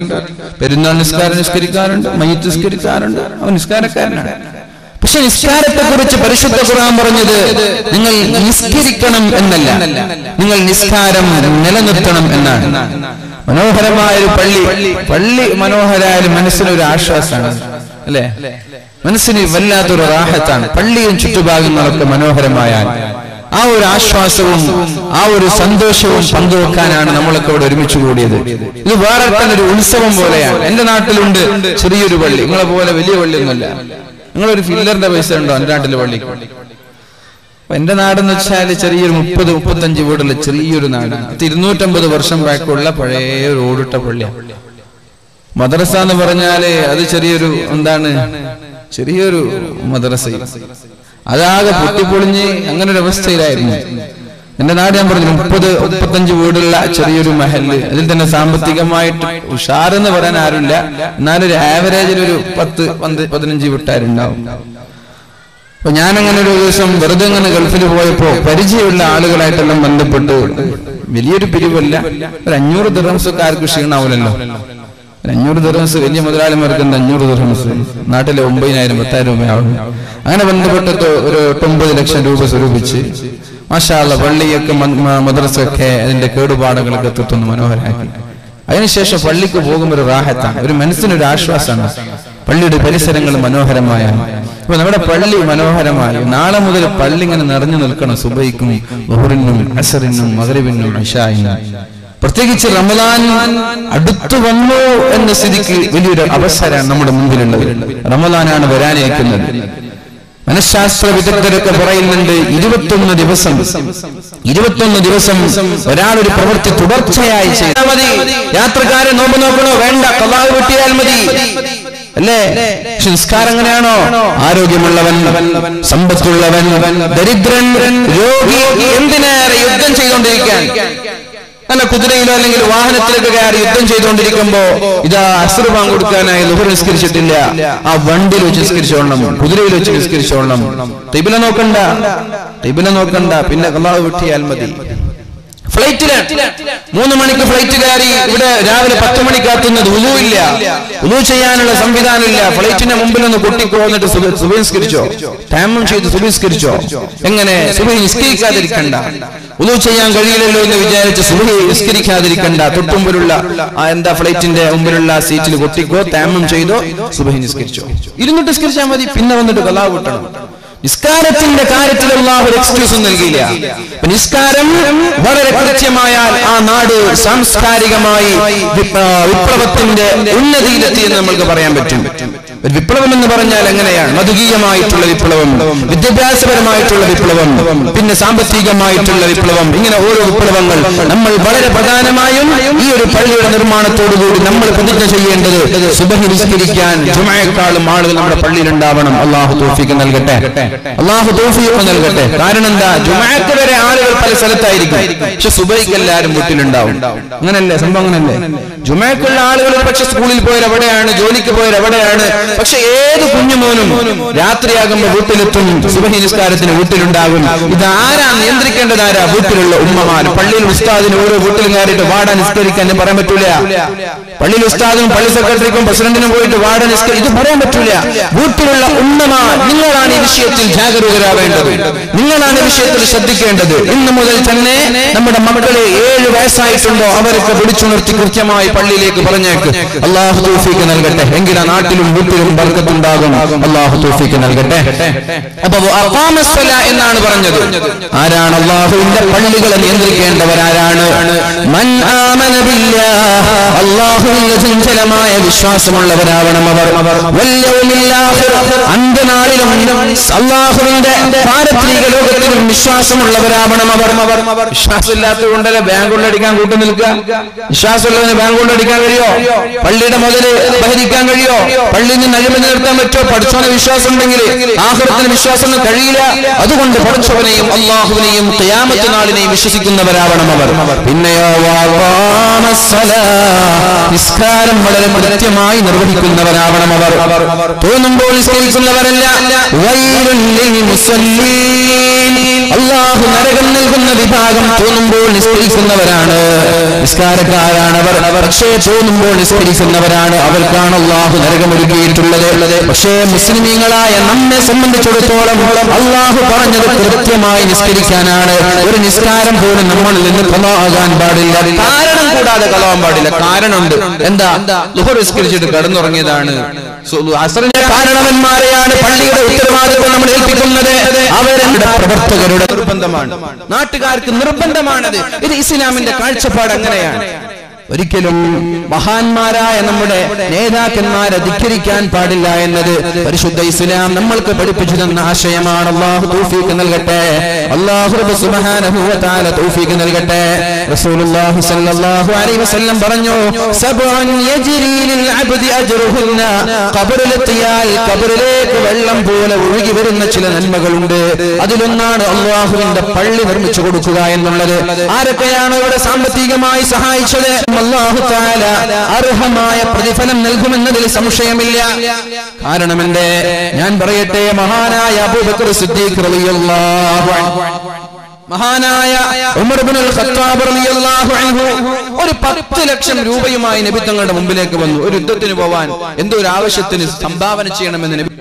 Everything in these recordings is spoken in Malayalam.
പെരുന്നാൾ നിസ്കാരം നിസ്കരിക്കാറുണ്ട് മയ്യത്ത് നിസ്കരിക്കാറുണ്ട് അവൻ നിസ്കാരക്കാരനാണ് പക്ഷെ നിസ്കാരത്തെ കുറിച്ച് പരിശുദ്ധ ഖുർആൻ പറഞ്ഞത് നിങ്ങൾ നിസ്കരിക്കണം എന്നല്ല നിങ്ങൾ നിസ്കാരം നിലനിർത്തണം എന്നാണ് മനോഹരമായ ഒരു പള്ളി പള്ളി മനോഹരായാലും മനസ്സിനൊരു ആശ്വാസമാണ് അല്ലേ മനസ്സിന് വല്ലാത്തൊരു റാഹത്താണ് പള്ളിയും ചുറ്റുഭാഗങ്ങളൊക്കെ മനോഹരമായാൽ ആ ഒരു ആശ്വാസവും ആ ഒരു സന്തോഷവും പങ്കുവെക്കാനാണ് നമ്മളൊക്കെ ഇവിടെ ഒരുമിച്ച് കൂടിയത് ഇത് വേറെ തന്നെ ഒരു ഉത്സവം പോലെയാണ് എന്റെ നാട്ടിലുണ്ട് ചെറിയൊരു പള്ളി നിങ്ങളെ പോലെ വലിയ പള്ളിയൊന്നുമല്ല നിങ്ങളൊരു ഫില്ലറിന്റെ പൈസ ഉണ്ടോ എന്റെ നാട്ടിലെ പള്ളിക്ക് അപ്പൊ എന്റെ നാടെന്ന് വെച്ചാൽ ചെറിയൊരു മുപ്പത് മുപ്പത്തഞ്ച് വീടുള്ള ചെറിയൊരു നാട് ഇരുന്നൂറ്റമ്പത് വർഷം പഴക്കമുള്ള പഴയ ഒരു ഓടിട്ട പള്ളിയാണ് മദ്രസ എന്ന് പറഞ്ഞാല് അത് ചെറിയൊരു എന്താണ് ചെറിയൊരു മദ്രസ അതാകെ പൊട്ടിപ്പൊളിഞ്ഞ് അങ്ങനെ ഒരു അവസ്ഥയിലായിരുന്നു എന്റെ നാട് ഞാൻ പറഞ്ഞു മുപ്പത് മുപ്പത്തഞ്ച് വീടുള്ള ചെറിയൊരു മഹല് അതിൽ തന്നെ സാമ്പത്തികമായിട്ട് ഉഷാറെന്ന് പറയാൻ ആരുമില്ല എന്നാലൊരു ആവറേജിൽ ഒരു പത്ത് പന്ത് പതിനഞ്ച് വീട്ടുകാരുണ്ടാവും അപ്പൊ ഞാൻ അങ്ങനെ ഒരു ദിവസം വെറുതെ ഇങ്ങനെ ഗൾഫിൽ പോയപ്പോ പരിചയമുള്ള ആളുകളായിട്ടെല്ലാം ബന്ധപ്പെട്ട് വലിയൊരു പിരിവല്ല ഒരു അഞ്ഞൂറ് ദിറംസൊക്കെ ആർക്കും ക്ഷീണാവില്ലല്ലോ ഒരു അഞ്ഞൂറ് ദിറംസ് വലിയ മുതലാളിമാർക്ക് എന്താ അഞ്ഞൂറ് ദിറംസ് നാട്ടിലെ ഒമ്പതിനായിരം പത്തായിരം രൂപയാവും അങ്ങനെ ബന്ധപ്പെട്ടിട്ട് ഒരു എട്ടൊമ്പത് ലക്ഷം രൂപ സ്വരൂപിച്ച് മാഷാള്ള പള്ളിയൊക്കെ മ- മ- മദ്രസയൊക്കെ അതിന്റെ കേടുപാടുകളൊക്കെ തീർത്തൊന്ന് മനോഹരമാക്കി അതിനുശേഷം പള്ളിക്ക് പോകുമ്പോൾ ഒരു റാഹത്താണ് ഒരു മനസ്സിനൊരു ആശ്വാസമാണ് പള്ളിയുടെ പരിസരങ്ങൾ മനോഹരമായ അപ്പൊ നമ്മുടെ പള്ളി മനോഹരമായി നാളെ മുതൽ പള്ളി ഇങ്ങനെ നിറഞ്ഞു നിൽക്കണം സുബൈക്കും ബഹുറിനും അസറിനും മകരിവിനും ഇഷായിനും പ്രത്യേകിച്ച് റമദാൻ അടുത്തു വന്നു എന്ന സ്ഥിതിക്ക് വലിയൊരു അവസരമാണ് നമ്മുടെ മുമ്പിലുള്ളത് റമദാനാണ് വരാനിരിക്കുന്നത് മനഃശാസ്ത്ര വിദഗ്ധരൊക്കെ പറയുന്നുണ്ട് ഇരുപത്തൊന്ന് ദിവസം ഇരുപത്തൊന്ന് ദിവസം ഒരാളൊരു പ്രവൃത്തി തുടർച്ചയായി ചെയ്താൽ മതി യാത്രക്കാരെ നോമ്പ് നോക്കണോ വേണ്ട കലാവ് വെട്ടിയാൽ മതി അല്ലേ പക്ഷെ നിസ്കാരം എങ്ങനെയാണോ ആരോഗ്യമുള്ളവൻ സമ്പത്തുള്ളവൻ ദരിദ്രൻ രോഗി എന്തിനേറെ യുദ്ധം ചെയ്തുകൊണ്ടിരിക്കാൻ അല്ല കുതിരയിലോ അല്ലെങ്കിൽ വാഹനത്തിലൊക്കെ കയറി യുദ്ധം ചെയ്തുകൊണ്ടിരിക്കുമ്പോ ഇതാ അസ്രഭാം കൊടുക്കാനായി ലുഹർ നിസ്കരിച്ചിട്ടില്ല ആ വണ്ടിയിൽ വെച്ച് നിസ്കരിച്ചോളണം കുതിരയിൽ വെച്ച് നിസ്കരിച്ചോളണം ടൈബില നോക്കണ്ട ടൈബില നോക്കണ്ട പിന്നെ കള്ളാവ് വെട്ടിയാൽ മതി ഫ്ലൈറ്റില് മൂന്ന് മണിക്ക് ഫ്ലൈറ്റ് കയറി ഇവിടെ രാവിലെ പത്ത് മണിക്ക് എത്തുന്നത് ഉലു ഇല്ല ഉലു ചെയ്യാനുള്ള സംവിധാനമില്ല ഫ്ലൈറ്റിന്റെ മുമ്പിൽ ഒന്ന് കൊട്ടിക്കോ എന്നിട്ട് സുബ- സുബഹിസ്കരിച്ചോ ടൈമും ചെയ്ത് സുബഹിസ്കരിച്ചോ എങ്ങനെ സുബഹി നിസ്കരിക്കാതിരിക്കണ്ട ഉലു ചെയ്യാൻ കഴിയില്ലല്ലോ എന്ന് വിചാരിച്ച് സുബഹി നിസ്കരിക്കാതിരിക്കണ്ട തൊട്ടുമുമ്പിലുള്ള ആ എന്താ ഫ്ലൈറ്റിന്റെ മുമ്പിലുള്ള സീറ്റിൽ കൊട്ടിക്കോ താമം ചെയ്തോ സുബഹി നിസ്കരിച്ചോ ഇരുന്നിട്ട് നിസ്കരിച്ചാൽ മതി പിന്നെ വന്നിട്ട് കലാ കൂട്ടണം നിസ്കാരത്തിന്റെ കാര്യത്തിൽ അള്ളാഹു ഒരു എക്സ്ക്യൂസും നൽകിയില്ല അപ്പൊ നിസ്കാരം വളരെ കൃത്യമായാൽ ആ നാട് സാംസ്കാരികമായി വിപ്ല- വിപ്ലവത്തിന്റെ ഉന്നതിയിലെത്തി എന്ന് നമ്മൾക്ക് പറയാൻ പറ്റും ഒരു വിപ്ലവം എന്ന് പറഞ്ഞാൽ എങ്ങനെയാണ് മതകീയമായിട്ടുള്ള വിപ്ലവം വിദ്യാഭ്യാസപരമായിട്ടുള്ള വിപ്ലവം പിന്നെ സാമ്പത്തികമായിട്ടുള്ള വിപ്ലവം ഇങ്ങനെ ഓരോ വിപ്ലവങ്ങൾ നമ്മൾ വളരെ പ്രധാനമായും ഈ ഒരു പള്ളിയുടെ നിർമ്മാണത്തോടുകൂടി നമ്മൾ പ്രതിജ്ഞ ചെയ്യേണ്ടത് സുബഹി നിസ്കരിക്കാൻ ജുമയെക്കാളും ആളുകൾ നമ്മുടെ പള്ളിയിൽ ഉണ്ടാവണം അള്ളാഹു തോഫിക്ക് നൽകട്ടെ അള്ളാഹു തോഫിക്ക് നൽകട്ടെ കാരണം എന്താ ജുമയക്ക് വരെ ആളുകൾ പല സ്ഥലത്തായിരിക്കും പക്ഷെ സുബൈക്ക് എല്ലാവരും വീട്ടിലുണ്ടാവും അങ്ങനല്ലേ സംഭവം അങ്ങനല്ലേ ജുമയക്കുള്ള ആളുകൾ ഒരു പക്ഷെ സ്കൂളിൽ പോയവർ എവിടെയാണ് ജോലിക്ക് പോയവർ എവിടെയാണ് പക്ഷെ ഏത് കുഞ്ഞുമോനും രാത്രിയാകുമ്പോൾ വീട്ടിലെത്തും സുബഹി നിസ്കാരത്തിന് വീട്ടിലുണ്ടാകും ഇത് ആരാ നിയന്ത്രിക്കേണ്ടത് ആരാ വീട്ടിലുള്ള ഉമ്മമാർ പള്ളിയിൽ ഉസ്താദിന് ഓരോ വീട്ടിലും കയറിയിട്ട് വാട നിസ്കരിക്കാൻ ഞാൻ പറയാൻ പറ്റൂല പള്ളിയിൽ ഉസ്താദിനും പള്ളി സെക്രട്ടറിക്കും പ്രസിഡന്റിനും പോയിട്ട് വാട നിസ്കരി ഇത് പറയാൻ പറ്റൂല വീട്ടിലുള്ള ഉമ്മമാർ നിങ്ങളാണ് ഈ വിഷയത്തിൽ ജാഗരൂകരാവേണ്ടത് നിങ്ങളാണ് ഈ വിഷയത്തിൽ ശ്രദ്ധിക്കേണ്ടത് ഇന്ന് മുതൽ തന്നെ നമ്മുടെ മക്കളെ ഏഴ് വയസ്സായിട്ടുണ്ടോ അവരൊക്കെ വിളിച്ചുണർത്തി കൃത്യമായി പള്ളിയിലേക്ക് പറഞ്ഞേക്ക് അള്ളാഹു തൗഫീക്ക് നൽകട്ടെ എങ്കിൽ ആ നാട്ടിലും വീട്ടിലും ബർക്കത്തുണ്ടാകും അള്ളാഹു തൗഫീക്ക് നൽകട്ടെ അപ്പൊ അപ്പാമസ്വല എന്നാണ് പറഞ്ഞത് ആരാണ് അള്ളാഹുവിന്റെ പള്ളികളെ നിയന്ത്രിക്കേണ്ടവരാരാണ് മൻ ആമന ബില്ലാഹ് അള്ളാഹുവിന്റെ ചഞ്ചലമായ വിശ്വാസമുള്ളവരാവണം അവർ വല്യവുമില്ല അന്ത്യനാളിലും അള്ളാഹുവിന്റെ പാരത്രിക ലോകത്തിലും വിശ്വാസമുള്ളവരാവണം അവർ അവർ വിശ്വാസമില്ലാത്തത് കൊണ്ടല്ലേ ബാങ്ക് കൊണ്ടടിക്കാൻ കൂട്ടു നിൽക്കുക വിശ്വാസമുള്ളവന് ബാങ്ക് കൊണ്ടടിക്കാൻ കഴിയോ പള്ളിയുടെ മുതല് അപഹരിക്കാൻ കഴിയോ പള്ളിയിൽ നിന്ന് അഴിമതി നിർത്താൻ പറ്റോ പഠിച്ചവന് വിശ്വാസം ഉണ്ടെങ്കിൽ ആഹൃത്തിന് വിശ്വാസം കഴിയില്ല അതുകൊണ്ട് പഠിച്ചവനെയും അള്ളാഹുവിനെയും ഖിയാമത്ത് നാളിനെയും വിശ്വസിക്കുന്നവരാവണം അവർ പിന്നെയോ വാവാമസ്സലാ. നിസ്കാരം വളരെ കൃത്യമായി നിർവഹിക്കുന്നവരാവണം അവർ തോന്നുമ്പോൾ നിസ്കരിക്കുന്നവരല്ല വൈലുൽ ലിൽ മുസല്ലീൻ അള്ളാഹു നരകം നൽകുന്ന വിഭാഗം തോന്നുമ്പോൾ നിസ്കരിക്കുന്നവരാണ് നിസ്കാരക്കാരാണ് അവർ പക്ഷേ തോന്നുമ്പോൾ നിസ്കരിക്കുന്നവരാണ് അവർക്കാണ് അള്ളാഹു നരകം ഒരുക്കിയിട്ടുള്ളത് പക്ഷേ മുസ്ലിമീങ്ങളായ നമ്മെ സംബന്ധിച്ചിടത്തോളം അള്ളാഹു പറഞ്ഞത് കൃത്യമായി നിസ്കരിക്കാനാണ് ഒരു നിസ്കാരം പോലും നമ്മളിൽ നിന്ന് കലാകാൻ പാടില്ല കാരണം കൂടാതെ കലാവാൻ പാടില്ല കാരണമുണ്ട് എന്താ ലുഹർ നിസ്കരിച്ചിട്ട് കടന്നുറങ്ങിയതാണ് സോ, അസറിന്റെ കാരണവന്മാരെയാണ് പള്ളിയുടെ ഉത്തരവാദിത്വം നമ്മൾ ഏൽപ്പിക്കുന്നത് അവരുടെ പ്രവർത്തകരുടെ നിർബന്ധമാണ് നാട്ടുകാർക്ക് നിർബന്ധമാണത് ഇത് ഇസ്ലാമിന്റെ കാഴ്ചപ്പാട് അങ്ങനെയാണ് ഒരിക്കലും മഹാന്മാരായ നമ്മുടെ നേതാക്കന്മാരെ ധിക്കരിക്കാൻ പാടില്ല എന്നത് പരിശുദ്ധ ഇസ്ലാം നമ്മൾക്ക് പഠിപ്പിച്ചു തന്ന ആശയമാണ് അള്ളാഹു തൗഫീഖ് നൽകട്ടെ അള്ളാഹു റബ്ബ് സുബ്ഹാനഹു വ തആല തൗഫീഖ് നൽകട്ടെ റസൂലുള്ളാഹി സ്വല്ലല്ലാഹു അലൈഹി വസല്ലം പറഞ്ഞു സബ്ഉൻ യജ്രി ലിൽ അബ്ദി അജ്റുഹുന്ന ഖബറിലെത്തിയാൽ ഖബറിലേക്ക് വെള്ളം പോലെ ഒഴുകി വരുന്ന ചില നന്മകളുണ്ട് അതിലൊന്നാണ് അള്ളാഹുവിന്റെ പള്ളി നിർമ്മിച്ചു കൊടുക്കുക എന്നുള്ളത് ആരൊക്കെയാണ് ഇവിടെ സാമ്പത്തികമായി സഹായിച്ചത് അള്ളാഹു താല അർഹമായ പ്രതിഫലം നൽകുമെന്നതിൽ സംശയമില്ല കാരണം എന്റെ ഞാൻ പറയട്ടെ മഹാനായ അബൂബക്കർ സിദ്ദീഖ് റളിയല്ലാഹു അൻഹു മഹാനായ ഉമർ ഇബ്നുൽ ഖത്താബ് റളിയല്ലാഹു അൻഹു ഒരു പത്ത് ലക്ഷം രൂപയുമായി നബി തങ്ങളുടെ മുമ്പിലേക്ക് വന്നു ഒരു യുദ്ധത്തിന് പോവാൻ എന്തോ ഒരു ആവശ്യത്തിന് സംഭാവന ചെയ്യണമെന്ന് നബി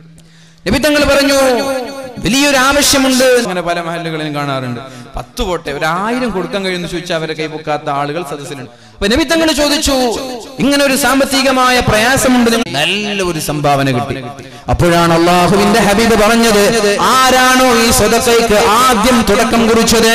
നബി തങ്ങൾ പറഞ്ഞു വലിയൊരു ആവശ്യമുണ്ട് അങ്ങനെ പല മഹല്ലുകളിലും കാണാറുണ്ട് പത്ത് പോട്ടെ ഒരു ആയിരം കൊടുക്കാൻ കഴിയുമെന്ന് ചോദിച്ചാൽ അവരെ കൈപ്പൊക്കാത്ത ആളുകൾ സദസ്സിലുണ്ട് അപ്പൊ നബി തങ്ങൾ ചോദിച്ചു ഇങ്ങനെ ഒരു സാമ്പത്തികമായ പ്രയാസമുണ്ട് നിങ്ങൾ നല്ല ഒരു സംഭാവന കിട്ടി അപ്പോഴാണ് അള്ളാഹുവിന്റെ ഹബീബ് പറഞ്ഞത് ആരാണോ ഈ സ്വതക്കൈക്ക് ആദ്യം തുടക്കം കുറിച്ചത്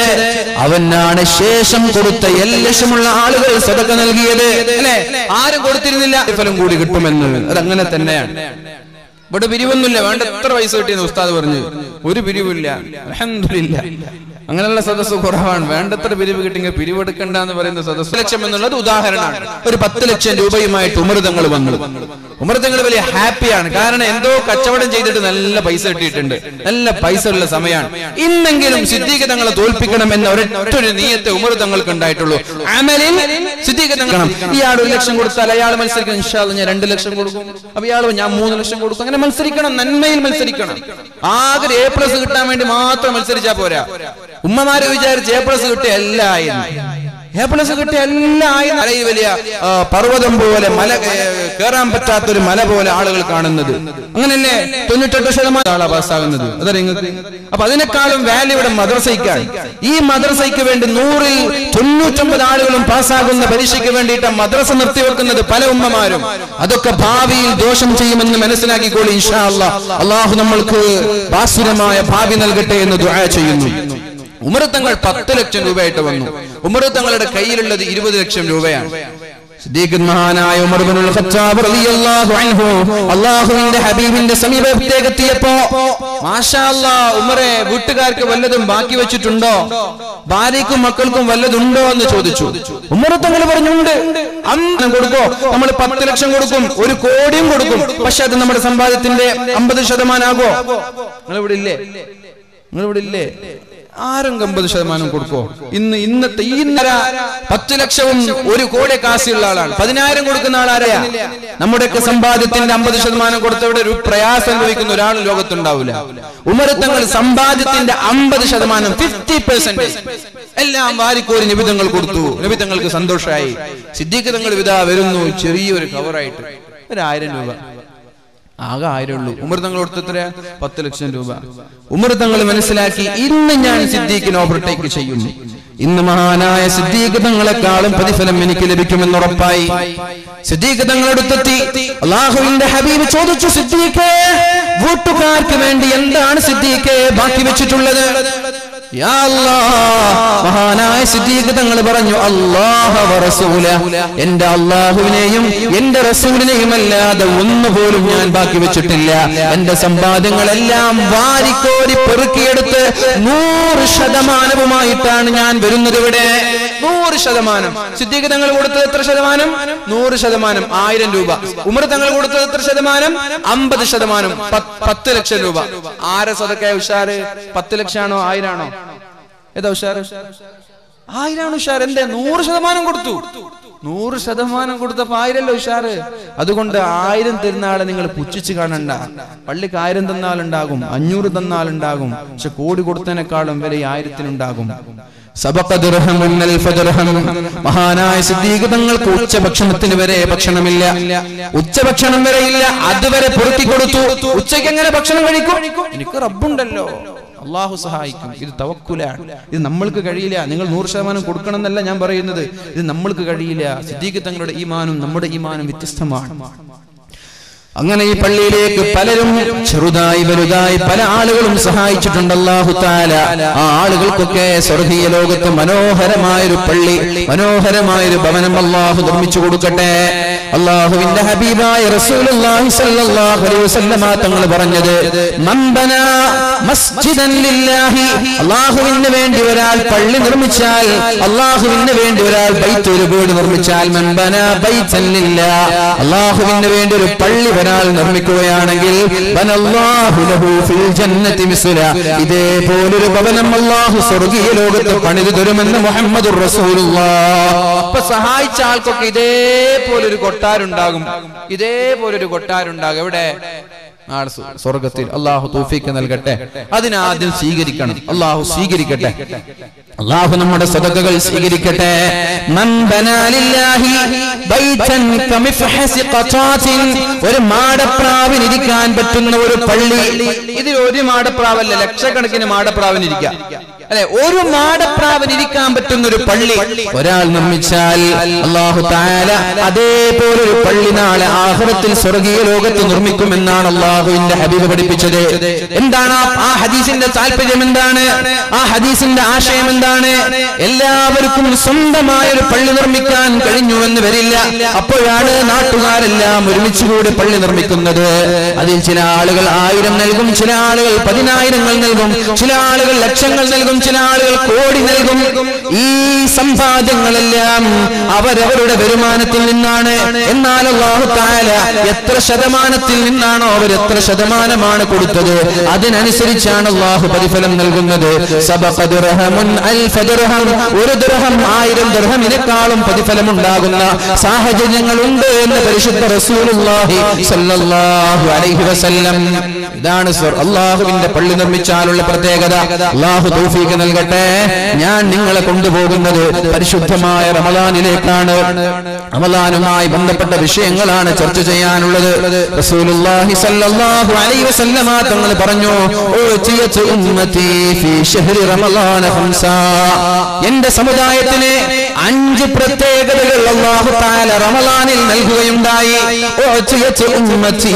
അവനാണ് ശേഷം കൊടുത്ത എല്ലക്ഷമുള്ള ആളുകൾ സ്വതക്ക നൽകിയത് അല്ലെ ആരും കൊടുത്തിരുന്നില്ല ഫലം കൂടി കിട്ടുമെന്ന് അതങ്ങനെ തന്നെയാണ് ഇവിടെ പിരിവൊന്നുമില്ല വേണ്ട എത്ര പൈസ കിട്ടിയെന്ന് ഉസ്താദ് പറഞ്ഞു ഒരു പിരിവില്ല അൽഹംദുലില്ല അങ്ങനെയുള്ള സദസ്സ് കുറവാണ് വേണ്ടത്ര പിരിവ് കിട്ടിയെങ്കിൽ പിരിവെടുക്കണ്ട എന്ന് പറയുന്ന സദസ്സ് ലക്ഷം എന്നുള്ളത് ഉദാഹരണമാണ് ഒരു പത്ത് ലക്ഷം രൂപയുമായിട്ട് ഉമൃതങ്ങൾ വന്നു ഉമൃതങ്ങൾ വലിയ ഹാപ്പിയാണ് കാരണം എന്തോ കച്ചവടം ചെയ്തിട്ട് നല്ല പൈസ കിട്ടിയിട്ടുണ്ട് നല്ല പൈസ ഉള്ള സമയമാണ് ഇന്നെങ്കിലും സിദ്ദീഖ് തങ്ങളെ തോൽപ്പിക്കണം എന്ന ഒരൊറ്റൊരു നീയത്തെ ഉമർ തങ്ങൾക്ക് ഉണ്ടായിട്ടുള്ളൂ അമലിൽ സിദ്ദീഖ് തങ്ങൾ ഇയാൾ ഒരു ലക്ഷം കൊടുത്താൽ അയാൾ മത്സരിക്കണം ഇൻഷാല്ല ഞാൻ രണ്ട് ലക്ഷം കൊടുക്കും അപ്പൊ ഇയാൾ ഞാൻ മൂന്ന് ലക്ഷം കൊടുക്കും അങ്ങനെ മത്സരിക്കണം നന്മയിൽ മത്സരിക്കണം ആകെ എ പ്ലസ് കിട്ടാൻ വേണ്ടി മാത്രം മത്സരിച്ചാ പോരാ ഉമ്മമാര് വിചാരിച്ച് എ പ്ലസ് കിട്ടിയ എല്ലാം ആയിരുന്നു എ പ്ലസ് കിട്ടിയ എല്ലാം ആയി നിറയെ വലിയ ആ, പർവ്വതം പോലെ മല ഏ, കേറാൻ പറ്റാത്തൊരു മല പോലെ ആളുകൾ കാണുന്നത് അങ്ങനല്ലേ തൊണ്ണൂറ്റെട്ട് ശതമാനം ആളാ പാസ്സാകുന്നത് അതറിയ നിങ്ങൾക്ക് അപ്പൊ അതിനേക്കാളും വാല്യൂ ഇവിടെ മദ്രസയ്ക്കാണ് ഈ മദ്രസയ്ക്ക് വേണ്ടി നൂറിൽ തൊണ്ണൂറ്റൊമ്പത് ആളുകളും പാസ്സാകുന്ന പരീക്ഷയ്ക്ക് വേണ്ടിയിട്ട് മദ്രസ നിർത്തിവെക്കുന്നത് പല ഉമ്മമാരും അതൊക്കെ ഭാവിയിൽ ദോഷം ചെയ്യുമെന്ന് മനസ്സിലാക്കിക്കോളി ഇൻഷാ അല്ലാ അള്ളാഹു നമ്മൾക്ക് ബാസുരമായ ഭാവി നൽകട്ടെ എന്ന് ദുആ ചെയ്യുന്നു ഉമർ തങ്ങൾ പത്ത് ലക്ഷം രൂപയായിട്ട് വന്നു ഉമർ തങ്ങളുടെ കയ്യിലുള്ളത് ഇരുപത് ലക്ഷം രൂപയാണ് സിദ്ദീഖ് മഹാനായ ഉമർ ഇബ്നുൽ ഖത്താബ് റളിയല്ലാഹു അൻഹു അല്ലാഹുവിന്റെ ഹബീബിന്റെ സമീപത്തേക്ക് എത്തിയപ്പോ മാഷാ അല്ലാ ഉമറെ വീട്ടുകാർക്ക് വല്ലതും ബാക്കി വെച്ചിട്ടുണ്ടോ ഭാര്യയ്ക്കും മക്കൾക്കും വല്ലതുണ്ടോ എന്ന് ചോദിച്ചു ഉമർ തങ്ങൾ പറഞ്ഞുണ്ട് അന്ന് കൊടുക്കോ നമ്മൾ പത്ത് ലക്ഷം കൊടുക്കും ഒരു കോടിയും കൊടുക്കും പക്ഷെ അത് നമ്മുടെ സമ്പാദ്യത്തിന്റെ അമ്പത് ശതമാനാകോ നിങ്ങൾ ഇവിടെ ഇല്ലേ നിങ്ങൾ ഇവിടെ ഇല്ലേ ആരും അമ്പത് ശതമാനം കൊടുക്കോ ഇന്ന് ഇന്നത്തെ ഈ നര പത്ത് ലക്ഷവും ഒരു കോടി കാശുള്ള ആളാണ് പതിനായിരം കൊടുക്കുന്ന ആളാരാ നമ്മുടെയൊക്കെ സമ്പാദ്യത്തിന്റെ അമ്പത് ശതമാനം കൊടുത്തവിടെ ഒരു പ്രയാസം അനുഭവിക്കുന്ന ഒരാൾ ലോകത്തുണ്ടാവില്ല ഉമരത്തങ്ങൾ സമ്പാദ്യത്തിന്റെ അമ്പത് ശതമാനം ഫിഫ്റ്റി പെർസെന്റേജ് എല്ലാം വാരിക്കോരി നിബിധങ്ങൾ കൊടുത്തു നിബിധങ്ങൾക്ക് സന്തോഷമായി സിദ്ദീഖ് തങ്ങൾ വിതാ വരുന്നു ചെറിയൊരു കവറായിട്ട് ഒരു ആയിരം രൂപ ആകെ ആയിരം ഉള്ളൂ ഉമർ തങ്ങൾ കൊടുത്തത്ര പത്ത് ലക്ഷം രൂപ ഉമർ തങ്ങൾ മനസ്സിലാക്കി ഇന്ന് ഞാൻ സിദ്ദീഖിന് ഓവർടേക്ക് ചെയ്യും ഇന്ന് മഹാനായ സിദ്ദീഖ് തങ്ങളെക്കാളും പ്രതിഫലം എനിക്ക് ലഭിക്കുമെന്ന് ഉറപ്പായി സിദ്ദീഖ് തങ്ങളെടുത്തെത്തി അള്ളാഹുവിന്റെ ഹബീബ് ചോദിച്ചു സിദ്ദീഖ് വീട്ടുകാർക്ക് വേണ്ടി എന്താണ് സിദ്ദീഖ് ബാക്കി വെച്ചിട്ടുള്ളത് യാ അല്ലാഹ്, മഹാനായ സിദ്ദീഖ് തങ്ങൾ പറഞ്ഞു അല്ലാഹ വ റസൂല എന്റെ അള്ളാഹുവിനെയും എന്റെ റസൂലിനെയും അല്ലാതെ ഒന്നുപോലും ഞാൻ ബാക്കി വെച്ചിട്ടില്ല എന്റെ സമ്പാദ്യങ്ങളെല്ലാം വാരിക്കോരി പെറുക്കിയെടുത്ത് നൂറ് ശതമാനവുമായിട്ടാണ് ഞാൻ വരുന്നത് ഇവിടെ നൂറ് ശതമാനം സിദ്ദീഖ് തങ്ങൾ കൊടുത്തത് എത്ര ശതമാനം നൂറ് ശതമാനം ആയിരം രൂപ ഉമർ തങ്ങൾ കൊടുത്തത് എത്ര ശതമാനം അമ്പത് ശതമാനം പത്ത് പത്ത് ലക്ഷം രൂപ ആരെ സ്വതക്കായ ഉഷാറ് പത്ത് ലക്ഷമാണോ ആയിരാണോ ഏതാ ഉഷാറ് ആയിരാണ് ഉഷാർ എന്തേ നൂറ് ശതമാനം കൊടുത്തു നൂറ് ശതമാനം കൊടുത്തപ്പോ ആയിരല്ലോ ഉഷാറ് അതുകൊണ്ട് ആയിരം തരുന്ന ആളെ നിങ്ങൾ പുച്ഛിച്ച് കാണണ്ട പള്ളിക്ക് ആയിരം തന്നാലുണ്ടാകും അഞ്ഞൂറ് തന്നാലുണ്ടാകും പക്ഷെ കോടി കൊടുത്തതിനേക്കാളും വില ഈ ആയിരത്തിനുണ്ടാകും സബഖ ദിർഹമുൻ അൽഫ ദിർഹം. മഹാനായ സിദ്ദീഖ് തങ്ങൾക്ക് ഉച്ചഭക്ഷണത്തിന് വരെ ഭക്ഷണമില്ല ഉച്ചഭക്ഷണം വരെ ഇല്ല അതുവരെ പൊറുത്തി കൊടുത്തു ഉച്ചയ്ക്ക് എങ്ങനെ ഭക്ഷണം കഴിക്കും എനിക്ക് റബ്ബുണ്ടല്ലോ അള്ളാഹു സഹായിക്കും ഇത് തവക്കുലാണ് ഇത് നമ്മൾക്ക് കഴിയില്ല നിങ്ങൾ നൂറ് ശതമാനം കൊടുക്കണം എന്നല്ല ഞാൻ പറയുന്നത് ഇത് നമ്മൾക്ക് കഴിയില്ല സിദ്ദീഖ് തങ്ങളുടെ ഈമാനും നമ്മുടെ ഈമാനും വ്യത്യസ്തമാണ് അങ്ങനെ ഈ പള്ളിയിലേക്ക് പലരും ചെറുതായി വലുതായി പല ആളുകളും സഹായിച്ചിട്ടുണ്ട് അല്ലാഹു താല ആ ആളുകൾക്കൊക്കെ സ്വർഗീയ ലോകത്ത് മനോഹരമായൊരു പള്ളി മനോഹരമായൊരു ഭവനം അള്ളാഹു നിർമ്മിച്ചു കൊടുക്കട്ടെ അള്ളാഹുവിന്റെ ഹബീബായ റസൂലുള്ളാഹി സ്വല്ലല്ലാഹു അലൈഹി വസല്ലമ തങ്ങൾ പറഞ്ഞത് മമ്പന മസ്ജിദൻ ലില്ലാഹി അള്ളാഹുവിന് വേണ്ടി ഒരാൾ പള്ളി നിർമ്മിച്ചാൽ അള്ളാഹുവിന് വേണ്ടി ഒരാൾ ബൈത്ത് ഒരു വീട് നിർമ്മിച്ചാൽ മമ്പന ബൈത്തൻ ലില്ലാ അള്ളാഹുവിന് വേണ്ടി ഒരു പള്ളി ഒരാൾ നിർമ്മിക്കുകയാണെങ്കിൽ ബനല്ലാഹു ലഹു ഫിൽ ജന്നതി മിസ്ല ഇതേപോലൊരു ഭവനം അള്ളാഹു സ്വർഗീയ ലോകത്ത് പണിതു തരുമെന്ന് മുഹമ്മദുർ റസൂലുള്ളാഹ് അപ്പൊ സഹായിച്ച ആൾക്കൊക്കെ ഇതേപോലൊരു കൊട്ടാരുണ്ടാകും ഇതേപോലൊരു കൊട്ടാരുണ്ടാകും എവിടെ നാളെ സ്വ- സ്വർഗത്തിൽ അള്ളാഹു തൗഫീക്ക് നൽകട്ടെ അതിനാദ്യം സ്വീകരിക്കണം അള്ളാഹു സ്വീകരിക്കട്ടെ അള്ളാഹു നമ്മുടെ സദക്കകൾ സ്വീകരിക്കട്ടെ മൻ ബനാ ലില്ലാഹി ബൈതൻ കമിഫ്ഹസി ഖതാത്തിൻ ഒരു മാടപ്രാവിന് ഇരിക്കാൻ പറ്റുന്ന ഒരു പള്ളി ഇതിൽ ഒരു മാടപ്രാവല്ല ലക്ഷക്കണക്കിന് മാടപ്രാവിന് ഇരിക്കാം അല്ലെ ഒരു മാടപ്രാവിന് ഇരിക്കാൻ പറ്റുന്ന ഒരു പള്ളി ഒരാൾ നിർമ്മിച്ചാൽ അള്ളാഹു താല അതേപോലൊരു പള്ളി നാളെ ആഹ്റത്തിൽ സ്വർഗീയ ലോകത്ത് നിർമ്മിക്കുമെന്നാണ് അള്ളാഹുവിന്റെ ഹബീബ് പഠിപ്പിച്ചത് എന്താണ് ആ- ആ ഹദീസിന്റെ താല്പര്യം എന്താണ് ആ ഹദീസിന്റെ ആശയം എന്താണ് എല്ലാവർക്കും സ്വന്തമായ ഒരു പള്ളി നിർമ്മിക്കാൻ കഴിഞ്ഞുവെന്ന് വരില്ല അപ്പോഴാണ് നാട്ടുകാരെല്ലാം ഒരുമിച്ചുകൂടി പള്ളി നിർമ്മിക്കുന്നത് അതിൽ ചില ആളുകൾ ആയിരം നൽകും ചില ആളുകൾ പതിനായിരങ്ങൾ നൽകും ചില ആളുകൾ ലക്ഷങ്ങൾ നൽകും ചില ആളുകൾ കോടി നൽകും ഈ സമ്പാദ്യങ്ങളെല്ലാം അവരവരുടെ വരുമാനത്തിൽ നിന്നാണ് എന്നാൽ അല്ലാഹു തആല എത്ര ശതമാനത്തിൽ നിന്നാണോ അവർ എത്ര ശതമാനമാണ് കൊടുത്തത് അതിനനുസരിച്ചാണ് അള്ളാഹു പ്രതിഫലം നൽകുന്നത് സബഖ ദിർഹമുൻ അൽഫ ദിർഹം. ഒരു ദിർഹം ആയിരം ദിർഹമിനേക്കാളും പ്രതിഫലം ഉണ്ടാകുന്ന സാഹചര്യങ്ങളുണ്ട് എന്ന് പരിശുദ്ധ റസൂലുള്ളാഹി സ്വല്ലല്ലാഹു അലൈഹി വസല്ലം ഇതാണ് സ്വർ- അള്ളാഹുവിന്റെ പള്ളി നിർമ്മിച്ചാലുള്ള പ്രത്യേകത അള്ളാഹു തൗഫീഖ് നൽകട്ടെ ഞാൻ നിങ്ങളെ കൊണ്ടുപോകുന്നത് പരിശുദ്ധമായ റമദാനിലേക്കാണ് റമദാനുമായി ബന്ധപ്പെട്ട വിഷയങ്ങളാണ് ചർച്ച ചെയ്യാനുള്ളത് റസൂലുള്ളാഹി സ്വല്ലല്ലാഹു അലൈഹി വസല്ലമ തങ്ങൾ പറഞ്ഞു "ഉഅ്തിയത്ത് ഉമ്മത്തി ഫീ ശഹ്രി റമളാന ഖംസാ." എന്റെ സമുദായത്തിന് അഞ്ച് പ്രത്യേകതകൾ അല്ലാഹു തആല റമളാനിൽ നൽകുകയുണ്ടായി ഉഅ്തിയത്ത് ഉമ്മത്തി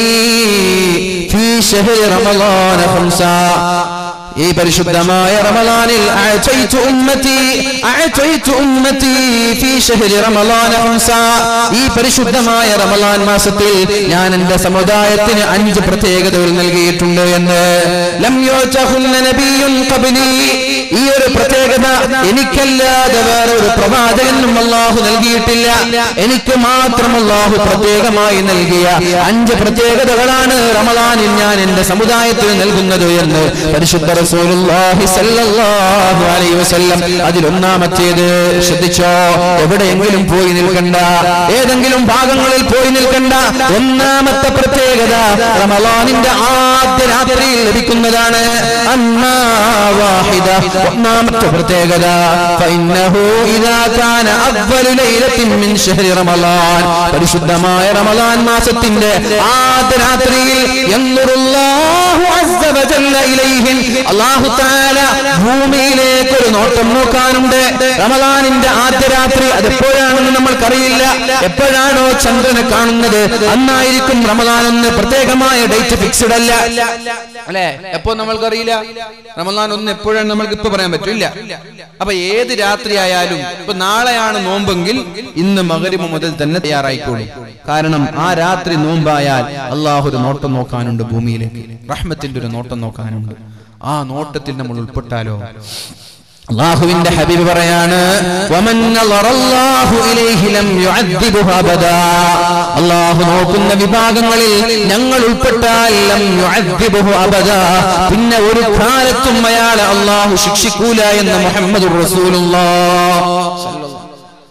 ഫീ ശഹ്രി റമളാന ഖംസാ ഈ പരിശുദ്ധമായ റമളാനിൽ അഅതൈതു ഉമ്മത്തി അഅതൈതു ഉമ്മത്തി ഫീ ശഹ്രി റമളാന ഖംസ ഈ പരിശുദ്ധമായ റമളാൻ മാസത്തിൽ ഞാൻ എൻ്റെ സമുദായത്തിന് അഞ്ച് പ്രത്യേകതകൾ നൽകിയിട്ടുണ്ട് എന്ന് ലം യുതഹുന്ന നബിയ്യുൻ ഖബ്ലി ഈ ഒരു പ്രത്യേകത എനിക്കല്ലാതെ വേറെ ഒരു പ്രവാചകനും അല്ലാഹു നൽകിയിട്ടില്ല എനിക്ക് മാത്രം അല്ലാഹു പ്രത്യേകമായി നൽകിയ അഞ്ച് പ്രത്യേകതകളാണ് റമളാനിൽ ഞാൻ എൻ്റെ സമുദായത്തിന് നൽകുന്നത് എന്ന് പരിശുദ്ധ റസൂലുള്ളാഹി സ്വല്ലല്ലാഹു അലൈഹി വസല്ലം അതിലൊന്നാമത്തേത് ശ്രദ്ധിച്ചോ എവിടെയെങ്കിലും പോയി നിൽക്കണ്ട ഏതെങ്കിലും ഭാഗങ്ങളിൽ പോയി നിൽക്കണ്ട ഒന്നാമത്തെ പ്രത്യേകത റമളാനിന്റെ ആദ്യ രാത്രിയിൽ ലഭിക്കുന്നതാണ് അമ്മാ വാഹിദ ഒന്നാമത്തെ പ്രത്യേകത ഫഇന്നഹു ഇദാ കാന അവ്വലു ലൈലത്തിൻ മിൻ ശഹ്രി റമളാൻ പരിശുദ്ധമായ റമളാൻ മാസത്തിന്റെ ആദ്യ രാത്രിയിൽ യൻദുറുല്ലാഹു അസ്സ വജല്ല ഇലൈഹിം അല്ലാഹു തആല ഭൂമിയിലേക്ക് ഒരു നോട്ടം നോക്കാനുണ്ട് റമളാനിന്റെ ആദ്യ രാത്രി അത് എപ്പോഴാണെന്ന് നമ്മൾക്കറിയില്ല എപ്പോഴാണോ ചന്ദ്രനെ കാണുന്നത് അന്നായിരിക്കും റമളാൻ എന്ന് പ്രത്യേകമായ ഡേറ്റ് ഫിക്സ്ഡ് അല്ല അല്ലെ എപ്പോ നമ്മൾക്കറിയില്ല റമളാൻ ഒന്ന് എപ്പോഴാണ് നമ്മൾക്ക് ഇപ്പൊ പറയാൻ പറ്റില്ല അപ്പൊ ഏത് രാത്രി ആയാലും ഇപ്പൊ നാളെയാണ് നോമ്പെങ്കിൽ ഇന്ന് മകരിമ മുതൽ തന്നെ തയ്യാറായിക്കോളും കാരണം ആ രാത്രി നോമ്പായാൽ അള്ളാഹു ഒരു നോട്ടം നോക്കാനുണ്ട് ഭൂമിയിലേക്ക് റഹ്മത്തിന്റെ ഒരു നോട്ടം നോക്കാനുണ്ട് ആ നോട്ടത്തിൽ നമ്മൾ ഉൾപ്പെട്ടാലോ അള്ളാഹുവിന്റെ ഹബീബ് പറയാണ് "വമൻ നളറ അല്ലാഹു ഇലൈഹി ലം യുഅദ്ദിബുഹു അബദാ." അള്ളാഹു നോക്കുന്ന വിഭാഗങ്ങളിൽ ഞങ്ങൾ ഉൾപ്പെട്ടാൽ ലം യുഅദ്ദിബുഹു അബദാ. പിന്നെ ഒരു കാലത്തും അയാളെ അള്ളാഹു ശിക്ഷിക്കൂല എന്ന് മുഹമ്മദ്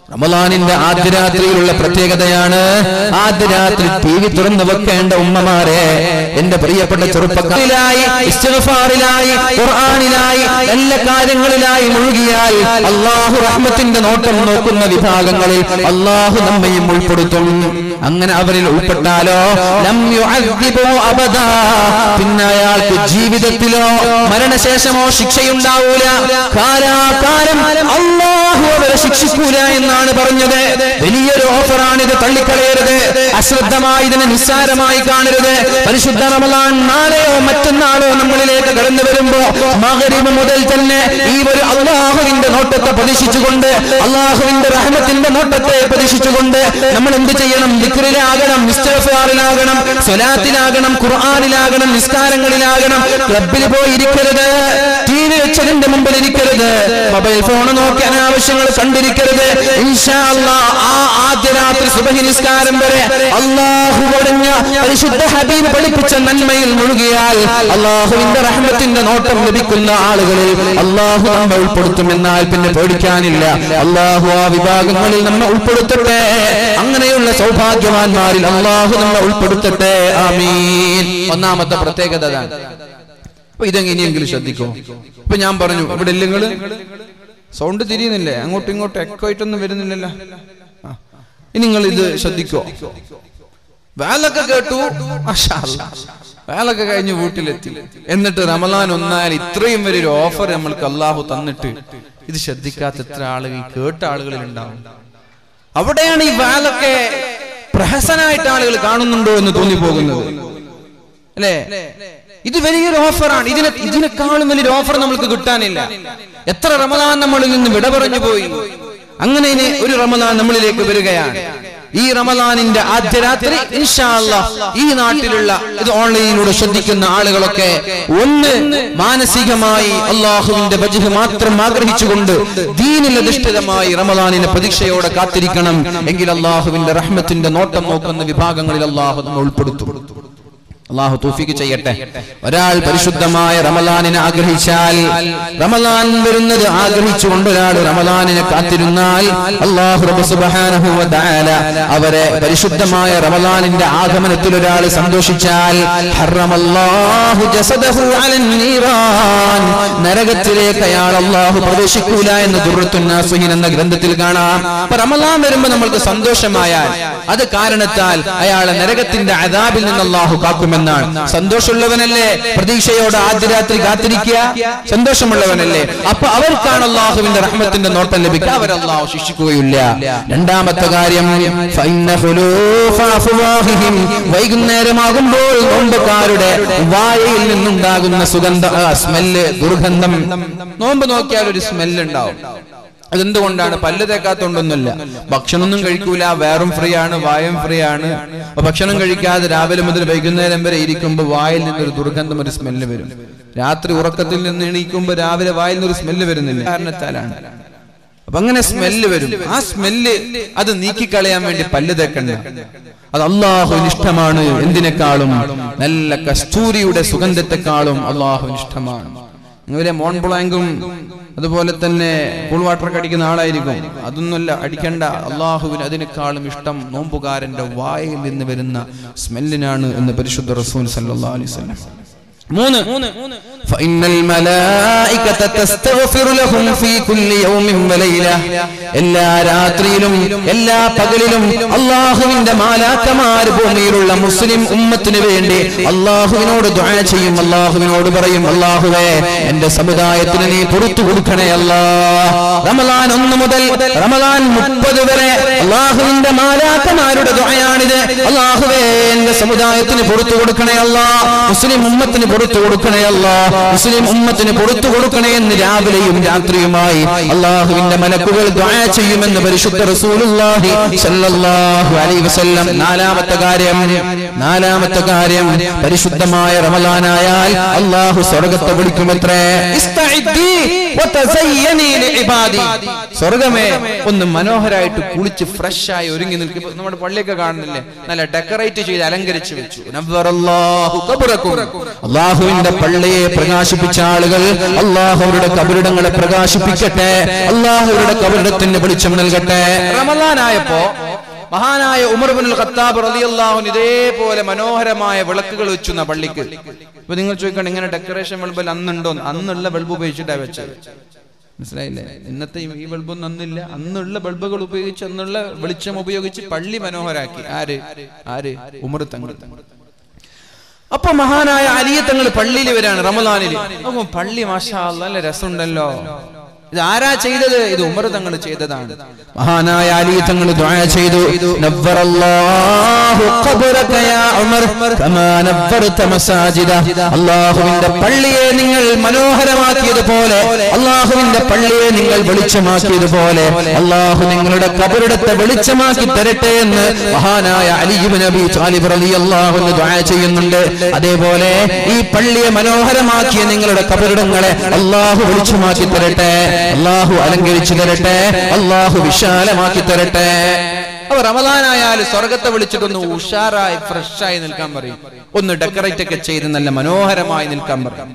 റമലാനിന്റെ ആദ്യ രാത്രിയിലുള്ള പ്രത്യേകതയാണ് ആദ്യ രാത്രി ടി വി തുറന്നു വെക്കേണ്ട ഉമ്മമാരെ എന്റെ പ്രിയപ്പെട്ട ചെറുപ്പക്കാരിലായി ഇസ്തിഗ്ഫാറിലായി ഖുർആനിലായി എല്ലാ കാര്യങ്ങളിലായി മുഴുകിയാൽ അള്ളാഹു റഹ്മത്തിന്റെ നോട്ടം നോക്കുന്ന വിഭാഗങ്ങളിൽ അള്ളാഹു നമ്മയും ഉൾപ്പെടുത്തും അങ്ങനെ അവരിൽ ഉൾപ്പെട്ടാലോ ലം യുഅദ്ദിബു അബദാ പിന്നെ അയാൾക്ക് ജീവിതത്തിലോ മരണശേഷമോ ശിക്ഷയുണ്ടാവൂല കാലാകാലം അള്ളാഹു അവരെ ശിക്ഷിക്കൂല എന്നാണ് പറഞ്ഞത് വലിയൊരു ഓഫറാണ് ഇത് തള്ളിക്കളയരുത് അശ്രദ്ധമായി ഇതിനെ നിസ്സാരമായി കാണരുത് പരിശുദ്ധ റമലാൻ നാളെയോ മറ്റന്നാളോ നമ്മളിലേക്ക് കടന്നു വരുമ്പോ മകരിബ് മുതൽ തന്നെ ഈ ഒരു അള്ളാഹുവിന്റെ നോട്ടത്തെ പ്രതീക്ഷിച്ചുകൊണ്ട് അള്ളാഹുവിന്റെ റഹ്മത്തിന്റെ നോട്ടത്തെ പ്രതീക്ഷിച്ചുകൊണ്ട് നമ്മൾ എന്ത് ചെയ്യണം ദിക്റിലാകണം ഇസ്തിഗ്ഫാറിലാകണം സ്വലാത്തിലാകണം ഖുർആനിലാകണം നിസ്കാരങ്ങളിലാകണം ക്ലബിൽ പോയി ഇരിക്കരുത് ടി വി വെച്ചതിന്റെ മുമ്പിൽ ഇരിക്കരുത് മൊബൈൽ ഫോൺ നോക്കി അനാവശ്യങ്ങൾ കണ്ടിരിക്കരുത് ഇൻഷാ അല്ലാ ആ ആദ്യ രാത്രി സുബഹി നിസ്കാരം വരെ അള്ളാഹു പൊടിഞ്ഞ പരിശുദ്ധ ഹബീബ് പഠിപ്പിച്ച നന്മയിൽ മുഴുകിയാൽ അള്ളാഹുവിന്റെ റഹ്മത്തിന്റെ നോട്ടം ലഭിക്കുന്ന ആളുകളിൽ അള്ളാഹു നമ്മെ ഉൾപ്പെടുത്തും എന്നാൽ പിന്നെ പേടിക്കാനില്ല അള്ളാഹു ആ വിഭാഗങ്ങളിൽ നമ്മെ ഉൾപ്പെടുത്തട്ടെ അങ്ങനെയുള്ള സൗഭാഗ്യവാന്മാരിൽ അള്ളാഹു നമ്മെ ഉൾപ്പെടുത്തട്ടെ ആമീൻ ഒന്നാമത്തെ പ്രത്യേകത അതാണ് അപ്പൊ ഇതെങ്ങനെയെങ്കിലും ശ്രദ്ധിക്കോ ഇപ്പൊ ഞാൻ പറഞ്ഞു ഇവിടെ ഇല്ലെങ്കില് സൗണ്ട് തിരിയുന്നില്ലേ അങ്ങോട്ടും ഇങ്ങോട്ടും എക്കോ ആയിട്ടൊന്നും വരുന്നില്ലല്ലോ ആ. ഇനി നിങ്ങൾ ഇത് ശ്രദ്ധിക്കോ വേലൊക്കെ കേട്ടു മാഷാ അല്ലാ. വേലൊക്കെ കഴിഞ്ഞ് വീട്ടിലെത്തി എന്നിട്ട് റമലാൻ ഒന്നാൽ ഇത്രയും വലിയൊരു ഓഫർ നമ്മൾക്ക് അള്ളാഹു തന്നിട്ട് ഇത് ശ്രദ്ധിക്കാത്ത എത്ര ആളുകൾ കേട്ട ആളുകളിൽ ഉണ്ടാവും അവിടെയാണ് ഈ വാലൊക്കെ പ്രഹസനായിട്ട് ആളുകൾ കാണുന്നുണ്ടോ എന്ന് തോന്നിപ്പോകുന്നത് അല്ലേ ഇത് വലിയൊരു ഓഫറാണ് ഇതിനെ ഇതിനേക്കാളും വലിയൊരു ഓഫർ നമ്മൾക്ക് കിട്ടാനില്ല എത്ര റമദാൻ നമ്മളിൽ നിന്ന് വിട പറഞ്ഞു പോയി അങ്ങനെ ഇനി ഒരു റമദാൻ നമ്മളിലേക്ക് വരികയാണ് ഈ റമദാനിന്റെ ആദ്യ രാത്രി ഇൻഷാ അല്ലാ ഈ നാട്ടിലുള്ള ഇത് ഓൺലൈനിലൂടെ ശ്രദ്ധിക്കുന്ന ആളുകളൊക്കെ ഒന്ന് മാനസികമായി അള്ളാഹുവിന്റെ വജഹ് മാത്രം ആഗ്രഹിച്ചുകൊണ്ട് ദീനിൽ അധിഷ്ഠിതമായി റമദാനിനെ പ്രതീക്ഷയോടെ കാത്തിരിക്കണം എങ്കിൽ അള്ളാഹുവിന്റെ റഹ്മത്തിന്റെ നോട്ടം നോക്കുന്ന വിഭാഗങ്ങളിൽ അള്ളാഹു നമ്മൾ ഉൾപ്പെടുത്തും അള്ളാഹു തൗഫീഖ് ചെയ്യട്ടെ ഒരാൾ പരിശുദ്ധമായ റമലാനിനെ ആഗ്രഹിച്ചാൽ റമലാൻ വരുന്നത് ആഗ്രഹിച്ചുകൊണ്ട് ഒരാൾ റമലാനിനെ കാത്തിരുന്നാൽ അള്ളാഹു റബ്ബ് സുബ്ഹാനഹു വ തആല അവരെ പരിശുദ്ധമായ റമലാനിന്റെ ആഗമനത്തിൽ ഒരാൾ സന്തോഷിച്ചാൽ ഹറമല്ലാഹു ജസദഹു അലൻ നീറാൻ നരകത്തിലേക്ക് അയാൾ അള്ളാഹു പ്രവേശിക്കൂല എന്ന് ദുർറത്തുൻ നാസിഹിൻ എന്ന ഗ്രന്ഥത്തിൽ കാണാം അപ്പൊ റമലാൻ വരുമ്പോൾ നമ്മൾക്ക് സന്തോഷമായാൽ അത് കാരണത്താൽ അയാളെ നരകത്തിന്റെ അതാബിൽ നിന്ന് അള്ളാഹു കാക്കുമെന്നാണ് സന്തോഷമുള്ളവനല്ലേ പ്രതീക്ഷയോടെ ആദ്യ രാത്രി കാത്തിരിക്കുക സന്തോഷമുള്ളവനല്ലേ അപ്പൊ അവർക്കാണ് അള്ളാഹുവിന്റെ റഹ്മത്തിന്റെ നോട്ടം ലഭിക്കുക അവരല്ലാഹു ശിക്ഷിക്കുകയില്ല രണ്ടാമത്തെ കാര്യം ഫഇന്ന ഖുലൂഫ അഫ്വാഹിഹിം. വൈകുന്നേരമാകുമ്പോൾ നോമ്പുകാരുടെ വായയിൽ നിന്നുണ്ടാകുന്ന സുഗന്ധ ആ, സ്മെല്ല് ദുർഗന്ധം നോമ്പ് നോക്കിയാൽ ഒരു സ്മെല്ല് ഉണ്ടാവും അതെന്തുകൊണ്ടാണ് പല്ല് തേക്കാത്തോണ്ടൊന്നുമില്ല ഭക്ഷണമൊന്നും കഴിക്കൂല വേറും ഫ്രീ ആണ് വായും ഫ്രീ ആണ് അപ്പൊ ഭക്ഷണം കഴിക്കാതെ രാവിലെ മുതൽ വൈകുന്നേരം വരെ ഇരിക്കുമ്പോൾ വായിൽ നിന്നൊരു ദുർഗന്ധം ഒരു സ്മെല്ല് വരും രാത്രി ഉറക്കത്തിൽ നിന്ന് എണീക്കുമ്പോൾ രാവിലെ വായിൽ നിന്നൊരു സ്മെല്ല് വരുന്നില്ല കാരണത്താലാണ് അപ്പൊ അങ്ങനെ സ്മെല്ല് വരും ആ സ്മെല്ല് അത് നീക്കിക്കളയാൻ വേണ്ടി പല്ല് തേക്കണ്ട അത് അള്ളാഹുവിന് ഇഷ്ടമാണ് എന്തിനേക്കാളും നല്ല കസ്തൂരിയുടെ സുഗന്ധത്തെക്കാളും അള്ളാഹുവിന് ഇഷ്ടമാണ് ഇവരെ മോൺബുളാങ്കും അതുപോലെ തന്നെ കൂൾ വാട്ടർ ഒക്കെ അടിക്കുന്ന ആളായിരിക്കും അതൊന്നുമല്ല അടിക്കണ്ട അള്ളാഹുവിന് അതിനേക്കാളും ഇഷ്ടം നോമ്പുകാരന്റെ വായിൽ നിന്ന് വരുന്ന സ്മെല്ലിനാണ് എന്ന് പരിശുദ്ധ റസൂൽ സല്ലല്ലാഹു അലൈഹി വസല്ലം മൂന്ന് فإن الملائكة تستغفر لهم في كل يوم وليلة എല്ലാ രാത്രിയിലും എല്ലാ പകലിലും അള്ളാഹുവിന്റെ മാലാക്കമാർ ഭൂമിയിലുള്ള മുസ്ലിം ഉമ്മത്തിന് വേണ്ടി അള്ളാഹുവിനോട് ദുആ ചെയ്യും അള്ളാഹുവിനോട് പറയും അള്ളാഹുവേ എന്റെ സമുദായത്തിന് നീ പുറത്തു കൊടുക്കണേ അല്ലാ റമലാൻ ഒന്ന് മുതൽ റമലാൻ മുപ്പത് വരെ അള്ളാഹുവിന്റെ മാലാക്കമാരുടെ ദുആയാണിത് അള്ളാഹുവേ എന്റെ സമുദായത്തിന് പുറത്തു കൊടുക്കണേ അല്ലാ മുസ്ലിം ഉമ്മത്തിന് പുറത്തു കൊടുക്കണേ അല്ലാ മുസ്ലിം ഉമ്മത്തിന് പുറത്തു കൊടുക്കണേ എന്ന് രാവിലെയും രാത്രിയുമായി അള്ളാഹുവിന്റെ മലക്കുകൾ ദുആ ചെയ്യുമെന്ന് പരിശുദ്ധ റസൂലുള്ളാഹി സ്വല്ലല്ലാഹു അലൈഹി വസല്ലം നാലാമത്തെ കാര്യം നാലാമത്തെ കാര്യം പരിശുദ്ധമായ റമളാനായാൽ അള്ളാഹു സ്വർഗത്തെ വിളിക്കുമത്രേ ഇസ്തഇദ്ദി വതസയ്യനി ലിഇബാദി സ്വർഗമേ ഒന്ന് മനോഹരായിട്ട് കുളിച്ച് ഫ്രഷ് ആയി ഒരുങ്ങി നിൽക്കും ഇപ്പൊ നമ്മുടെ പള്ളിയൊക്കെ കാണുന്നില്ലേ നല്ല ഡെക്കറേറ്റ് ചെയ്ത് അലങ്കരിച്ചു വെച്ചു നവ്വറല്ലാഹു ഖബറക്കും. അള്ളാഹുവിന്റെ പള്ളിയെ പ്രകാശിപ്പിച്ച ആളുകൾ അള്ളാഹു അവരുടെ കബറിടങ്ങളെ പ്രകാശിപ്പിക്കട്ടെ അള്ളാഹു അവരുടെ കബറിടത്തിന് വെളിച്ചം നൽകട്ടെ റമദാനായപ്പോ മഹാനായ ഉമർ ബിൻ ഖത്താബ് റളിയല്ലാഹു അൻഹു ഇതേപോലെ മനോഹരമായ വിളക്കുകൾ വെച്ചു എന്ന പള്ളിക്ക് ഇപ്പൊ നിങ്ങൾ ചോദിക്കണം ഇങ്ങനെ ഡെക്കറേഷൻ ബൾബ് അന്നുണ്ടോ അന്നുള്ള ബൾബ് ഉപയോഗിച്ചിട്ടാ വെച്ചത് മനസ്സിലായില്ലേ ഇന്നത്തെ ഈ- ഈ ബൾബൊന്നും അന്നില്ല അന്നുള്ള ബൾബുകൾ ഉപയോഗിച്ച് അന്നുള്ള വെളിച്ചം ഉപയോഗിച്ച് പള്ളി മനോഹരാക്കി ആര് ആര് ഉമർ തങ്ങൾ അപ്പൊ മഹാനായ അലിയ തങ്ങൾ പള്ളിയിൽ വരാണ് റമദാനിൽ അപ്പൊ പള്ളി മാഷാ അല്ലാ, നല്ല രസമുണ്ടല്ലോ ഇത് ആരാ ചെയ്തത് ഇത് ഉമർ തങ്ങൾ ചെയ്തതാണ് മഹാനായ അലി തങ്ങൾ ദുആ ചെയ്തു നവ്വറല്ലാഹു ഖബറക യാ ഉമർ കമാ നവ്വർത മസാജിദ അല്ലാഹുവിന്റെ പള്ളിയെ നിങ്ങൾ മനോഹരമാക്കിയതുപോലെ അല്ലാഹുവിന്റെ പള്ളിയെ നിങ്ങൾ വെളിച്ചമാക്കിയതുപോലെ അല്ലാഹു നിങ്ങളുടെ കബറിടത്തെ വെളിച്ചമാക്കി തരട്ടെ എന്ന് മഹാനായ അലി ഇബ്നു അബി ത്വാലിബ് റളിയല്ലാഹു അൻഹു ദുആ ചെയ്യുന്നുണ്ട് അതേപോലെ ഈ പള്ളിയെ മനോഹരമാക്കിയ നിങ്ങളുടെ കബറിടങ്ങളെ അള്ളാഹു വെളിച്ചമാക്കി തരട്ടെ അള്ളാഹു അലങ്കരിച്ചു തരട്ടെ അള്ളാഹു വിശാലമാക്കി തരട്ടെ അപ്പൊ റമദാനായാൽ സ്വർഗത്തെ വിളിച്ചിട്ടൊന്ന് ഉഷാറായി ഫ്രഷായി നിൽക്കാൻ പറയും ഒന്ന് ഡെക്കറേറ്റ് ഒക്കെ ചെയ്ത് നല്ല മനോഹരമായി നിൽക്കാൻ പറയും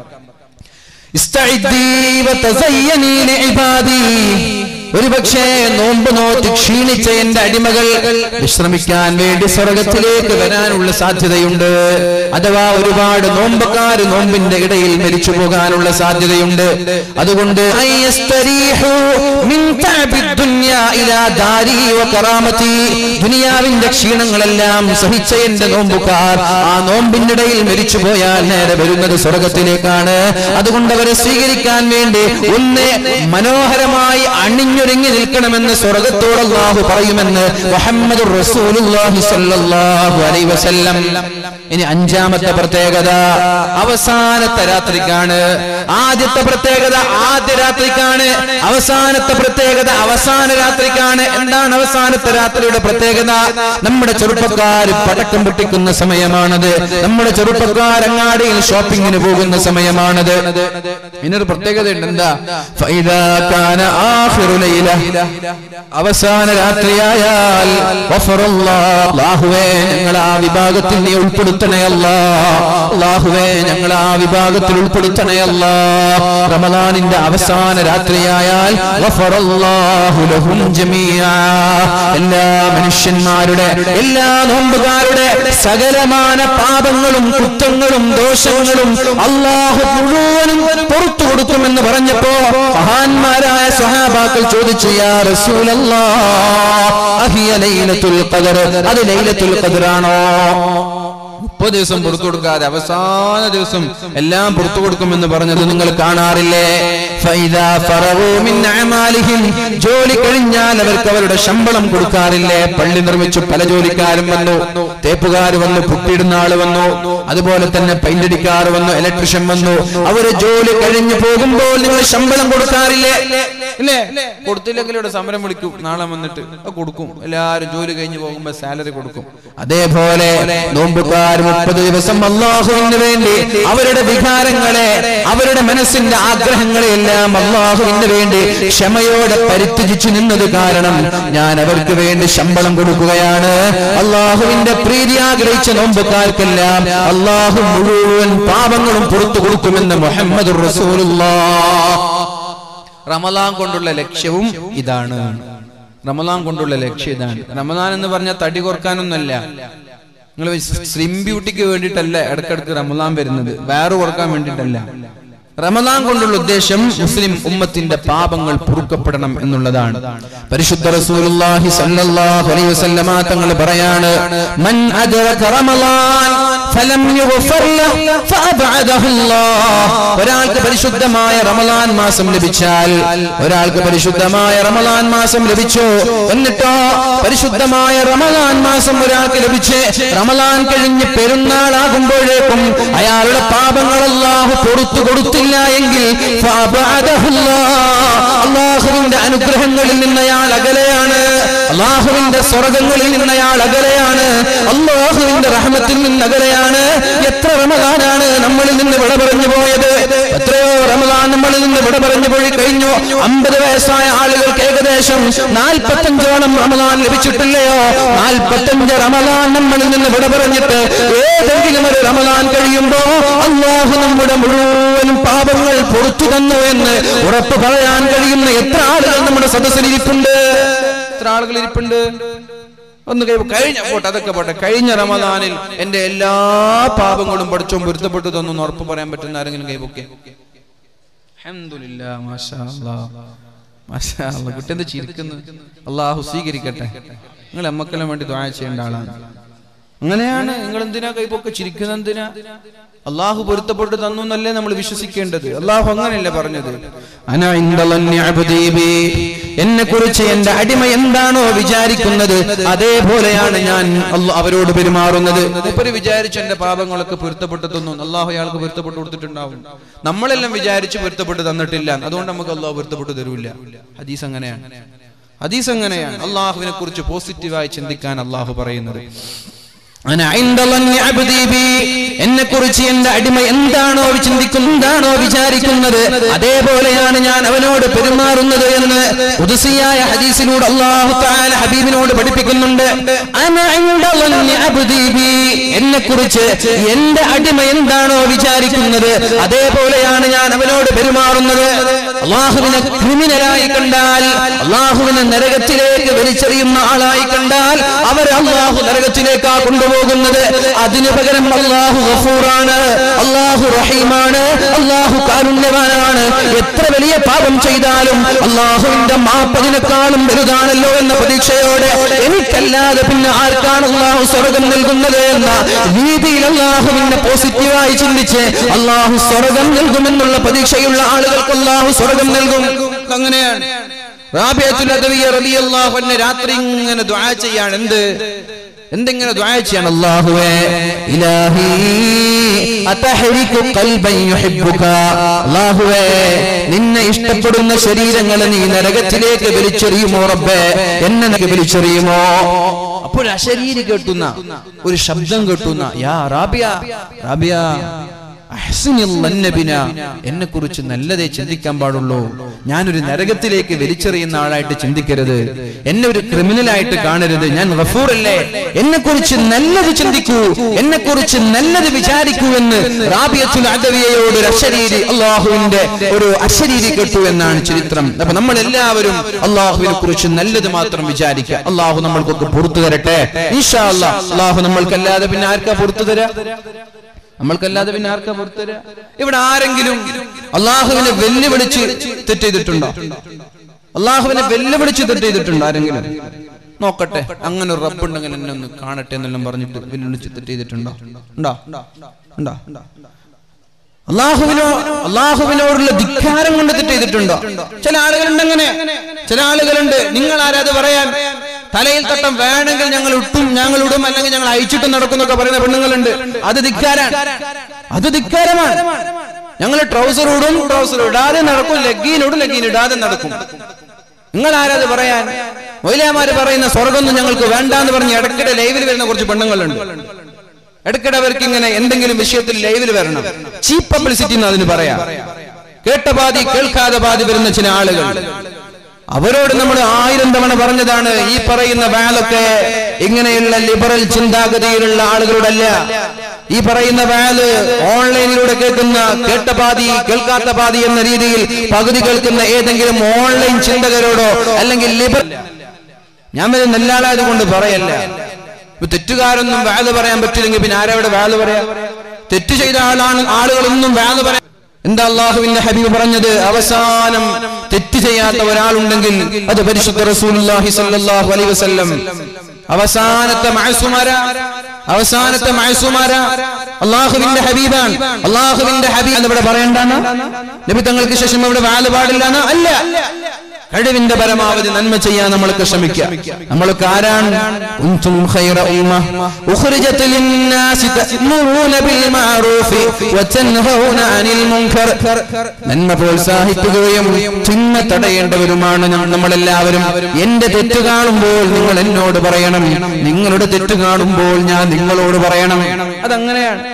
ഇസ്തഇദ്ദീ വതസയ്യനീ ലിഇബാദി. ഒരുപക്ഷേ നോമ്പ് നോറ്റ് ക്ഷീണിച്ച എന്റെ അടിമകൾ വിശ്രമിക്കാൻ വേണ്ടി സ്വർഗത്തിലേക്ക് വരാനുള്ള സാധ്യതയുണ്ട് അഥവാ ഒരുപാട് നോമ്പക്കാര് നോമ്പിന്റെ ഇടയിൽ മരിച്ചു പോകാനുള്ള സാധ്യതയുണ്ട് അതുകൊണ്ട് അയ്യസ്തരീഹു മിൻ തഅബി ദുനിയാ ഇലാ ദാരി വ കറാമതി. ദുനിയാവിന്റെ ക്ഷീണങ്ങളെല്ലാം സഹിച്ച എന്റെ നോമ്പുകാർ ആ നോമ്പിന്റെ ഇടയിൽ മരിച്ചു പോയാൽ നേരെ വരുന്നത് സ്വർഗത്തിലേക്കാണ് അതുകൊണ്ട് അവരെ സ്വീകരിക്കാൻ വേണ്ടി ഒന്ന് മനോഹരമായി അണിഞ്ഞൊരുങ്ങി നിൽക്കണമെന്ന് സ്വർഗത്തോട് അള്ളാഹു പറയുമെന്ന് മുഹമ്മദ് റസൂലുള്ളാഹി സ്വല്ലല്ലാഹു അലൈഹി വസല്ലം ഇനി അഞ്ചാമത്തെ പ്രത്യേകത അവസാനത്തെ രാത്രിക്കാണ് ആദ്യത്തെ പ്രത്യേകത ആദ്യ രാത്രിക്കാണ് അവസാനത്തെ പ്രത്യേകത അവസാന രാത്രിക്കാണ് എന്താണ് അവസാനത്തെ രാത്രിയുടെ പ്രത്യേകത നമ്മുടെ ചെറുപ്പക്കാർ പടക്കം പൊട്ടിക്കുന്ന സമയമാണത് നമ്മുടെ ചെറുപ്പക്കാർ അങ്ങാടിയിൽ ഷോപ്പിങ്ങിന് പോകുന്ന സമയമാണത് ഇതിനൊരു പ്രത്യേകതയുണ്ട് എന്താ ഫൈദാ കാന ആഖിറു ലൈല അവസാന രാത്രിയായാൽ ഗഫറല്ലാഹ്. അല്ലാഹുവേ ഞങ്ങൾ ആ വിഭാഗത്തിൽ നീ ഉൾപ്പെടുത്തണേ അല്ലാ അല്ലാഹുവേ ഞങ്ങൾ ആ വിഭാഗത്തിൽ ഉൾപ്പെടുത്തണേ അല്ലാ റമദാനിന്റെ അവസാന രാത്രിയായാൽ ഗഫറല്ലാഹു ലഹും ജമീആ. എല്ലാ മനുഷ്യന്മാരുടെ എല്ലാ നോമ്പുകാരുടെ സകലമാന പാപങ്ങളും കുറ്റങ്ങളും ദോഷങ്ങളും അള്ളാഹു മുഴുവനും പുറത്തു കൊടുക്കുമെന്ന് പറഞ്ഞപ്പോ മഹാന്മാരായ സ്വഹാബാക്കൾ ചോദിച്ചു യാ റസൂലല്ലാ അഹിയ ലൈലത്തുൽ ഖദർ അത് ലൈലത്തുൽ ഖദറാണോ മുപ്പത് ദിവസം പുറത്തു കൊടുക്കാതെ അവസാന ദിവസം എല്ലാം പുറത്തു കൊടുക്കുമെന്ന് പറഞ്ഞത് നിങ്ങൾ കാണാറില്ലേ ഫൈദാ ഫറഗൂ മിൻ അഅമാലിഹിം. ജോലി കഴിഞ്ഞാൽ അവർക്ക് അവരുടെ ശമ്പളം കൊടുക്കാറില്ലേ പള്ളി നിർമ്മിച്ചു പല ജോലിക്കാരും വന്നു തേപ്പുകാർ വന്നു പുട്ടിയിടുന്ന ആള് വന്നു അതുപോലെ തന്നെ പെയിന്റടിക്കാർ വന്നു ഇലക്ട്രീഷ്യൻ വന്നു അവര് ജോലി കഴിഞ്ഞു പോകുമ്പോൾ നിങ്ങൾ ശമ്പളം കൊടുക്കാറില്ലേ ഇല്ലേ കൊടുത്തില്ലെങ്കിൽ ഇവിടെ സമരം വിളിക്കും നാളെ വന്നിട്ട് അത് കൊടുക്കും എല്ലാരും ജോലി കഴിഞ്ഞു പോകുമ്പോ സാലറി കൊടുക്കും അതേപോലെ നോമ്പുകാർ മുപ്പത് ദിവസം അള്ളാഹുവിന് വേണ്ടി അവരുടെ വികാരങ്ങളെ അവരുടെ മനസ്സിന്റെ ആഗ്രഹങ്ങളെ എല്ലാം അള്ളാഹുവിന് വേണ്ടി ക്ഷമയോടെ പരിത്യജിച്ചു നിന്നത് കാരണം ഞാൻ അവർക്ക് വേണ്ടി ശമ്പളം കൊടുക്കുകയാണ് അള്ളാഹുവിന്റെ പ്രീതി ആഗ്രഹിച്ച നോമ്പുകാർക്കെല്ലാം അള്ളാഹു മുഴുവൻ പാപങ്ങളും പുറത്തു കൊടുക്കുമെന്ന് മുഹമ്മദ് റമലാൻ കൊണ്ടുള്ള ലക്ഷ്യവും ഇതാണ് റമലാൻ കൊണ്ടുള്ള ലക്ഷ്യം ഇതാണ് റമലാൻ എന്ന് പറഞ്ഞാൽ തടി കുറക്കാനൊന്നല്ല നിങ്ങൾ സ്ലിം ബ്യൂട്ടിക്ക് വേണ്ടിയിട്ടല്ല ഇടക്കിടക്ക് റമലാൻ വരുന്നത് വേറെ കുറക്കാൻ വേണ്ടിയിട്ടല്ല റമദാൻ കൊണ്ടുള്ള ഉദ്ദേശം മുസ്ലിം ഉമ്മത്തിന്റെ പാപങ്ങൾ പൊറുക്കപ്പെടണം എന്നുള്ളതാണ് പരിശുദ്ധ റസൂലുള്ളാഹി സ്വല്ലല്ലാഹു അലൈഹി വസല്ലമ തങ്ങൾ പറയാണ് മൻ അദ്റക റമളാൻ ഫലം യുഗ്ഫർ ലഹു ഫഅബഅദഹു അല്ലാഹ് ഒരാൾക്ക് പരിശുദ്ധമായ റമളാൻ മാസം ലഭിച്ചാൽ ഒരാൾക്ക് പരിശുദ്ധമായ റമളാൻ മാസം ലഭിച്ചു എന്നിട്ടോ പരിശുദ്ധമായ റമളാൻ മാസം ഒരാൾക്ക് ലഭിച്ച് റമളാൻ കഴിഞ്ഞ് പെരുന്നാളാകുമ്പോഴേക്കും അയാളുടെ പാപങ്ങൾ അല്ലാഹു പുറത്തു കൊടുത്തില്ല എങ്കിൽ ഫഅബഅദഹു അല്ലാഹ്. അള്ളാഹുവിന്റെ അനുഗ്രഹങ്ങളിൽ നിന്ന് അയാൾ അകലെയാണ് അള്ളാഹുവിന്റെ സ്വർഗങ്ങളിൽ നിന്ന് അയാൾ അകലെയാണ് അള്ളാഹുവിന്റെ റഹ്മത്തിൽ നിന്ന് അകലെയാണ് എത്ര റമദാനാണ് നമ്മളിൽ നിന്ന് വിട പറഞ്ഞു പോയത് എത്രയോ റമദാൻ നമ്മളിൽ നിന്ന് വിട പറഞ്ഞു പോയി കഴിഞ്ഞു അമ്പത് വയസ്സായ ആളുകൾക്ക് ഏകദേശം നാൽപ്പത്തഞ്ചോളം റമദാൻ ലഭിച്ചിട്ടില്ലയോ നാൽപ്പത്തഞ്ച് റമദാൻ നമ്മളിൽ നിന്ന് വിട പറഞ്ഞിട്ട് ഏതെങ്കിലും ഒരു റമദാൻ കഴിയുമ്പോ അള്ളാഹു നമ്മുടെ മുഴുവനും പാപങ്ങൾ പുറത്തു തന്നു എന്ന് ഉറപ്പ് പറയാൻ കഴിയുന്ന എത്ര ആളുകൾ നമ്മുടെ സദസ്സിൽ ഇരിപ്പുണ്ട് എത്ര ആളുകൾ ഇരിപ്പുണ്ട് ഒന്ന് കൈ കഴിഞ്ഞ പോട്ടെ അതൊക്കെ പോട്ടെ കഴിഞ്ഞ റമദാനിൽ എന്റെ എല്ലാ പാപങ്ങളും പഠിച്ചോ പൊരുത്തപ്പെട്ടു തന്നു എന്ന് ഉറപ്പ് പറയാൻ പറ്റുന്ന ആരെങ്കിലും കൈപൊക്കെ അൽഹംദുലില്ലാ, മാഷാ അല്ലാഹ്. മാഷാ അല്ലാഹ്. കുട്ടി എന്താ ചിരിക്കുന്നു അള്ളാഹു സ്വീകരിക്കട്ടെ നിങ്ങൾ എമ്മക്കെല്ലാം വേണ്ടി ദ്വായ ചെയ്യേണ്ട ആളാണ് അങ്ങനെയാണ് നിങ്ങൾ എന്തിനാ കൈപ്പൊക്കെ ചിരിക്കുന്ന എന്തിനാ അള്ളാഹു പൊരുത്തപ്പെട്ട് തന്നു എന്നല്ലേ നമ്മൾ വിശ്വസിക്കേണ്ടത് അള്ളാഹു അങ്ങനെയല്ല പറഞ്ഞത് എന്നെ കുറിച്ച് എന്റെ അടിമ എന്താണോ വിചാരിക്കുന്നത് അതേപോലെയാണ് ഞാൻ അല്ല- അവരോട് പെരുമാറുന്നത് ഇപ്പൊ വിചാരിച്ചു എന്റെ പാപങ്ങളൊക്കെ പൊരുത്തപ്പെട്ട് തന്നു അള്ളാഹു അയാൾക്ക് പൊരുത്തപ്പെട്ട് കൊടുത്തിട്ടുണ്ടാവും നമ്മളെല്ലാം വിചാരിച്ച് പൊരുത്തപ്പെട്ട് തന്നിട്ടില്ല അതുകൊണ്ട് നമുക്ക് അള്ളാഹു പൊരുത്തപ്പെട്ട് തരൂല്ല ഹദീസ് അങ്ങനെയാണ് ഹദീസ് അങ്ങനെയാണ് അള്ളാഹുവിനെ കുറിച്ച് പോസിറ്റീവായി ചിന്തിക്കാൻ അള്ളാഹു പറയുന്നത് എന്നെ കുറിച്ച് എന്റെ അടിമ എന്താണോ ചിന്തിക്കുന്നത് എന്താണോ വിചാരിക്കുന്നത് അതേപോലെയാണ് ഞാൻ അവനോട് പെരുമാറുന്നത് എന്ന് ഉദസിയായ ഹദീസിലൂടെ അള്ളാഹു താല ഹബീബിനോട് പഠിപ്പിക്കുന്നുണ്ട് എന്നെ കുറിച്ച് എന്റെ അടിമ എന്താണോ വിചാരിക്കുന്നത് അതേപോലെയാണ് ഞാൻ അവനോട് പെരുമാറുന്നത് അള്ളാഹുവിനെ ക്രിമിനലായി കണ്ടാൽ അള്ളാഹുവിനെ നരകത്തിലേക്ക് വലിച്ചെറിയുന്ന ആളായി കണ്ടാൽ അവർ അള്ളാഹു നരകത്തിലേക്കാ കൊണ്ടുപോകുന്നത് അതിനു പകരം അള്ളാഹു ഗഫൂറാണ് അള്ളാഹു റഹീമാണ് അള്ളാഹു കാരുണ്യവാനാണ് എത്ര വലിയ പാപം ചെയ്താലും അള്ളാഹുവിന്റെ മാപ്പതിനേക്കാളും വലുതാണല്ലോ എന്ന പ്രതീക്ഷയോടെ എനിക്കല്ലാതെ പിന്നെ ആർക്കാണ് അള്ളാഹു സ്വർഗം നൽകുന്നത് എന്ന രീതിയിൽ അള്ളാഹുവിനെ പോസിറ്റീവായി ചിന്തിച്ച് അള്ളാഹു സ്വർഗം നൽകുമെന്നുള്ള പ്രതീക്ഷയുള്ള ആളുകൾക്ക് അള്ളാഹു സ്വർഗം നൽകും അങ്ങനെയാണ് റാബിയത്തുൽ അദവിയ റളിയല്ലാഹു അൻഹ രാത്രി ഇങ്ങനെ ദുആ ചെയ്യാണ് എന്ത് എന്തെങ്ങനെ ദുആ ചെയ്യാണ് അല്ലാഹുവേ ഇലാഹി അതഹരികു ഖൽബൻ യുഹിബ്ബുക അല്ലാഹുവേ നിന്നെ ഇഷ്ടപ്പെടുന്ന ശരീരങ്ങളെ നീ നരകത്തിലേക്ക് വലിച്ചെറിയുമോ റബ്ബേ എന്നെ നിനക്ക് വലിച്ചെറിയുമോ അപ്പോൾ അശരീരി കേട്ടുന്ന ഒരു ശബ്ദം കേട്ടുന്ന യാ റാബിയ റാബിയ എന്നെ കുറിച്ച് നല്ലതേ ചിന്തിക്കാൻ പാടുള്ളൂ ഞാനൊരു നരകത്തിലേക്ക് വലിച്ചെറിയുന്ന ആളായിട്ട് ചിന്തിക്കരുത് എന്നെ ഒരു ക്രിമിനലായിട്ട് കാണരുത് ഞാൻ റഫൂറല്ലേ എന്നെ കുറിച്ച് നല്ലത് ചിന്തിക്കൂ എന്നെ കുറിച്ച് നല്ലത് വിചാരിക്കൂ എന്ന് റാബിയത്തുൽ അദവിയയോട് ഒരു അശരീരി അള്ളാഹുവിന്റെ ഒരു അശരീരി കേട്ടു എന്നാണ് ചരിത്രം അപ്പൊ നമ്മൾ എല്ലാവരും അള്ളാഹുവിനെ കുറിച്ച് നല്ലത് മാത്രം വിചാരിക്കുക അള്ളാഹു നമ്മൾക്കൊക്കെ പുറത്തു തരട്ടെ ഈശാ അല്ലാ അള്ളാഹു നമ്മൾക്കല്ലാതെ പിന്നെ ആർക്കാ പുറത്തു തരാ നമ്മൾക്കല്ലാതെ പിന്നെ ആർക്കാ പുറത്തുതരാ ഇവിടെ ആരെങ്കിലും അള്ളാഹുവിനെ വെല്ലുവിളിച്ച് തെറ്റ് ചെയ്തിട്ടുണ്ടോ അള്ളാഹുവിനെ വെല്ലുവിളിച്ച് തെറ്റ് ചെയ്തിട്ടുണ്ടോ ആരെങ്കിലും നോക്കട്ടെ അങ്ങനെ ഒരു റബ്ബുണ്ടെങ്കിൽ എന്നെ ഒന്ന് കാണട്ടെ എന്നെല്ലാം പറഞ്ഞിട്ട് വെല്ലുവിളിച്ച് തെറ്റ് ചെയ്തിട്ടുണ്ടോ ഉണ്ടോ ഉണ്ടോ അള്ളാഹുവിനോ അള്ളാഹുവിനോടുള്ള ധിക്കാരം കൊണ്ട് തെറ്റ് ചെയ്തിട്ടുണ്ടോ ചില ആളുകളുണ്ട് അങ്ങനെ ചില ആളുകളുണ്ട് നിങ്ങൾ ആരാത് പറയാൻ തലയിൽ തട്ടം വേണമെങ്കിൽ ഞങ്ങൾ ഇട്ടും ഞങ്ങൾ ഇടും അല്ലെങ്കിൽ ഞങ്ങൾ അയച്ചിട്ടും നടക്കുന്നൊക്കെ പറയുന്ന പെണ്ണുങ്ങളുണ്ട് അത് ധിക്കാരാണ് അത് ധിക്കാരമാണ് ഞങ്ങൾ ട്രൗസർ ഇടും ട്രൗസർ ഇടാതെ നടക്കും ലഗീൻ ഇടും ലഗീൻ ഇടാതെ നടക്കും നിങ്ങൾ ആരാത് പറയാൻ മൊയിലാമാര് പറയുന്ന സ്വർഗമൊന്നും ഞങ്ങൾക്ക് വേണ്ടാന്ന് പറഞ്ഞ് ഇടയ്ക്കിടെ ലൈവിൽ വരുന്ന കുറച്ച് പെണ്ണുങ്ങളുണ്ട് ഇടയ്ക്കിടെ അവർക്ക് ഇങ്ങനെ എന്തെങ്കിലും വിഷയത്തിൽ ലൈവിൽ വരണം ചീപ്പ് പബ്ലിസിറ്റി എന്ന് അതിന് പറയാം കേട്ട പാതി കേൾക്കാതെ പാതി വരുന്ന ചില ആളുകൾ അവരോട് നമ്മൾ ആയിരം തവണ പറഞ്ഞതാണ് ഈ പറയുന്ന വാലൊക്കെ ഇങ്ങനെയുള്ള ലിബറൽ ചിന്താഗതിയിലുള്ള ആളുകളോടല്ല ഈ പറയുന്ന വാല് ഓൺലൈനിലൂടെ കേൾക്കുന്ന കേട്ട പാതി കേൾക്കാത്ത പാതി എന്ന രീതിയിൽ പകുതി കേൾക്കുന്ന ഏതെങ്കിലും ഓൺലൈൻ ചിന്തകരോടോ അല്ലെങ്കിൽ ലിബറൽ ഞാൻ വരെ നെല്ലാളായത് കൊണ്ട് പറയല്ല ഇപ്പൊ തെറ്റുകാരൊന്നും വാല് പറയാൻ പറ്റില്ലെങ്കിൽ പിന്നെ ആരവിടെ വാല് പറയാ തെറ്റ് ചെയ്ത ആളാണ് ആളുകളൊന്നും വാല് പറയാൻ എന്താ അള്ളാഹുവിന്റെ ഹബീബ് പറഞ്ഞത് അവസാനം തെറ്റ് ചെയ്യാത്ത ഒരാളുണ്ടെങ്കിൽ അത് പരിശുദ്ധ റസൂലുള്ളാഹി സ്വല്ലല്ലാഹു അലൈഹി വസല്ലം അവസാനത്തെ മഅസുമാര അവസാനത്തെ മഅസുമാര അള്ളാഹുവിന്റെ ഹബീബാണ് അള്ളാഹുവിന്റെ ഹബീബ് എന്ന് ഇവിടെ പറയണ്ടാണ് നബി തങ്ങൾക്ക് ശേഷം ഇവിടെ വാല് പാടില്ല അല്ല കഴിവിന്റെ പരമാവധി നന്മ ചെയ്യാൻ നമ്മൾക്ക് ശ്രമിക്കാം നമ്മൾക്ക് ആരാണ് കുൻതും ഖൈറ ഉമ്മ ഉഖ്രിജത് ലിന്നാസി തഅ്മുറൂന ബിൽ മഅറൂഫി വതൻഹൗന അനിൽ മുൻകർ നന്മ പ്രോത്സാഹിപ്പിക്കുകയും തിന്മ തടയേണ്ടവരുമാണ് നം- നമ്മളെല്ലാവരും എന്റെ തെറ്റ് കാണുമ്പോൾ നിങ്ങൾ എന്നോട് പറയണം നിങ്ങളുടെ തെറ്റ് കാണുമ്പോൾ ഞാൻ നിങ്ങളോട് പറയണം അതങ്ങനെയാണ്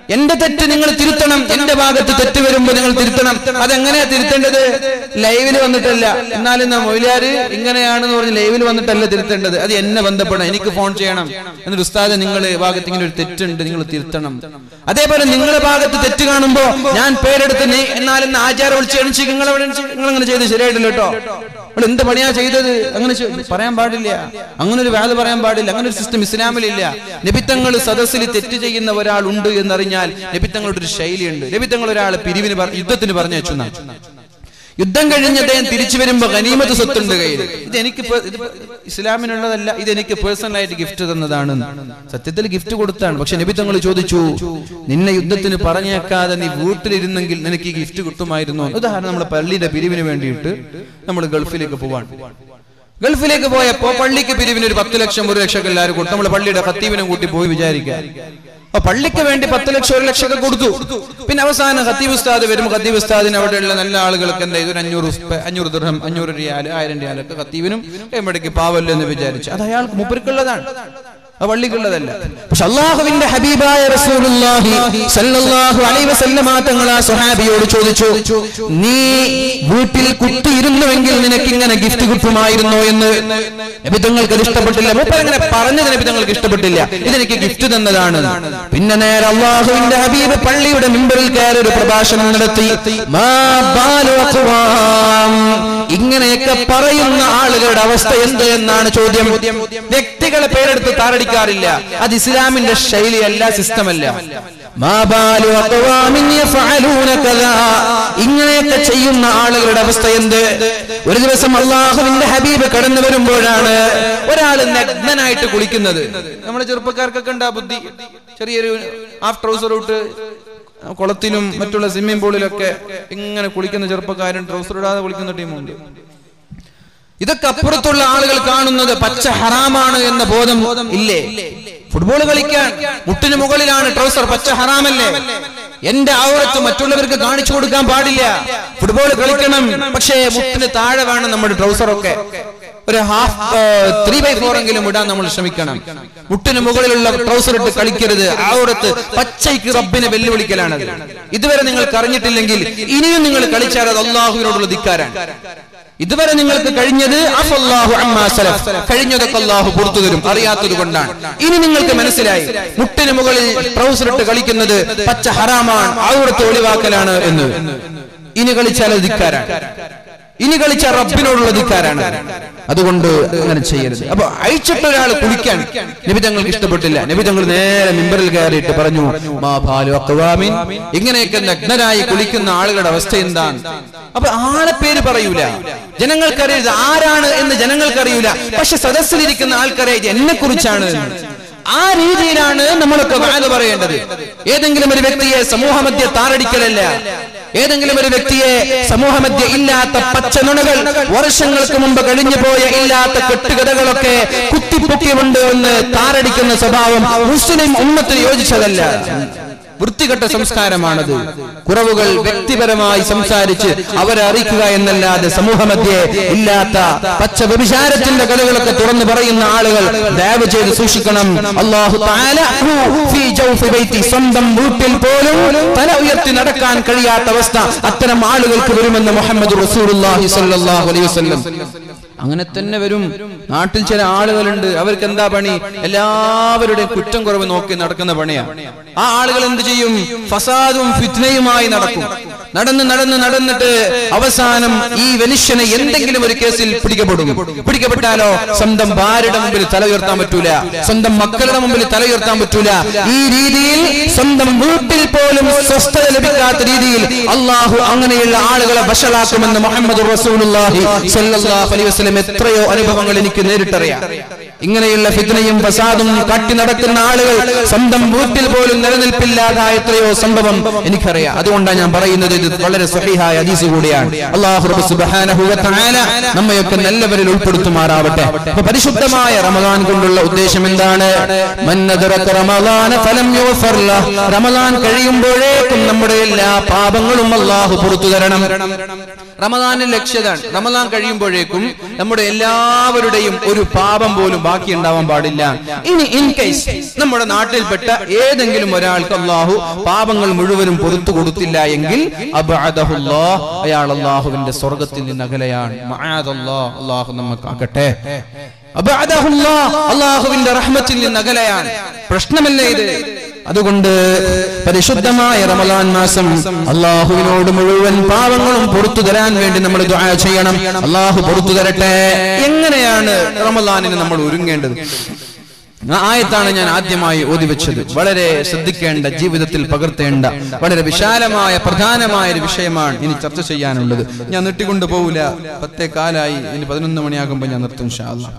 എന്റെ തെറ്റ് നിങ്ങൾ തിരുത്തണം എന്റെ ഭാഗത്ത് തെറ്റ് വരുമ്പോ നിങ്ങൾ തിരുത്തണം അതെങ്ങനെയാ തിരുത്തേണ്ടത് ലൈവിൽ വന്നിട്ടല്ല എന്നാലും എന്നാ മൊയിലാര് ഇങ്ങനെയാണെന്ന് പറഞ്ഞ് ലൈവിൽ വന്നിട്ടല്ല തിരുത്തേണ്ടത് അത് എന്നെ ബന്ധപ്പെടണം എനിക്ക് ഫോൺ ചെയ്യണം എന്നിട്ട് ഉസ്താദ് നിങ്ങൾ ഭാഗത്ത് ഇങ്ങനെ ഒരു തെറ്റുണ്ട് നിങ്ങൾ തിരുത്തണം അതേപോലെ നിങ്ങളുടെ ഭാഗത്ത് തെറ്റ് കാണുമ്പോ ഞാൻ പേരെടുത്ത് നീ എന്നാലും ആചാരം വിളിച്ച് എണിച്ച് നിങ്ങൾ നിങ്ങൾ അങ്ങനെ ചെയ്ത് ശരിയായിട്ടില്ല കേട്ടോ നിങ്ങൾ എന്ത് പണിയാ ചെയ്തത് അങ്ങനെ ചെ- പറയാൻ പാടില്ല അങ്ങനെ ഒരു വാത് പറയാൻ പാടില്ല അങ്ങനെ ഒരു സിസ്റ്റം ഇസ്ലാമിലില്ല നബിത്തങ്ങൾ സദസ്സിൽ തെറ്റ് ചെയ്യുന്ന ഒരാൾ ഉണ്ട് എന്നറിഞ്ഞാൽ നബിത്തങ്ങളുടെ ഒരു ശൈലിയുണ്ട് നബിത്തങ്ങൾ ഒരാൾ പിരിവിന് പറ- യുദ്ധത്തിന് പറഞ്ഞു വെച്ചു എന്നാ. യുദ്ധം കഴിഞ്ഞ് അദ്ദേഹം തിരിച്ചു വരുമ്പോ ഗനീമത്ത് സ്വത്തുണ്ട് കയ്യിൽ ഇത് എനിക്ക് പേ- ഇത് ഇസ്ലാമിനുള്ളതല്ല ഇത് എനിക്ക് പേഴ്സണൽ ആയിട്ട് ഗിഫ്റ്റ് തന്നതാണ് സത്യത്തിൽ ഗിഫ്റ്റ് കൊടുത്താണ് പക്ഷെ നബി തങ്ങൾ ചോദിച്ചു നിന്നെ യുദ്ധത്തിന് പറഞ്ഞേക്കാതെ നീ വീട്ടിലിരുന്നെങ്കിൽ നിനക്ക് ഈ ഗിഫ്റ്റ് കിട്ടുമായിരുന്നു ഉദാഹരണം നമ്മുടെ പള്ളിയുടെ പിരിവിന് വേണ്ടിയിട്ട് നമ്മൾ ഗൾഫിലേക്ക് പോവാൻ ഗൾഫിലേക്ക് പോയപ്പോ പള്ളിക്ക് പിരിവിന് ഒരു പത്ത് ലക്ഷം ഒരു ലക്ഷം ഒക്കെ എല്ലാവരും കൊടുത്തു നമ്മൾ പള്ളിയുടെ ഖത്തീബിനെ കൂട്ടി പോയി വിചാരിക്കാൻ അപ്പൊ പള്ളിക്ക് വേണ്ടി പത്ത് ലക്ഷം ഒരു ലക്ഷം ഒക്കെ കൊടുത്തു പിന്നെ അവസാനം ഖത്തീബ് ഉസ്താദ് വരും ഖത്തീബ് ഉസ്താദിന് അവിടെയുള്ള നല്ല ആളുകൾക്ക് എന്താ ഇതൊരു അഞ്ഞൂറ് ഉസ്പ- അഞ്ഞൂറ് ദിർഹം അഞ്ഞൂറ് റിയാല് ആയിരം റിയാലൊക്കെ ഖത്തീബിനും എവിടേക്ക് പാവല്ലോ എന്ന് വിചാരിച്ചു അത് അയാൾക്ക് മൂപ്പർക്കുള്ളതാണ് ആ പള്ളിക്കുള്ളതല്ല പക്ഷെ അള്ളാഹുവിന്റെ ഹബീബായ റസൂലുള്ളാഹി സല്ലല്ലാഹു അലൈഹി വസല്ലമ തങ്ങൾ ആ സ്വഹാബിയോട് ചോദിച്ചു നീ വീട്ടിൽ കുത്തിയിരുന്നുവെങ്കിൽ നിനക്ക് ഇങ്ങനെ ഗിഫ്റ്റ് കിട്ടുമായിരുന്നോ എന്ന് നബി തങ്ങൾക്ക് അത് ഇഷ്ടപ്പെട്ടില്ല മൂപ്പർ അങ്ങനെ പറഞ്ഞത് നബി തങ്ങൾക്ക് ഇഷ്ടപ്പെട്ടില്ല ഇതെനിക്ക് ഗിഫ്റ്റ് തന്നതാണ് പിന്നെ നേരെ അള്ളാഹുവിന്റെ ഹബീബ് പള്ളിയുടെ മിമ്പറിൽ കയറി ഒരു പ്രഭാഷണം നടത്തി മാ ബാലു അഖ്വാം. ഇങ്ങനെയൊക്കെ പറയുന്ന ആളുകളുടെ അവസ്ഥ എന്ത് എന്നാണ് ചോദ്യം വ്യക്തികളെ പേരെടുത്ത് താറടിക്കാറില്ല അത് ഇസ്ലാമിന്റെ ശൈലിയല്ല സിസ്റ്റമല്ല മാ ബാലു അഖ്വാമിൻ യഫഅലൂന കദാ. ഇങ്ങനെയൊക്കെ ചെയ്യുന്ന ആളുകളുടെ അവസ്ഥ എന്ത് ഒരു ദിവസം അള്ളാഹുവിന്റെ ഹബീബ് കടന്നു വരുമ്പോഴാണ് ഒരാൾ നഗ്നനായിട്ട് കുളിക്കുന്നത് നമ്മുടെ ചെറുപ്പക്കാർക്കൊക്കെ ഉണ്ടാ ബുദ്ധി ചെറിയൊരു ഹാഫ് ട്രൗസർ ഇട്ട് കുളത്തിലും മറ്റുള്ള സ്വിമ്മിംഗ് പൂളിലൊക്കെ ഇങ്ങനെ കുളിക്കുന്ന ചെറുപ്പക്കാരൻ ട്രൗസർ ഇടാതെ കുളിക്കുന്ന ടീമുണ്ട് ഇതൊക്കെ അപ്പുറത്തുള്ള ആളുകൾ കാണുന്നത് പച്ച ഹറാമാണ് എന്ന ബോധം ഇല്ലേ ഫുട്ബോൾ കളിക്കാൻ മുട്ടിന് മുകളിലാണ് ട്രൗസർ പച്ച ഹറാമല്ലേ എന്റെ ആവറത്ത് മറ്റുള്ളവർക്ക് കാണിച്ചു കൊടുക്കാൻ പാടില്ല ഫുട്ബോൾ കളിക്കണം പക്ഷേ മുട്ടിന് താഴെ വേണം നമ്മുടെ ട്രൗസർ ഒക്കെ ഒരു ഹാഫ് ത്രീ ബൈ ഫോർ എങ്കിലും ഇടാൻ നമ്മൾ ശ്രമിക്കണം മുട്ടിന് മുകളിലുള്ള ട്രൗസർ ഇട്ട് കളിക്കരുത് ആവറത്ത് പച്ചയ്ക്ക് റബ്ബിനെ വെല്ലുവിളിക്കലാണത് ഇതുവരെ നിങ്ങൾക്ക് അറിഞ്ഞിട്ടില്ലെങ്കിൽ ഇനിയും നിങ്ങൾ കളിച്ചാൽ അത് അള്ളാഹുവിനോടുള്ള ധിക്കാരാണ് ഇതുവരെ നിങ്ങൾക്ക് കഴിഞ്ഞത് അഫല്ലാഹു അമ്മാ സലഫ്. കഴിഞ്ഞതൊക്കെ അള്ളാഹു പുറത്തു തരും അറിയാത്തത് കൊണ്ടാണ് ഇനി നിങ്ങൾക്ക് മനസ്സിലായി മുട്ടിന് മുകളിൽ ട്രൗസർ ഇട്ട് കളിക്കുന്നത് പച്ച ഹറാമാണ് ആവുറത്ത് ഒളിവാക്കലാണ് എന്ന് ഇനി കളിച്ചാൽ അത് ധിക്കാരാണ് ഇനി കളിച്ച റബ്ബിനോടുള്ള ധിക്കാരാണ് അതുകൊണ്ട് അങ്ങനെ ചെയ്യരുത് അപ്പൊ അയച്ചിട്ട് ഒരാൾ കുളിക്കാൻ നബി തങ്ങൾക്ക് ഇഷ്ടപ്പെട്ടില്ല നബി തങ്ങൾ നേരെ മിമ്പറിൽ കയറിയിട്ട് പറഞ്ഞു മാ ബാലു അഖ്വാമിൻ ഇങ്ങനെയൊക്കെ നഗ്നരായി കുളിക്കുന്ന ആളുകളുടെ അവസ്ഥ എന്താണ് അപ്പൊ ആളെ പേര് പറയൂല ജനങ്ങൾക്കറിയില്ല ആരാണ് എന്ന് ജനങ്ങൾക്കറിയൂല പക്ഷെ സദസ്സിലിരിക്കുന്ന ആൾക്കറിയാം ഇത് എന്നെ കുറിച്ചാണ് ആ രീതിയിലാണ് നമ്മളൊക്കെ വാഴ പറയേണ്ടത് ഏതെങ്കിലും ഒരു വ്യക്തിയെ സമൂഹമധ്യ താറടിക്കലല്ല ഏതെങ്കിലും ഒരു വ്യക്തിയെ സമൂഹമധ്യ ഇല്ലാത്ത പച്ച നുണകൾ വർഷങ്ങൾക്ക് മുമ്പ് കഴിഞ്ഞു പോയ ഇല്ലാത്ത കെട്ടുകഥകളൊക്കെ കുത്തിപ്പൊക്കിയുണ്ട് എന്ന് താറടിക്കുന്ന സ്വഭാവം മുസ്ലിം ഉമ്മത്തിന് യോജിച്ചതല്ല വൃത്തികെട്ട സംസ്കാരമാണത് കുറവുകൾ വ്യക്തിപരമായി സംസാരിച്ച് അവരെ അറിയിക്കുക എന്നല്ലാതെ സമൂഹമധ്യേ ഇല്ലാത്ത പച്ച വ്യഭിചാരത്തിന്റെ കഥകളൊക്കെ തുറന്നു പറയുന്ന ആളുകൾ ദയവ് ചെയ്ത് സൂക്ഷിക്കണം അള്ളാഹു തആല ഫീ ജൗഫി ബൈത്തി സ്വന്തം വീട്ടിൽ പോലും തല ഉയർത്തി നടക്കാൻ കഴിയാത്ത അവസ്ഥ അത്തരം ആളുകൾക്ക് വരുമെന്ന് മുഹമ്മദ് റസൂലുള്ളാഹി സ്വല്ലല്ലാഹു അലൈഹി വസല്ലം അങ്ങനെ തന്നെ വരും നാട്ടിൽ ചില ആളുകളുണ്ട് അവർക്ക് എന്താ പണി എല്ലാവരുടെയും കുറ്റം കുറവ് നോക്കി നടക്കുന്ന പണിയാണ് ആ ആളുകൾ എന്ത് ചെയ്യും ഫസാദും ഫിത്നയുമായി നടക്കും നടന്ന് നടന്ന് നടന്നിട്ട് അവസാനം ഈ മനുഷ്യനെ എന്തെങ്കിലും ഒരു കേസിൽ പിടിക്കപ്പെടും പിടിക്കപ്പെട്ടാലോ സ്വന്തം ഭാര്യയുടെ മുമ്പിൽ തല ഉയർത്താൻ പറ്റൂല സ്വന്തം മക്കളുടെ മുമ്പിൽ തല ഉയർത്താൻ പറ്റൂല ഈ രീതിയിൽ സ്വന്തം വീട്ടിൽ പോലും സ്വസ്ഥത ലഭിക്കാത്ത രീതിയിൽ അള്ളാഹു അങ്ങനെയുള്ള ആളുകളെ വഷളാക്കുമെന്ന് മുഹമ്മദ് റസൂലുള്ളാഹി സ്വല്ലല്ലാഹു അലൈഹി വസല്ലം എത്രയോ അനുഭവങ്ങൾ എനിക്ക് നേരിട്ടറിയാം ഇങ്ങനെയുള്ള ഫിത്നയും ഫസാദും കാട്ടി നടക്കുന്ന ആളുകൾ സ്വന്തം വീട്ടിൽ പോലും നിലനിൽപ്പില്ലാതായ എത്രയോ സംഭവം എനിക്കറിയാം അതുകൊണ്ടാണ് ഞാൻ പറയുന്നത് ഇത് വളരെ സഹിഹായ ഹദീസ് കൂടിയാണ് അള്ളാഹു റബ്ബ് സുബ്ഹാനഹു വ തആല നമ്മയൊക്കെ നല്ലവരിൽ ഉൾപ്പെടുത്തുമാറാവട്ടെ അപ്പൊ പരിശുദ്ധമായ റമദാൻ കൊണ്ടുള്ള ഉദ്ദേശം എന്താണ് മൻ അദ്റക റമദാന ഫലം യുഗ്ഫർ ലഹ്. റമദാൻ കഴിയുമ്പോഴേക്കും നമ്മുടെ എല്ലാ പാപങ്ങളും അള്ളാഹു പുറത്തു തരണം റമദാനിന്റെ ലക്ഷ്യതാണ് റമദാൻ കഴിയുമ്പോഴേക്കും നമ്മുടെ എല്ലാവരുടെയും ഒരു പാപം പോലും ബാക്കി ഉണ്ടാവാൻ പാടില്ല ഇനി ഇൻ കേസ് നമ്മുടെ നാട്ടിൽപ്പെട്ട ഏതെങ്കിലും ഒരാൾക്ക് അള്ളാഹു പാപങ്ങൾ മുഴുവനും പൊറത്തു കൊടുത്തില്ല എങ്കിൽ അബ്അദഹുല്ലാ, അയാൾ അള്ളാഹുവിന്റെ സ്വർഗത്തിൽ നിന്ന് അകലെയാണ് മഅദല്ലാ, അള്ളാഹു നമുക്കാക്കട്ടെ അബ്അദഹുല്ലാ, അള്ളാഹുവിന്റെ റഹ്മത്തിൽ നിന്ന് അകലെയാണ് പ്രശ്നമല്ലേ ഇത് അതുകൊണ്ട് പരിശുദ്ധമായ റമദാൻ മാസം അള്ളാഹുവിനോട് മുഴുവൻ പാവങ്ങളും പുറത്തു തരാൻ വേണ്ടി നമ്മൾ ദുആ ചെയ്യണം അള്ളാഹു പുറത്തു തരട്ടെ എങ്ങനെയാണ് റമദാനിന് നമ്മൾ ഒരുങ്ങേണ്ടത് ആ ആയത്താണ് ഞാൻ ആദ്യമായി ഓതി വെച്ചത് വളരെ ശ്രദ്ധിക്കേണ്ട ജീവിതത്തിൽ പകർത്തേണ്ട വളരെ വിശാലമായ പ്രധാനമായ ഒരു വിഷയമാണ് ഇനി ചർച്ച ചെയ്യാനുള്ളത് ഞാൻ നീട്ടിക്കൊണ്ടു പോവില്ല പത്തേ കാലായി ഇനി പതിനൊന്ന് മണിയാകുമ്പോൾ ഞാൻ നിർത്തും ഇൻഷാ അല്ലാ.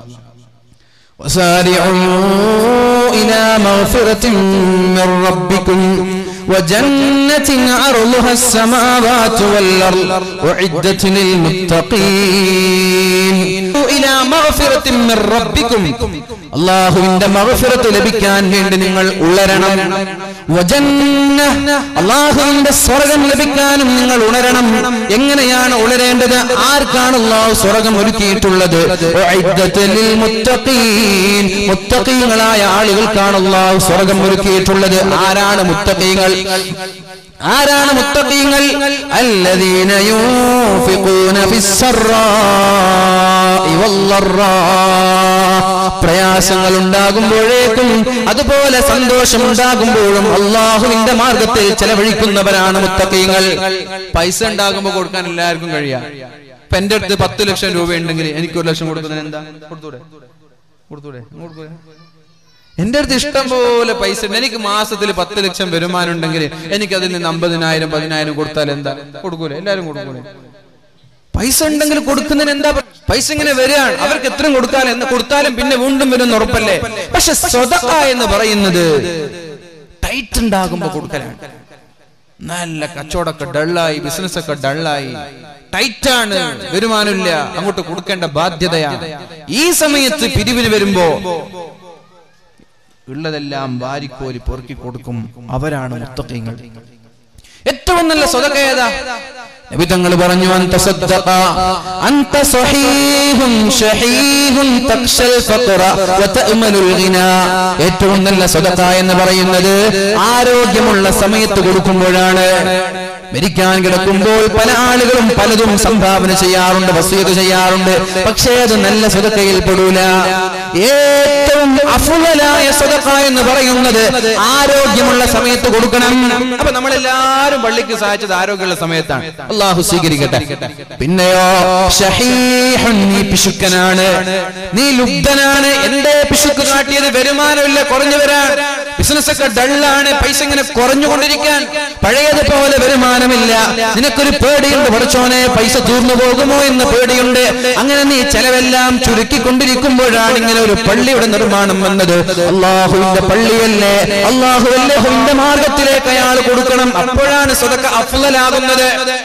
وسارعوا إلى مغفرة من ربكم وجنة عرضها السماوات والأرض أعدت للمتقين إلى مغفرة من ربكم അള്ളാഹുവിന്റെ മഹഫിറത്ത് ലഭിക്കാൻ വേണ്ടി നിങ്ങൾ ഉളരണം വജന്ന അള്ളാഹുവിന്റെ സ്വർഗം ലഭിക്കാനും നിങ്ങൾ ഉണരണം എങ്ങനെയാണ് ഉണരേണ്ടത് ആർക്കാണ് അള്ളാഹു സ്വർഗം ഒരുക്കിയിട്ടുള്ളത് ഉഅദ്ദത്ത് ലിൽ മുത്തഖീൻ. മുത്തഖീങ്ങളായ ആളുകൾക്കാണ് അള്ളാഹു സ്വർഗം ഒരുക്കിയിട്ടുള്ളത് ആരാണ് മുത്തഖീങ്ങൾ ആരാണ് മുത്തഖീങ്ങൾ അല്ലദീന യൂഫിഖൂന ഫിസ്സറാഇ വല്ലറാ പ്രയാസങ്ങൾ ഉണ്ടാകുമ്പോഴേക്കും അതുപോലെ സന്തോഷം ഉണ്ടാകുമ്പോഴും അള്ളാഹുവിന്റെ മാർഗത്തിൽ ചെലവഴിക്കുന്നവരാണ് മുത്തഖീങ്ങൾ പൈസ ഉണ്ടാകുമ്പോൾ കൊടുക്കാൻ എല്ലാവർക്കും കഴിയാം ഇപ്പൊ എന്റെ അടുത്ത് പത്ത് ലക്ഷം രൂപ ഉണ്ടെങ്കിൽ എനിക്ക് ഒരു ലക്ഷം കൊടുക്കുന്നതിന് എന്താ കൊടുത്തൂടെ കൊടുത്തൂടെ കൊടുക്കൂടെ എന്റെ അടുത്ത് ഇഷ്ടം പോലെ പൈസ ഉണ്ട് എനിക്ക് മാസത്തിൽ പത്ത് ലക്ഷം വരുമാനം ഉണ്ടെങ്കിൽ എനിക്ക് അതിൽ നിന്ന് അമ്പതിനായിരം പതിനായിരം കൊടുത്താൽ എന്താ കൊടുക്കൂലെ എല്ലാരും കൊടുക്കൂലെ പൈസ ഉണ്ടെങ്കിൽ കൊടുക്കുന്നതിന് എന്താ പ്ര- പൈസ ഇങ്ങനെ വരികയാണ് അവർക്ക് എത്രയും കൊടുക്കാനും എന്ന് കൊടുത്താലും പിന്നെ വീണ്ടും വരുന്ന ഉറപ്പല്ലേ പക്ഷെ സ്വതക്ക എന്ന് പറയുന്നത് ടൈറ്റ് ഉണ്ടാകുമ്പോ കൊടുക്കലാണ് നല്ല കച്ചവടമൊക്കെ ഡള്ളായി ബിസിനസ് ഒക്കെ ഡള്ളായി ടൈറ്റാണ് വരുമാനമില്ല അങ്ങോട്ട് കൊടുക്കേണ്ട ബാധ്യതയാണ് ഈ സമയത്ത് പിരിവിന് വരുമ്പോ ഉള്ളതെല്ലാം വാരിക്കോരി പൊറുക്കി കൊടുക്കും അവരാണ് മുത്തക്കങ്ങൾ ഏറ്റവും നല്ല സ്വതക്ക ഏതാ നബി തങ്ങൾ പറഞ്ഞു അന്ത സദ്ദഖ അന്ത സ്വഹീഹുൻ ഷഹീഹുൻ തഖ്ശൽ ഫഖറ വതഅമലുൽ ഗിനാ ഏറ്റവും നല്ല സ്വതക്ക എന്ന് പറയുന്നത് ആരോഗ്യമുള്ള സമയത്ത് കൊടുക്കുമ്പോഴാണ് മരിക്കാൻ കിടക്കുമ്പോൾ പല ആളുകളും പലതും സംഭാവന ചെയ്യാറുണ്ട് വസീത് ചെയ്യാറുണ്ട് പക്ഷേ അത് നല്ല സ്വതക്കയിൽ പെടൂല ഏറ്റവും അഫുലായ സ്വതക്ക എന്ന് പറയുന്നത് ആരോഗ്യമുള്ള സമയത്ത് കൊടുക്കണം അപ്പൊ നമ്മളെല്ലാരും പള്ളിക്ക് സഹായിച്ചത് ആരോഗ്യമുള്ള സമയത്താണ് അള്ളാഹു സ്വീകരിക്കട്ടെ പിന്നെയോ ഷഹീഹുൻ നീ പിശുക്കനാണ് നീ ലുബ്ധനാണ് എന്റെ പിശുക്ക് കാട്ടിയത് വരുമാനമില്ല കുറഞ്ഞു വരാൻ ബിസിനസ് ഒക്കെ ഡള്ളാണ് പൈസ ഇങ്ങനെ കുറഞ്ഞുകൊണ്ടിരിക്കാൻ പഴയതുപോലെ വരുമാനമില്ല നിനക്കൊരു പേടിയുണ്ട് പഠിച്ചോനെ പൈസ തീർന്നു പോകുമോ എന്ന് പേടിയുണ്ട് അങ്ങനെ നീ ചെലവെല്ലാം ചുരുക്കിക്കൊണ്ടിരിക്കുമ്പോഴാണ് ഇങ്ങനെ ഒരു പള്ളിയുടെ നിർമ്മാണം വന്നത് അള്ളാഹുവിന്റെ പള്ളിയല്ലേ അള്ളാഹുവിന്റെ മാർഗത്തിലേക്ക് അയാൾ കൊടുക്കണം അപ്പോഴാണ് സ്വതക്ക അഫ്ലാകുന്നത്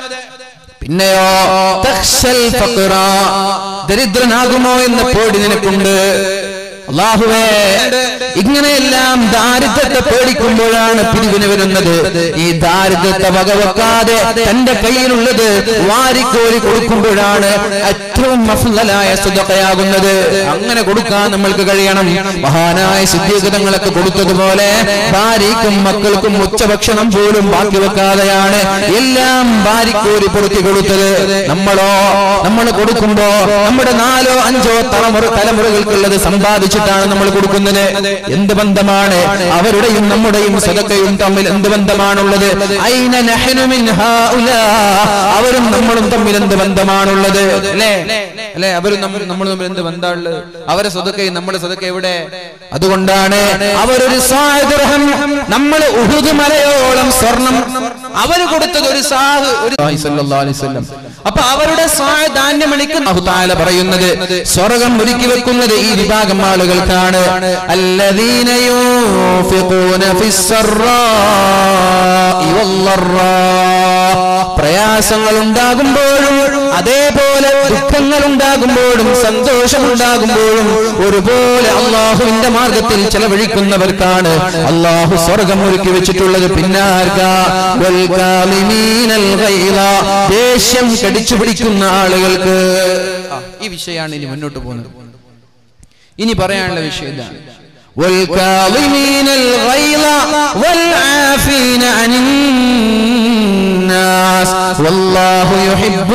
പിന്നെയോ തഖ്ശൽ ഫഖറ. ദരിദ്രനാകുമോ എന്ന പേടി നിനക്കുണ്ട് അള്ളാഹുവേ ഇങ്ങനെയെല്ലാം ദാരിദ്ര്യത്തെ പേടിക്കുമ്പോഴാണ് പിരിവിന് വരുന്നത് ഈ ദാരിദ്ര്യത്തെ വകവെക്കാതെ തന്റെ കയ്യിലുള്ളത് വാരിക്കോരി കൊടുക്കുമ്പോഴാണ് ഏറ്റവും മഫ്ലായ സുതകയാകുന്നത് അങ്ങനെ കൊടുക്കാൻ നമ്മൾക്ക് കഴിയണം മഹാനായ സിദ്ധീകൃതങ്ങളൊക്കെ കൊടുത്തതുപോലെ ഭാര്യയ്ക്കും മക്കൾക്കും ഉച്ചഭക്ഷണം പോലും ബാക്കി വെക്കാതെയാണ് എല്ലാം ഭാര്യക്കോരി പൊറുക്കി കൊടുത്തത് നമ്മളോ നമ്മൾ കൊടുക്കുമ്പോ നമ്മുടെ നാലോ അഞ്ചോ തലമുറ തലമുറകൾക്കുള്ളത് സമ്പാദിച്ചിട്ടാണ് നമ്മൾ കൊടുക്കുന്നത് എന്ത് ബന്ധമാണ് അവരുടെയും നമ്മുടെയും സദക്കയും തമ്മിൽ എന്ത് ബന്ധമാണുള്ളത് അയിന നഹ്നു മിൻ ഹാഉലാ. അവരും നമ്മളും തമ്മിൽ എന്ത് ബന്ധമാണുള്ളത് അല്ലേ അല്ലെ അവരും നമ്മളും നമ്മൾ തമ്മിൽ എന്ത് ബന്ധമുള്ളത് അവരെ സ്വതക്കയും നമ്മുടെ സ്വതക്ക എവിടെ അതുകൊണ്ടാണ് അവരൊരു സാഹ് ദിർഹം നമ്മൾ ഉഹുദ് മലയോളം സ്വർണം അവര് കൊടുത്തത് ഒരു സാഹ് ഒരു സല്ലല്ലാഹു അലൈഹി വസല്ലം അപ്പൊ അവരുടെ സാഹ് ധാന്യമണിക്ക് അല്ലാഹു തആല പറയുന്നത് സ്വർഗം ഒരുക്കി വെക്കുന്നത് ഈ വിഭാഗം ആളുകൾക്കാണ് അല്ലദീന യൂഫിഖൂന ഫിസ്സറാഇ വല്ലറാ പ്രയാസങ്ങൾ ഉണ്ടാകുമ്പോഴും അതേപോലെ ദുഃഖങ്ങൾ ഉണ്ടാകുമ്പോഴും സന്തോഷമുണ്ടാകുമ്പോഴും ഒരുപോലെ അള്ളാഹുവിന്റെ മാർഗത്തിൽ ചെലവഴിക്കുന്നവർക്കാണ് അള്ളാഹു സ്വർഗം ഒരുക്കി വെച്ചിട്ടുള്ളത് പിന്നാർക്കാ വൽ കാളിമീനൽ ഗൈള. ദേഷ്യം കടിച്ചു പിടിക്കുന്ന ആളുകൾക്ക് ആ, ഈ വിഷയമാണ് ഇനി മുന്നോട്ട് പോകുന്നത് ഇനി പറയാനുള്ള വിഷയം ഇതാണ് والكاظمين الغيظ والعافين عن الناس والله يحب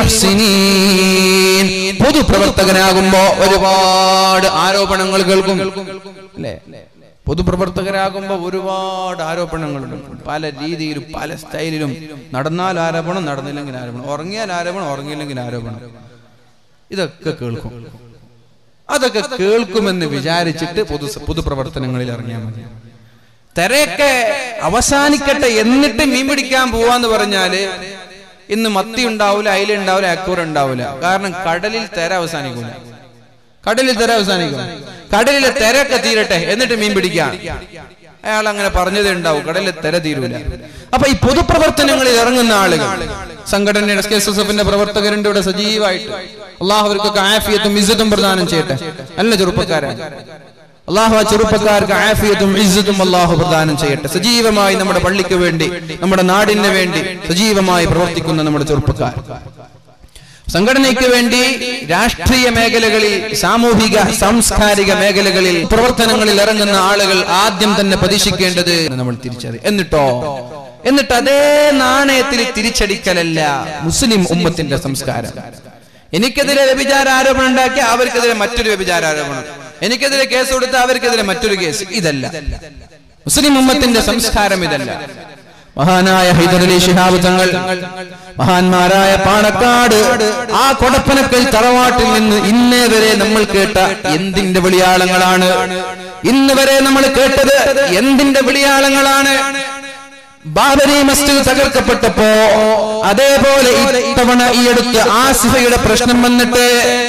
المحسنين പൊതുപ്രവർത്തകനാകുമ്പോ ഒരുപാട് ആരോപണങ്ങൾ കേൾക്കും അല്ലേ പൊതുപ്രവർത്തകരാകുമ്പോ ഒരുപാട് ആരോപണങ്ങളുണ്ട് പല രീതിയിലും പല സ്റ്റൈലിലും നടന്നാൽ ആരോപണം നടന്നില്ലെങ്കിൽ ആരോപണം ഉറങ്ങിയാൽ ആരോപണം ഉറങ്ങിയില്ലെങ്കിൽ ആരോപണം ഇതൊക്കെ കേൾക്കും അതൊക്കെ കേൾക്കുമെന്ന് വിചാരിച്ചിട്ട് പൊതു പൊതുപ്രവർത്തനങ്ങളിൽ ഇറങ്ങിയാൽ മതി തെരയൊക്കെ അവസാനിക്കട്ടെ എന്നിട്ട് മീൻ പിടിക്കാൻ പോവാന്ന് പറഞ്ഞാല് ഇന്ന് മത്തി ഉണ്ടാവില്ല അയില ഉണ്ടാവില്ല അക്കൂർ ഉണ്ടാവില്ല കാരണം കടലിൽ തെര അവസാനിക്കൂല കടലിൽ തെര അവസാനിക്കും കടലിലെ തെരയൊക്കെ തീരട്ടെ എന്നിട്ട് മീൻ പിടിക്കാം അയാൾ അങ്ങനെ പറഞ്ഞതേ ഉണ്ടാവും കടലിൽ തെര തീരൂല അപ്പൊ ഈ പൊതുപ്രവർത്തനങ്ങളിൽ ഇറങ്ങുന്ന ആളുകൾ സംഘടനയുടെ കെ എസ് എസ് എഫിന്റെ പ്രവർത്തകരുണ്ട് ഇവിടെ സജീവമായിട്ട് അള്ളാഹു അവർക്കൊക്കെ ആഫിയത്തും ഇസ്സത്തും പ്രദാനം ചെയ്യട്ടെ നല്ല ചെറുപ്പക്കാരാണ് അള്ളാഹു ആ ചെറുപ്പക്കാർക്ക് ആഫിയത്തും ഇസ്സത്തും അള്ളാഹു പ്രദാനം ചെയ്യട്ടെ സജീവമായി നമ്മുടെ പള്ളിക്ക് വേണ്ടി നമ്മുടെ നാടിന് വേണ്ടി സജീവമായി പ്രവർത്തിക്കുന്ന നമ്മുടെ ചെറുപ്പക്കാർ സംഘടനയ്ക്ക് വേണ്ടി രാഷ്ട്രീയ മേഖലകളിൽ സാമൂഹിക സാംസ്കാരിക മേഖലകളിൽ പ്രവർത്തനങ്ങളിൽ ഇറങ്ങുന്ന ആളുകൾ ആദ്യം തന്നെ പ്രതീക്ഷിക്കേണ്ടത് നമ്മൾ തിരിച്ചറി എന്നിട്ടോ എന്നിട്ട് അതേ നാണയത്തിൽ തിരിച്ചടിക്കലല്ല മുസ്ലിം ഉമ്മത്തിന്റെ സംസ്കാരം എനിക്കെതിരെ വ്യഭിചാര ആരോപണം ഉണ്ടാക്കി അവർക്കെതിരെ മറ്റൊരു വ്യഭിചാര ആരോപണം എനിക്കെതിരെ കേസ് കൊടുത്ത അവർക്കെതിരെ മറ്റൊരു കേസ് ഇതല്ല മുസ്ലിം ഉമ്മത്തിന്റെ സംസ്കാരം ഇതല്ല മഹാനായ ഹൈദരലി ശിഹാബ് തങ്ങൾ മഹാന്മാരായ പാണക്കാട് ആ കൊടപ്പനക്കൽ തറവാട്ടിൽ നിന്ന് ഇന്നേ വരെ നമ്മൾ കേട്ട എന്തിന്റെ വിളിയാളങ്ങളാണ് ഇന്ന് വരെ നമ്മൾ കേട്ടത് എന്തിന്റെ വിളിയാളങ്ങളാണ് ബാബരി മസ്ജിദ് തകർക്കപ്പെട്ടപ്പോ അതേപോലെ ഇത്തവണ ഈ അടുത്ത് ആസിഫയുടെ പ്രശ്നം വന്നിട്ട്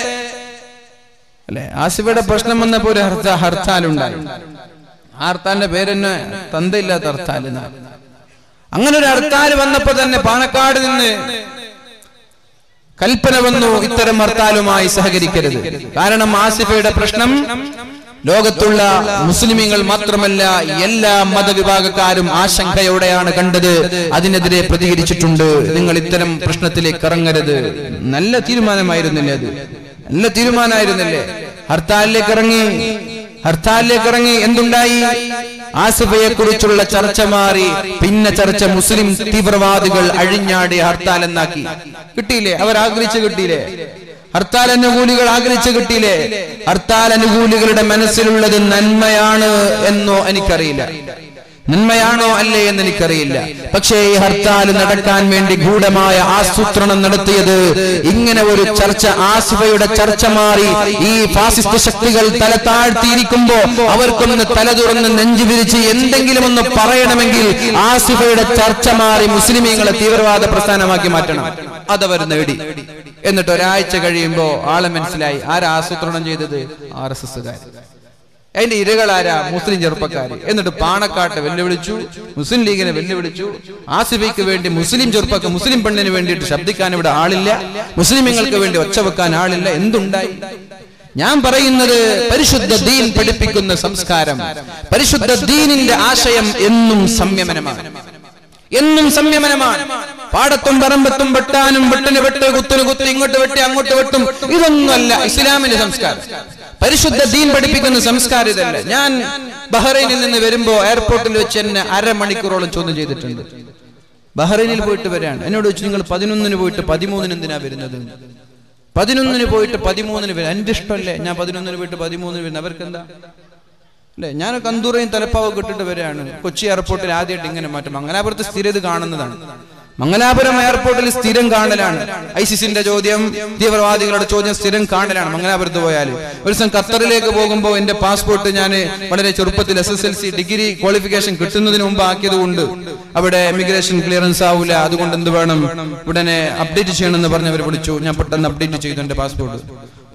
അല്ലെ ആസിഫയുടെ പ്രശ്നം വന്നപ്പോ ഒരു ഹർത്ത ഹർത്താലുണ്ടായി ആ ഹർത്താലിന്റെ പേരെന്നെ തന്തയില്ലാത്ത ഹർത്താൽ എന്നാണ് അങ്ങനെ ഒരു ഹർത്താൽ വന്നപ്പോ തന്നെ പാണക്കാട് നിന്ന് കൽപ്പന വന്നു ഇത്തരം ഹർത്താലുമായി സഹകരിക്കരുത് കാരണം ആസിഫയുടെ പ്രശ്നം ലോകത്തുള്ള മുസ്ലിമീങ്ങൾ മാത്രമല്ല എല്ലാ മതവിഭാഗക്കാരും ആശങ്കയോടെയാണ് കണ്ടത് അതിനെതിരെ പ്രതികരിച്ചിട്ടുണ്ട് നിങ്ങൾ ഇത്തരം പ്രശ്നത്തിലേക്ക് ഇറങ്ങരുത് നല്ല തീരുമാനമായിരുന്നില്ലേ അത് നല്ല തീരുമാനമായിരുന്നില്ലേ ഹർത്താലിലേക്ക് ഇറങ്ങി ഹർത്താലിലേക്ക് ഇറങ്ങി എന്തുണ്ടായി ആസിഫയെ കുറിച്ചുള്ള ചർച്ച മാറി പിന്നെ ചർച്ച മുസ്ലിം തീവ്രവാദികൾ അഴിഞ്ഞാടി ഹർത്താൽ എന്നാക്കി കിട്ടിയില്ലേ അവർ ആഗ്രഹിച്ചു കിട്ടിയില്ലേ ഹർത്താൽ അനുകൂലികൾ ആഗ്രഹിച്ചു കിട്ടിയില്ലേ ഹർത്താൽ അനുകൂലികളുടെ മനസ്സിലുള്ളത് നന്മയാണ് എന്നോ എനിക്കറിയില്ല നന്മയാണോ അല്ലേ എന്ന് എനിക്കറിയില്ല പക്ഷേ ഈ ഹർത്താൽ നടക്കാൻ വേണ്ടി ഗൂഢമായ ആസൂത്രണം നടത്തിയത് ഇങ്ങനെ ഒരു ചർച്ച ആസിഫയുടെ ചർച്ച മാറി ഈ ഫാസിസ്റ്റ് ശക്തികൾ തല താഴ്ത്തിയിരിക്കുമ്പോ അവർക്കൊന്ന് തല തുറന്ന് നെഞ്ചു വിരിച്ച് എന്തെങ്കിലും ഒന്ന് പറയണമെങ്കിൽ ആസിഫയുടെ ചർച്ച മാറി മുസ്ലിമീങ്ങളെ തീവ്രവാദ പ്രസ്ഥാനമാക്കി മാറ്റണം അതവർ നേടി എന്നിട്ട് ഒരാഴ്ച കഴിയുമ്പോ ആളെ മനസ്സിലായി ആരാ ആസൂത്രണം ചെയ്തത് ആർ എസ് എസ്സുകാർ അതിന്റെ ഇരകളാരാ മുസ്ലിം ചെറുപ്പക്കാർ എന്നിട്ട് പാണക്കാട്ടെ വെല്ലുവിളിച്ചു മുസ്ലിം ലീഗിനെ വെല്ലുവിളിച്ചു ആസിഫയ്ക്ക് വേണ്ടി മുസ്ലിം ചെറുപ്പക്കാർ മുസ്ലിം പെണ്ണിന് വേണ്ടിയിട്ട് ശബ്ദിക്കാൻ ഇവിടെ ആളില്ല മുസ്ലിമുകൾക്ക് വേണ്ടി ഒച്ച വെക്കാൻ ആളില്ല എന്തുണ്ടായി ഞാൻ പറയുന്നത് പരിശുദ്ധ ദീൻ പഠിപ്പിക്കുന്ന സംസ്കാരം പരിശുദ്ധ ദീനിന്റെ ആശയം എന്നും സംയമനമാണ് എന്നും സംയമനമാണ് പാടത്തും പറമ്പത്തും വെട്ടാനും വെട്ടിന് വെട്ട് കുത്തിന് കുത്തി ഇങ്ങോട്ട് വെട്ടി അങ്ങോട്ട് വെട്ടും ഇതൊന്നുമല്ല ഇസ്ലാമിന്റെ സംസ്കാരം പരിശുദ്ധ ദീൻ പഠിപ്പിക്കുന്ന സംസ്കാരം ഇതല്ല ഞാൻ ബഹ്റൈനിൽ നിന്ന് വരുമ്പോ എയർപോർട്ടിൽ വെച്ച് എന്നെ അരമണിക്കൂറോളം ചോദ്യം ചെയ്തിട്ടുണ്ട് ബഹ്റൈനിൽ പോയിട്ട് വരാണ് എന്നോട് വെച്ച് നിങ്ങൾ പതിനൊന്നിന് പോയിട്ട് പതിമൂന്നിന് എന്തിനാ വരുന്നത് പതിനൊന്നിന് പോയിട്ട് പതിമൂന്നിന് വരാം എന്റെ ഇഷ്ടമല്ലേ ഞാൻ പതിനൊന്നിന് പോയിട്ട് പതിമൂന്നിന് വരുന്നത് അവർക്ക് എന്താ അല്ലെ ഞാൻ കന്തൂറയും തലപ്പാവൊക്കെ ഇട്ടിട്ട് വരികയാണ് കൊച്ചി എയർപോർട്ടിൽ ആദ്യമായിട്ട് ഇങ്ങനെ മാറ്റം മംഗലാപുരത്ത് സ്ഥിരം ഇത് കാണുന്നതാണ് മംഗലാപുരം എയർപോർട്ടിൽ സ്ഥിരം കാണലാണ് ഐസിസിന്റെ ചോദ്യം തീവ്രവാദികളുടെ ചോദ്യം സ്ഥിരം കാണലാണ് മംഗലാപുരത്ത് പോയാൽ ഒരു ദിവസം ഖത്തറിലേക്ക് പോകുമ്പോൾ എന്റെ പാസ്പോർട്ട് ഞാൻ വളരെ ചെറുപ്പത്തിൽ S S L C degree qualification കിട്ടുന്നതിന് മുമ്പ് ആക്കിയത് കൊണ്ട് അവിടെ എമിഗ്രേഷൻ ക്ലിയറൻസ് ആവില്ല അതുകൊണ്ട് എന്ത് വേണം ഉടനെ അപ്ഡേറ്റ് ചെയ്യണമെന്ന് പറഞ്ഞവർ വിളിച്ചു ഞാൻ പെട്ടെന്ന് അപ്ഡേറ്റ് ചെയ്തു എന്റെ പാസ്പോർട്ട്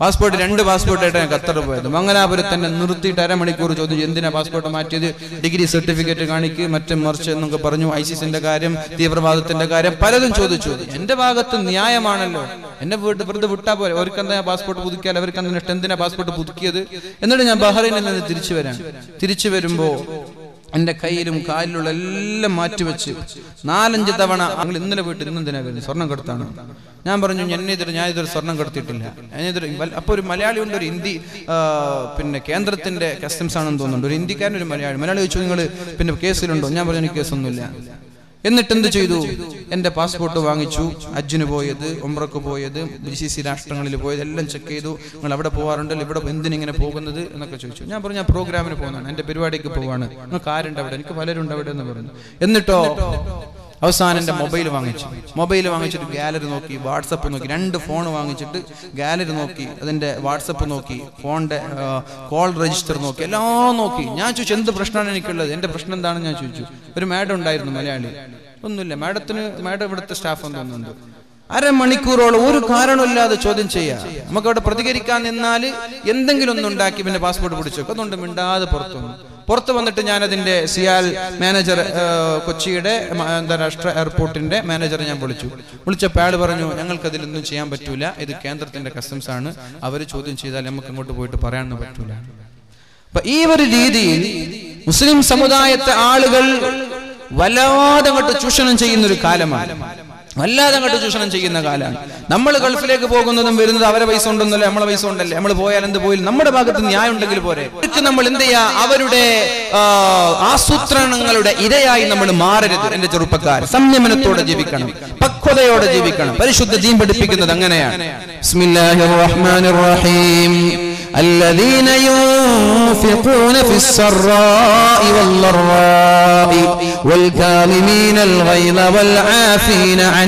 പാസ്പോർട്ട് രണ്ട് പാസ്പോർട്ടായിട്ടാണ് ഖത്തർ പോയത് മംഗലാപുരത്ത് തന്നെ നിർത്തിയിട്ട് അരമണിക്കൂർ ചോദിച്ചു എന്തിനാ പാസ്പോർട്ട് മാറ്റിയത് ഡിഗ്രി സർട്ടിഫിക്കറ്റ് കാണിക്ക് മറ്റും മറിച്ച് എന്നൊക്കെ പറഞ്ഞു ഐസിസിന്റെ കാര്യം തീവ്രവാദത്തിന്റെ കാര്യം പലതും ചോദിച്ചു എന്റെ ഭാഗത്ത് ന്യായമാണല്ലോ എന്നെ വീട്ട് വെറുതെ വിട്ടാ പോലെ അവർക്ക് എന്താ പാസ്പോർട്ട് പുതുക്കിയാൽ അവർക്ക് എന്താ എന്തിനാ പാസ്പോർട്ട് പുതുക്കിയത് എന്നിട്ട് ഞാൻ ബഹ്റൈനിൽ നിന്ന് തിരിച്ചു വരാൻ തിരിച്ചു വരുമ്പോ എന്റെ കയ്യിലും കാലിലുള്ള എല്ലാം മാറ്റിവെച്ച് നാലഞ്ച് തവണ ഞങ്ങൾ ഇന്നലെ വീട്ടിൽ ഇന്ന് എന്തിനാ വരുന്നത് സ്വർണം കൊടുത്താണ് ഞാൻ പറഞ്ഞു എന്നെതിരെ ഞാൻ ഇതൊരു സ്വർണം കൊടുത്തിട്ടില്ല ഞാനിതൊരു അപ്പൊ ഒരു മലയാളി ഉണ്ട് ഒരു ഹിന്ദി ആ, പിന്നെ കേന്ദ്രത്തിന്റെ കസ്റ്റംസ് ആണെന്ന് തോന്നുന്നുണ്ട് ഒരു ഹിന്ദിക്കാരൻ ഒരു മലയാളി മലയാളി ചോദിച്ചു നിങ്ങൾ പിന്നെ കേസിലുണ്ടോ ഞാൻ പറഞ്ഞു എനിക്ക് കേസൊന്നുമില്ല എന്നിട്ട് എന്ത് ചെയ്തു എന്റെ പാസ്പോർട്ട് വാങ്ങിച്ചു അജ്ജിന് പോയത് ഒമ്രക്ക് പോയത് ബി സി സി രാഷ്ട്രങ്ങളിൽ പോയത് എല്ലാം ചെക്ക് ചെയ്തു നിങ്ങൾ അവിടെ പോകാറുണ്ടല്ലോ ഇവിടെ എന്തിനിങ്ങനെ പോകുന്നത് എന്നൊക്കെ ചോദിച്ചു ഞാൻ പറഞ്ഞു ഞാൻ പ്രോഗ്രാമിന് പോകുന്നതാണ് എന്റെ പരിപാടിക്ക് പോവാണ് നിങ്ങൾക്ക് ആരുണ്ട് അവിടെ എനിക്ക് പലരുണ്ട് അവിടെ എന്ന് പറഞ്ഞു എന്നിട്ടോ അവസാനം എന്റെ മൊബൈൽ വാങ്ങിച്ചു മൊബൈൽ വാങ്ങിച്ചിട്ട് ഗാലറി നോക്കി വാട്സപ്പ് നോക്കി രണ്ട് ഫോൺ വാങ്ങിച്ചിട്ട് ഗാലറി നോക്കി അതിന്റെ വാട്സപ്പ് നോക്കി ഫോണിന്റെ കോൾ രജിസ്റ്റർ നോക്കി എല്ലാം നോക്കി ഞാൻ ചോദിച്ചു എന്ത് പ്രശ്നമാണ് എനിക്കുള്ളത് എന്റെ പ്രശ്നം എന്താണെന്ന് ഞാൻ ചോദിച്ചു ഒരു മാഡം ഉണ്ടായിരുന്നു മലയാളി ഒന്നുമില്ല മാഡത്തിന് മാഡം ഇവിടുത്തെ സ്റ്റാഫ് എന്ന് തോന്നുന്നുണ്ട് അരമണിക്കൂറോളം ഒരു കാരണമില്ലാതെ ചോദ്യം ചെയ്യാം നമുക്ക് അവിടെ പ്രതികരിക്കാൻ നിന്നാൽ എന്തെങ്കിലും ഒന്നും ഉണ്ടാക്കി പിന്നെ പാസ്പോർട്ട് പിടിച്ചു അതുകൊണ്ട് മിണ്ടാതെ പുറത്തു വന്നു പുറത്ത് വന്നിട്ട് ഞാൻ അതിന്റെ സിയാൽ മാനേജർ കൊച്ചിയുടെ മ- അന്താരാഷ്ട്ര എയർപോർട്ടിന്റെ മാനേജറെ ഞാൻ വിളിച്ചു വിളിച്ചപ്പോൾ അയാൾ പറഞ്ഞു ഞങ്ങൾക്ക് അതിലൊന്നും ചെയ്യാൻ പറ്റൂല ഇത് കേന്ദ്രത്തിന്റെ കസ്റ്റംസ് ആണ് അവർ ചോദ്യം ചെയ്താൽ നമുക്ക് ഇങ്ങോട്ട് പോയിട്ട് പറയാനൊന്നും പറ്റൂല അപ്പൊ ഈ ഒരു രീതിയിൽ മുസ്ലിം സമുദായത്തെ ആളുകൾ വല്ലാതെ അങ്ങോട്ട് ചൂഷണം ചെയ്യുന്ന ഒരു കാലമാണ് വല്ലാതെ അങ്ങോട്ട് ചൂഷണം ചെയ്യുന്ന കാലമാണ് നമ്മൾ ഗൾഫിലേക്ക് പോകുന്നതും വരുന്നതും അവരെ പൈസ ഉണ്ടെന്നല്ലേ നമ്മളെ പൈസ ഉണ്ടല്ലേ നമ്മൾ പോയാൽ എന്ത് പോയാലും നമ്മുടെ ഭാഗത്ത് ന്യായം ഉണ്ടെങ്കിൽ പോരെ അവർക്ക് നമ്മൾ എന്ത് ചെയ്യാ അവരുടെ ആ, ആസൂത്രണങ്ങളുടെ ഇരയായി നമ്മൾ മാറരുത് എന്റെ ചെറുപ്പക്കാർ സംയമനത്തോടെ ജീവിക്കണം പക്വതയോടെ ജീവിക്കണം പരിശുദ്ധ ജീൻ പഠിപ്പിക്കുന്നത് അങ്ങനെയാണ് ബിസ്മില്ലാഹിർ റഹ്മാനിർ റഹീം الذين ينفقون في السراء والضراء والكاظمين الغيظ والعافين عن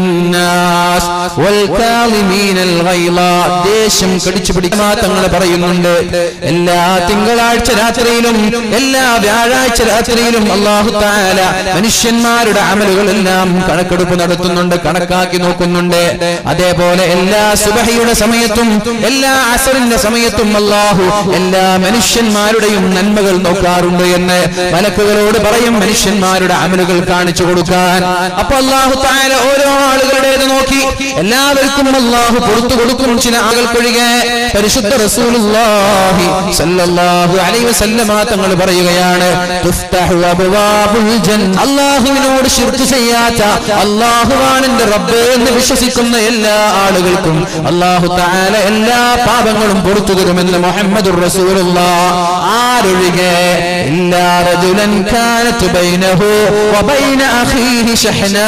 الناس والكاظمين الغيظ ദേഷ്യം കടിച്ചു പിടിക്കാൻ തങ്ങൾ പറയുന്നുണ്ട് എല്ലാ തിങ്കളാഴ്ച രാത്രിയിലും എല്ലാ വ്യാഴാഴ്ച രാത്രിയിലും അള്ളാഹു താല മനുഷ്യന്മാരുടെ അമലുകളെല്ലാം കണക്കെടുപ്പ് നടത്തുന്നുണ്ട് കണക്കാക്കി നോക്കുന്നുണ്ട് അതേപോലെ എല്ലാ സുബഹയുടെ സമയത്തും എല്ലാ അസറിന്റെ സമയത്തും അള്ളാഹു എല്ലാ മനുഷ്യന്മാരുടെയും നന്മകൾ നോക്കാറുണ്ട് എന്ന് മലക്കുകളോട് പറയും മനുഷ്യന്മാരുടെ അമലുകൾ കാണിച്ചു കൊടുക്കാൻ അപ്പൊ അള്ളാഹു താല ഓരോ ആളുകളുടേത് നോക്കി എല്ലാവർക്കും അള്ളാഹു പുറത്തു കൊടുക്കും ചില ആളുകൾക്കൊഴികെ പരിശുദ്ധ റസൂലുള്ളാഹി സല്ലല്ലാഹു അലൈഹി വസല്ലമ തങ്ങൾ പറയുകയാണ് തുഫ്തഹു അബ്വാബുൽ ജന്ന അള്ളാഹുവിനോട് ശിർക്ക് ചെയ്യാത്ത അള്ളാഹുവാണ് എന്റെ റബ്ബ് എന്ന് വിശ്വസിക്കുന്ന എല്ലാ ആളുകൾക്കും അള്ളാഹു തആല എല്ലാ പാപങ്ങളും പുറത്തു തരുമെന്ന് മുഹമ്മദുർ റസൂലുള്ളാഹ് ആരൊഴികെ ഇല്ലാ റജുലൻ കാനത്ത് ബൈനഹു വബൈന അഖീഹി ഷഹ്നാ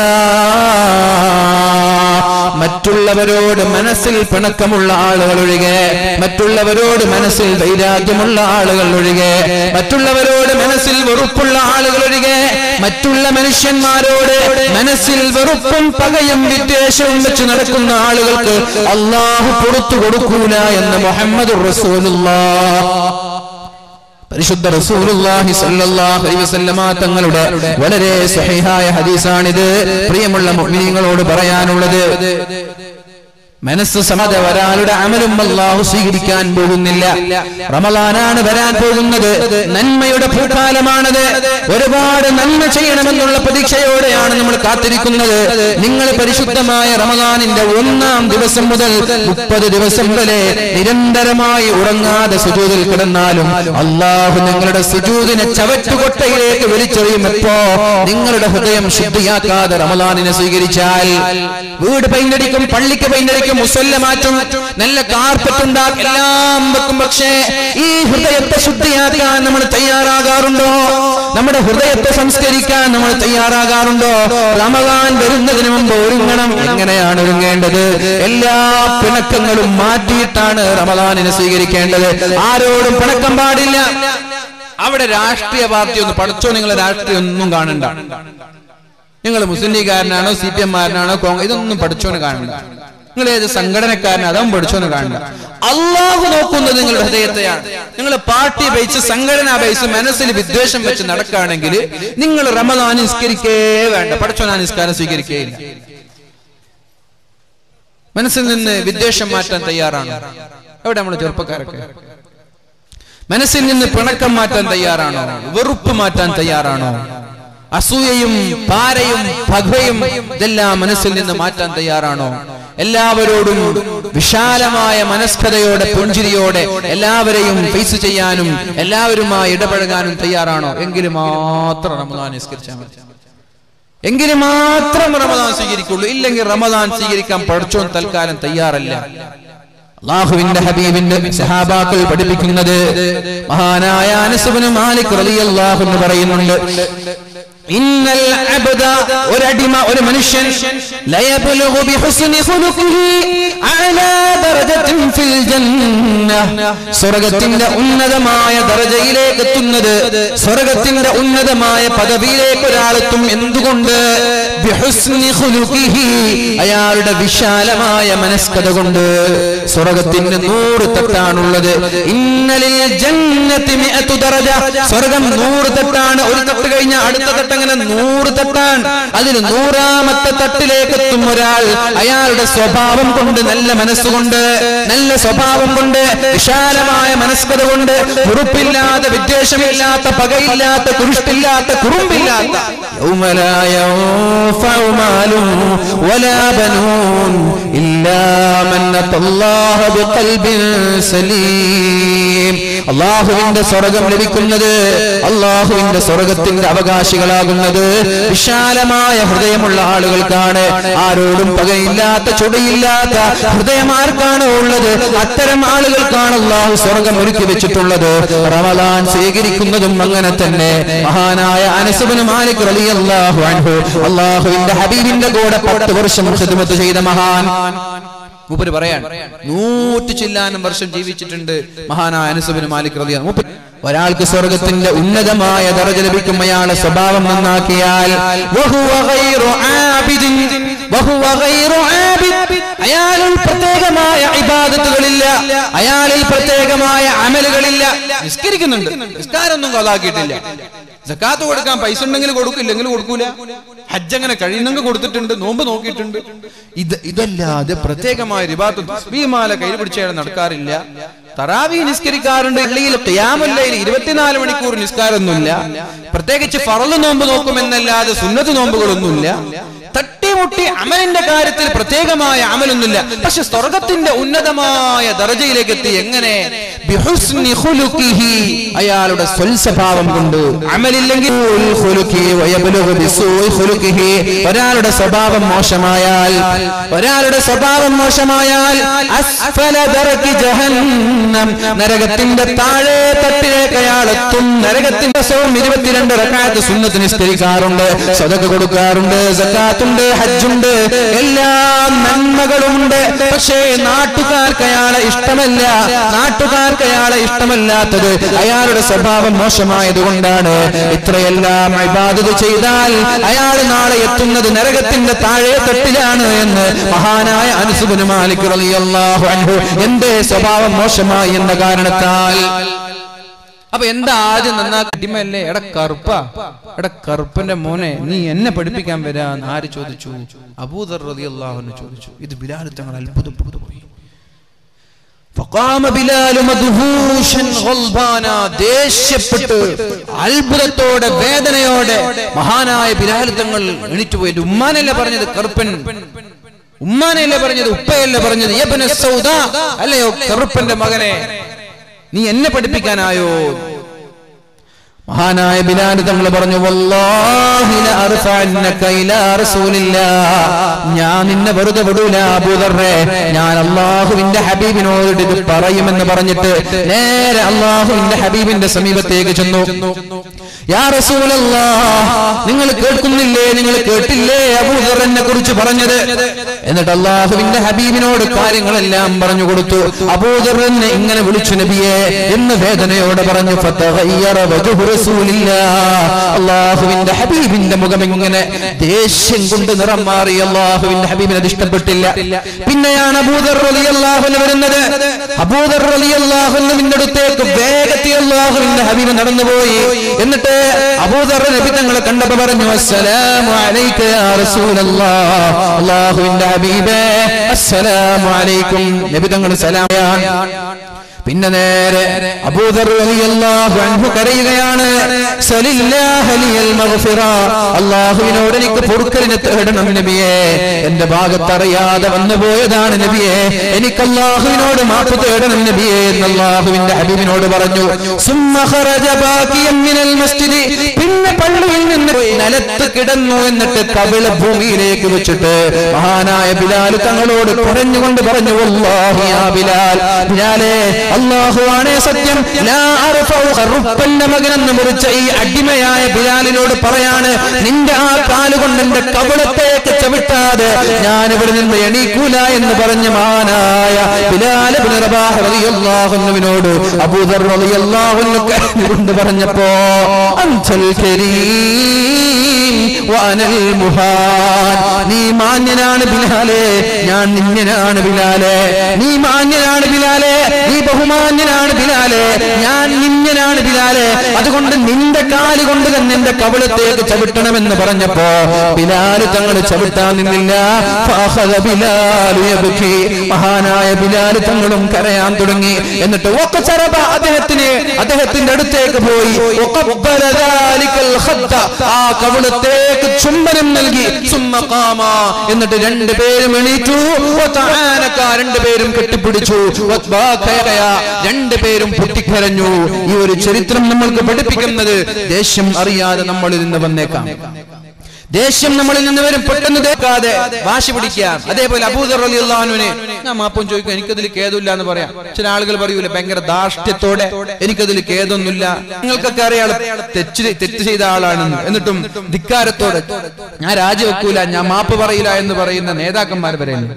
മറ്റുള്ളവരോട് മനസ്സിൽ പിണക്കമുള്ള ആളുകൾ ഒഴികെ മറ്റുള്ളവരോട് മനസ്സിൽ വൈരാഗ്യമുള്ള ആളുകൾ ഒഴികെ മറ്റുള്ളവരോട് മനസ്സിൽ വെറുപ്പുള്ള ആളുകൾ ഒഴികെ മറ്റുള്ള മനുഷ്യന്മാരോട് മനസ്സിൽ വെറുപ്പും പകയും വിദ്വേഷവും വെച്ച് നടക്കുന്ന ആളുകൾക്ക് അള്ളാഹു പുറത്തു കൊടുക്കൂല എന്ന് മുഹമ്മദ് പരിശുദ്ധ റസൂലുള്ളാഹി സ്വല്ലല്ലാഹു അലൈഹി വസല്ലമ തങ്ങളുടെ വളരെ സ്വഹീഹായ ഹദീസാണിത് പ്രിയമുള്ള മുഅ്മിനീങ്ങളോട് പറയാനുള്ളത് മനസ്സ് സമത ഒരാളുടെ അമലും അല്ലാഹു സ്വീകരിക്കാൻ പോകുന്നില്ല റമലാനാണ് വരാൻ പോകുന്നത് നന്മയുടെ പൂക്കാലമാണത് ഒരുപാട് നന്മ ചെയ്യണമെന്നുള്ള പ്രതീക്ഷയോടെയാണ് നമ്മൾ കാത്തിരിക്കുന്നത് നിങ്ങൾ പരിശുദ്ധമായ റമലാനിന്റെ ഒന്നാം ദിവസം മുതൽ മുപ്പത് ദിവസം വരെ നിരന്തരമായി ഉറങ്ങാതെ സുജൂതിൽ കിടന്നാലും അള്ളാഹു നിങ്ങളുടെ സുജൂതിനെ ചവറ്റുകൊട്ടയിലേക്ക് വലിച്ചെറിയുമെപ്പോ നിങ്ങളുടെ ഹൃദയം ശുദ്ധിയാക്കാതെ റമലാനിനെ സ്വീകരിച്ചാൽ വീട് പെയിന്റടിക്കും പള്ളിക്ക് പെയിന്റടിക്കും മുസല്ല മാറ്റും നല്ല കാർപ്പറ്റ് ഉണ്ടാക്കും എല്ലാം വെക്കും പക്ഷേ ഈ ഹൃദയത്തെ ശുദ്ധിയാക്കാൻ നമ്മൾ തയ്യാറാകാറുണ്ടോ നമ്മുടെ ഹൃദയത്തെ സംസ്കരിക്കാൻ നമ്മൾ തയ്യാറാകാറുണ്ടോ റമദാൻ വരുന്നതിന് മുമ്പ് ഒരുങ്ങണം എങ്ങനെയാണ് ഒരുങ്ങേണ്ടത് എല്ലാ പിണക്കങ്ങളും മാറ്റിയിട്ടാണ് റമദാനിനെ സ്വീകരിക്കേണ്ടത് ആരോടും പിണക്കം പാടില്ല അവിടെ രാഷ്ട്രീയ പാർട്ടി ഒന്ന് പഠിച്ചോ നിങ്ങളെ രാഷ്ട്രീയം ഒന്നും കാണണ്ട നിങ്ങൾ മുസ്ലിം ലീഗുകാരനാണോ സി പി എംമാരനാണോ കോൺഗ്രസ് ഇതൊന്നും പഠിച്ചോന് കാണണ്ട നിങ്ങൾ ഏത് സംഘടനക്കാരനാണ് അതും പഠിച്ചോന് കാണണ്ട അള്ളാഹു നോക്കുന്നത് നിങ്ങളുടെ ഹൃദയത്തെയാണ് നിങ്ങൾ പാർട്ടി ബേസ് സംഘടനാ ബേസ് മനസ്സിൽ വിദ്വേഷം വെച്ച് നടക്കുകയാണെങ്കിൽ നിങ്ങൾ റമദാൻ നിസ്കരിക്കേ വേണ്ട പഠിച്ചോനാ നിസ്കാരം സ്വീകരിക്കേയില്ല മനസ്സിൽ നിന്ന് വിദ്വേഷം മാറ്റാൻ തയ്യാറാണ് എവിടെ നമ്മൾ ചെറുപ്പക്കാരൊക്കെ മനസ്സിൽ നിന്ന് പിണക്കം മാറ്റാൻ തയ്യാറാണോ വെറുപ്പ് മാറ്റാൻ തയ്യാറാണോ അസൂയയും പാരയും പകയും ഇതെല്ലാം മനസ്സിൽ നിന്ന് മാറ്റാൻ തയ്യാറാണോ എല്ലാവരോടും വിശാലമായ മനസ്കതയോടെ പുഞ്ചിരിയോടെ എല്ലാവരെയും ഫേസ് ചെയ്യാനും എല്ലാവരുമായി ഇടപഴകാനും തയ്യാറാണോ എങ്കിൽ മാത്രം റമദാൻ നിസ്കരിച്ചാൽ മതി എങ്കിൽ മാത്രം റമദാൻ സ്വീകരിക്കുള്ളൂ ഇല്ലെങ്കിൽ റമദാൻ സ്വീകരിക്കാൻ പഠിച്ചോൻ തൽക്കാലം തയ്യാറല്ല അള്ളാഹുവിന്റെ ഹബീബിന്റെ സഹാബാക്കൾ പഠിപ്പിക്കുന്നത് മഹാനായ അനസുബിന് മാലിക് റളിയല്ലാഹു എന്ന് പറയുന്നുണ്ട് ഇന്നൽ അബ്ദ ഒരടിമ ഒരു മനുഷ്യൻ ലയബ്ലുഗു ബിഹുസ്നി ഖുലുഖിഹി അഅലാ ദറജത്തിൻ ഫിൽ ജന്ന സ്വർഗ്ഗത്തിന്റെ ഉന്നതമായ ദർജയിലേക്ക് എത്തുന്നത് സ്വർഗ്ഗത്തിന്റെ ഉന്നതമായ പദവിയിലേക്ക് ഒരാൾ എത്തും എന്തുകൊണ്ട് ബിഹുസ്നി ഖുലുഖിഹി അയാളുടെ വിശാലമായ മനസ്കത കൊണ്ട് സ്വർഗത്തിന്റെ നൂറ് തട്ടാണുള്ളത് ഇന്നലിൽ ജന്നത്തി മിഅത്തു ദറജ സ്വർഗം നൂറ് തട്ടാണ് ഒരു തട്ട് കഴിഞ്ഞ അടുത്ത തട്ട് അങ്ങനെ നൂറ് തട്ടാൻ അതിൽ നൂറാമത്തെ തട്ടിലേക്ക് എത്തും ഒരാൾ അയാളുടെ സ്വഭാവം കൊണ്ട് നല്ല മനസ്സുകൊണ്ട് നല്ല സ്വഭാവം കൊണ്ട് വിശാലമായ മനസ്കത കൊണ്ട് ഉറുപ്പില്ലാത്ത വിദ്വേഷമില്ലാത്ത പകയില്ലാത്ത കുരുഷ്ടില്ലാത്ത കുറുമ്പില്ലാത്ത يوم لا ينفع مال ولا بنون إلا من أتى الله بقلب سليم അള്ളാഹുവിന്റെ സ്വർഗം ലഭിക്കുന്നത് അള്ളാഹുവിന്റെ സ്വർഗത്തിന്റെ അവകാശികളാകുന്നത് വിശാലമായ ഹൃദയമുള്ള ആളുകൾക്കാണ് ആരോടും പകയില്ലാത്ത ചുടയില്ലാത്ത ഹൃദയമാർക്കാണ് ഉള്ളത് അത്തരം ആളുകൾക്കാണ് അള്ളാഹു സ്വർഗം ഒരുക്കി വെച്ചിട്ടുള്ളത് റമദാൻ സ്വീകരിക്കുന്നതും അങ്ങനെ തന്നെ മഹാനായ അനസുബിന് മാലിക് റളിയല്ലാഹു അൻഹു അള്ളാഹുവിന്റെ ഹബീബിന്റെ കൂടെ പത്ത് വർഷം ഖിദ്മത്ത് ചെയ്ത മഹാൻ മൂപ്പര് പറയാൻ നൂറ്റി ചില്ലാനം വർഷം ജീവിച്ചിട്ടുണ്ട് മഹാനായ അനസുബിന് മാലിക് റളിയ മൂപ്പര് ഒരാൾക്ക് സ്വർഗത്തിന്റെ ഉന്നതമായ ദർജ ലഭിക്കും അയാളെ സ്വഭാവം നന്നാക്കിയാൽ വഹുവ ഗൈറു ആബിദിൻ വഹുവ ഗൈറു ആബിദ് അയാളിൽ പ്രത്യേകമായ ഇബാദത്തുകളില്ല അയാളിൽ പ്രത്യേകമായ അമലുകളില്ല നിസ്കരിക്കുന്നുണ്ട് നിസ്കാരമൊന്നും കൊലാക്കിയിട്ടില്ല ജക്കാത്ത് കൊടുക്കാൻ പൈസ ഉണ്ടെങ്കിൽ കൊടുക്കും ഇല്ലെങ്കിൽ കൊടുക്കൂല ഹജ്ജ് അങ്ങനെ കഴിയുന്നെങ്കിൽ കൊടുത്തിട്ടുണ്ട് നോമ്പ് നോക്കിയിട്ടുണ്ട് ഇത് ഇതല്ലാതെ പ്രത്യേകമായ റിബാത്ത് തസ്ബീമാല കയ്യിൽ പിടിച്ചയാൾ നടക്കാറില്ല തറാവി നിസ്കരിക്കാറുണ്ട് ഇല്ലെങ്കിൽ ഖിയാമുല്ലയിൽ ഇരുപത്തിനാല് മണിക്കൂർ നിസ്കാരമൊന്നുമില്ല പ്രത്യേകിച്ച് ഫറല് നോമ്പ് നോക്കുമെന്നല്ലാതെ സുന്നത്ത് നോമ്പുകളൊന്നുമില്ല തട്ടിമുട്ടി അമലിന്റെ കാര്യത്തിൽ പ്രത്യേകമായ അമലൊന്നുമില്ല പക്ഷെ സ്വർഗത്തിന്റെ ഉന്നതമായ ദർജയിലേക്ക് എത്തി എങ്ങനെ ബിഹുസ്നി ഖുലുഖിഹി അയാളുടെ സ്വൽസ്വഭാവം കൊണ്ട് അമലില്ലെങ്കിൽ ഖുലുഖി വയബ്ലുഗു ബിസൂഇ ഖുലുഖിഹി ഒരാളുടെ സ്വഭാവം മോശമായാൽ ഒരാളുടെ സ്വഭാവം മോശമായാൽ അസ്ഫല ദറക്കി ജഹന്നം നരകത്തിന്റെ താഴെ തട്ടിലേക്ക് അയാൾ എത്തും നരകത്തിന്റെ ദിവസവും ഇരുപത്തിരണ്ട് റക്കാത്ത് സുന്നത്ത് നിസ്കരിക്കാറുണ്ട് സദക കൊടുക്കാറുണ്ട് സക്കാത്തുണ്ട് ഹജ്ജുണ്ട് എല്ലാ നന്മകളുമുണ്ട് പക്ഷേ നാട്ടുകാർക്ക് അയാളെ ഇഷ്ടമല്ല നാട്ടുകാർക്ക് അയാളെ ഇഷ്ടമല്ലാത്തത് അയാളുടെ സ്വഭാവം മോശമായത് കൊണ്ടാണ് ഇത്രയെല്ലാം ഇബാദത്ത് ചെയ്താൽ അയാൾ നാളെ എത്തുന്നത് നരകത്തിന്റെ താഴെ തട്ടിലാണ് എന്ന് മഹാനായ അനുസുബിന് മാലിക് റളിയല്ലാഹു അൻഹു എന്റെ സ്വഭാവം മോശമായി എന്ന കാരണത്താൽ അപ്പൊ എന്താ ആദ്യം നന്നാ അടിമയല്ലേ എടാ കറുപ്പ എടാ കറുപ്പന്റെ മോനെ നീ എന്നെ പഠിപ്പിക്കാൻ വരാന്ന് ആര് ചോദിച്ചു അബൂദർ റളിയല്ലാഹു ചോദിച്ചു ഇത് ബിലാൽ തങ്ങൾ അത്ഭുതപ്പെട്ടു പോയി فقام ബിലാൽ മദ്ഹൂഷൻ ഗൽബാന ദേഷ്യപ്പെട്ട് അത്ഭുതത്തോടെ വേദനയോടെ മഹാനായ ബിലാൽ തങ്ങൾ എണീറ്റ് പോയി ഉമ്മാനല്ലേ പറഞ്ഞത് കറുപ്പൻ ഉമ്മാനല്ലേ പറഞ്ഞത് ഉപ്പയല്ലേ പറഞ്ഞത് യബ്ന സൗദാ അല്ലയോ കറുപ്പന്റെ മകനെ നീ എന്നെ പഠിപ്പിക്കാനായോ മഹാനായ ബിലാൽ തങ്ങൾ പറഞ്ഞു വല്ലാഹി ലഅർഫഅന്നക ഇലാ റസൂലില്ലാ ഞാൻ നിന്നെ വെറുതെ വിടൂല അബൂദർറെ ഞാൻ അള്ളാഹുവിന്റെ ഹബീബിനോട് ഇത് പറയുമെന്ന് പറഞ്ഞിട്ട് നേരെ അള്ളാഹുവിന്റെ ഹബീബിന്റെ സമീപത്തേക്ക് ചെന്നു യാ റസൂലല്ലാ നിങ്ങൾ കേൾക്കുന്നില്ലേ നിങ്ങൾ കേട്ടില്ലേ അബൂദറിനെ കുറിച്ച് പറഞ്ഞത് എന്നിട്ട് അള്ളാഹുവിന്റെ ഹബീബിനോട് കാര്യങ്ങളെല്ലാം പറഞ്ഞു കൊടുത്തു അബൂദറിനെ ഇങ്ങനെ വിളിച്ചു നബിയെ എന്ന് വേദനയോടെ പറഞ്ഞു ഫതഗയ്യറ വജ്ഹു റസൂലില്ലാ അള്ളാഹുവിന്റെ ഹബീബിന്റെ മുഖം ഇങ്ങനെ ദേഷ്യം കൊണ്ട് നിറം മാറി അള്ളാഹുവിന്റെ ഹബീബിന് അത് ഇഷ്ടപ്പെട്ടില്ല പിന്നെയാണ് അബൂദർ റളിയല്ലാഹു വരുന്നത് അബൂദർ റളിയല്ലാഹുവിന്റെ അടുത്തേക്ക് വേഗത്തിൽ അള്ളാഹുവിന്റെ ഹബീബ് നടന്നുപോയി എന്നിട്ട് അബൂദർ നബി തങ്ങളെ കണ്ടപ്പോ പറഞ്ഞു അസ്സലാമു അലൈക യാ റസൂലല്ലാഹ് അല്ലാഹുവിന്റെ ഹബീബേ അസ്സലാമു അലൈക്കും നബി തങ്ങൾ സലാം പിന്നെ നേരെ അബൂദർ റളിയല്ലാഹു അൻഹു കരയുകയാണ് സലില്ലാഹ ലിയൽ മഗ്ഫിറ അല്ലാഹുവിനോട് എനിക്ക് പൊറുക്കലിനെ തേടണം നബിയേ എന്റെ ഭാഗത്ത് അറിയാതെ വന്നു പോയതാണ് നബിയേ എനിക്ക് അല്ലാഹുവിനോട് മാപ്പ് തേടണം നബിയേ എന്ന് അല്ലാഹുവിന്റെ ഹബീബിനോട് പറഞ്ഞു സുമ്മ ഖറജ ബാക്കിയൻ മിനൽ മസ്ജിദി പിന്നെ പള്ളിയിൽ നിന്ന് പോയി നിലത്ത് കിടന്നു എന്നിട്ട് കവിള ഭൂമിയിലേക്ക് വെച്ചിട്ട് മഹാനായ ബിലാൽ തങ്ങളോട് കരഞ്ഞുകൊണ്ട് പറഞ്ഞു വല്ലാഹി യാ ബിലാൽ ബിലാലേ അല്ലാഹുവാണേ സത്യം ലാ അർഫഉ ഖറുപ്പന്റെ മകനെന്ന് മുറിച്ച ഈ അടിമയായ ബിലാലിനോട് പറയാണ് നിന്റെ ആ കാലുകൊണ്ട് എന്റെ കവിളത്തേക്ക് ചവിട്ടാതെ ഞാൻ ഇവിടെ നിന്ന് എണീക്കൂല എന്ന് പറഞ്ഞ മഹാനായ ബിലാൽ ഇബ്നു റബാഹ് റളിയല്ലാഹു അൻഹുവിനോട് അബൂദർ റളിയല്ലാഹു അൻഹു കരഞ്ഞുകൊണ്ട് പറഞ്ഞപ്പോ അൻസൽ കരീം വഅനൽ മുഹാൻ നീ മാന്യനാണ് ബിലാലെ ഞാൻ നിന്യനാണ് ബിലാലെ നീ മാന്യനാണ് ബിലാലെ നീ ബഹുമാന്യനാണ് ബിലാലെ ഞാൻ നിന്യനാണ് ബിലാലെ അതുകൊണ്ട് നിന്റെ കാല് കൊണ്ട് തന്നെ എന്റെ കവിളത്തേക്ക് ചവിട്ടണമെന്ന് പറഞ്ഞപ്പോ ബിലാല് തങ്ങൾ ചവിട്ടാൻ നിന്നില്ല ഫഅഖദ ബിലാലു യബ്കി. മഹാനായ ബിലാല് തങ്ങളും കരയാൻ തുടങ്ങി എന്നിട്ട് വഖ്സറബ അദ്ദേഹത്തിന് അദ്ദേഹത്തിന്റെ അടുത്തേക്ക് പോയി വഖബ്ബല ദാലിക്കൽ ഖദ്ദ. ആ കവിളത്തേക്ക് ചുംബനം നൽകി സുമ്മ ഖാമ. എന്നിട്ട് രണ്ടുപേരും എണീറ്റു വതആനക. രണ്ടുപേരും കെട്ടിപ്പിടിച്ചു വത്ബാഖയ. രണ്ടുപേരും പൊട്ടിക്കരഞ്ഞു ഈ ഒരു ചരിത്രം നമ്മൾക്ക് പഠിപ്പിക്കുന്നത് ദേഷ്യം അറിയാതെ നമ്മളിൽ നിന്ന് വന്നേക്കാം ദേഷ്യം നമ്മളിൽ നിന്ന് വരും പെട്ടെന്ന് തേക്കാതെ വാശി പിടിക്കാം അതേപോലെ അബൂദർ അലിയുള്ളഹാനുവിന് ഞാൻ മാപ്പം ചോദിക്കും എനിക്കതിൽ ഖേദമില്ല എന്ന് പറയാം ചില ആളുകൾ പറയൂല ഭയങ്കര ധാർഷ്ട്യത്തോടെ എനിക്കതിൽ ഖേദമൊന്നുമില്ല നിങ്ങൾക്കൊക്കെ അറിയാം തെറ്റ് തെറ്റ് ചെയ്ത ആളാണെന്ന് എന്നിട്ടും ധിക്കാരത്തോടെ ഞാൻ രാജിവെക്കൂല ഞാൻ മാപ്പ് പറയില്ല എന്ന് പറയുന്ന നേതാക്കന്മാർ പറയുന്നു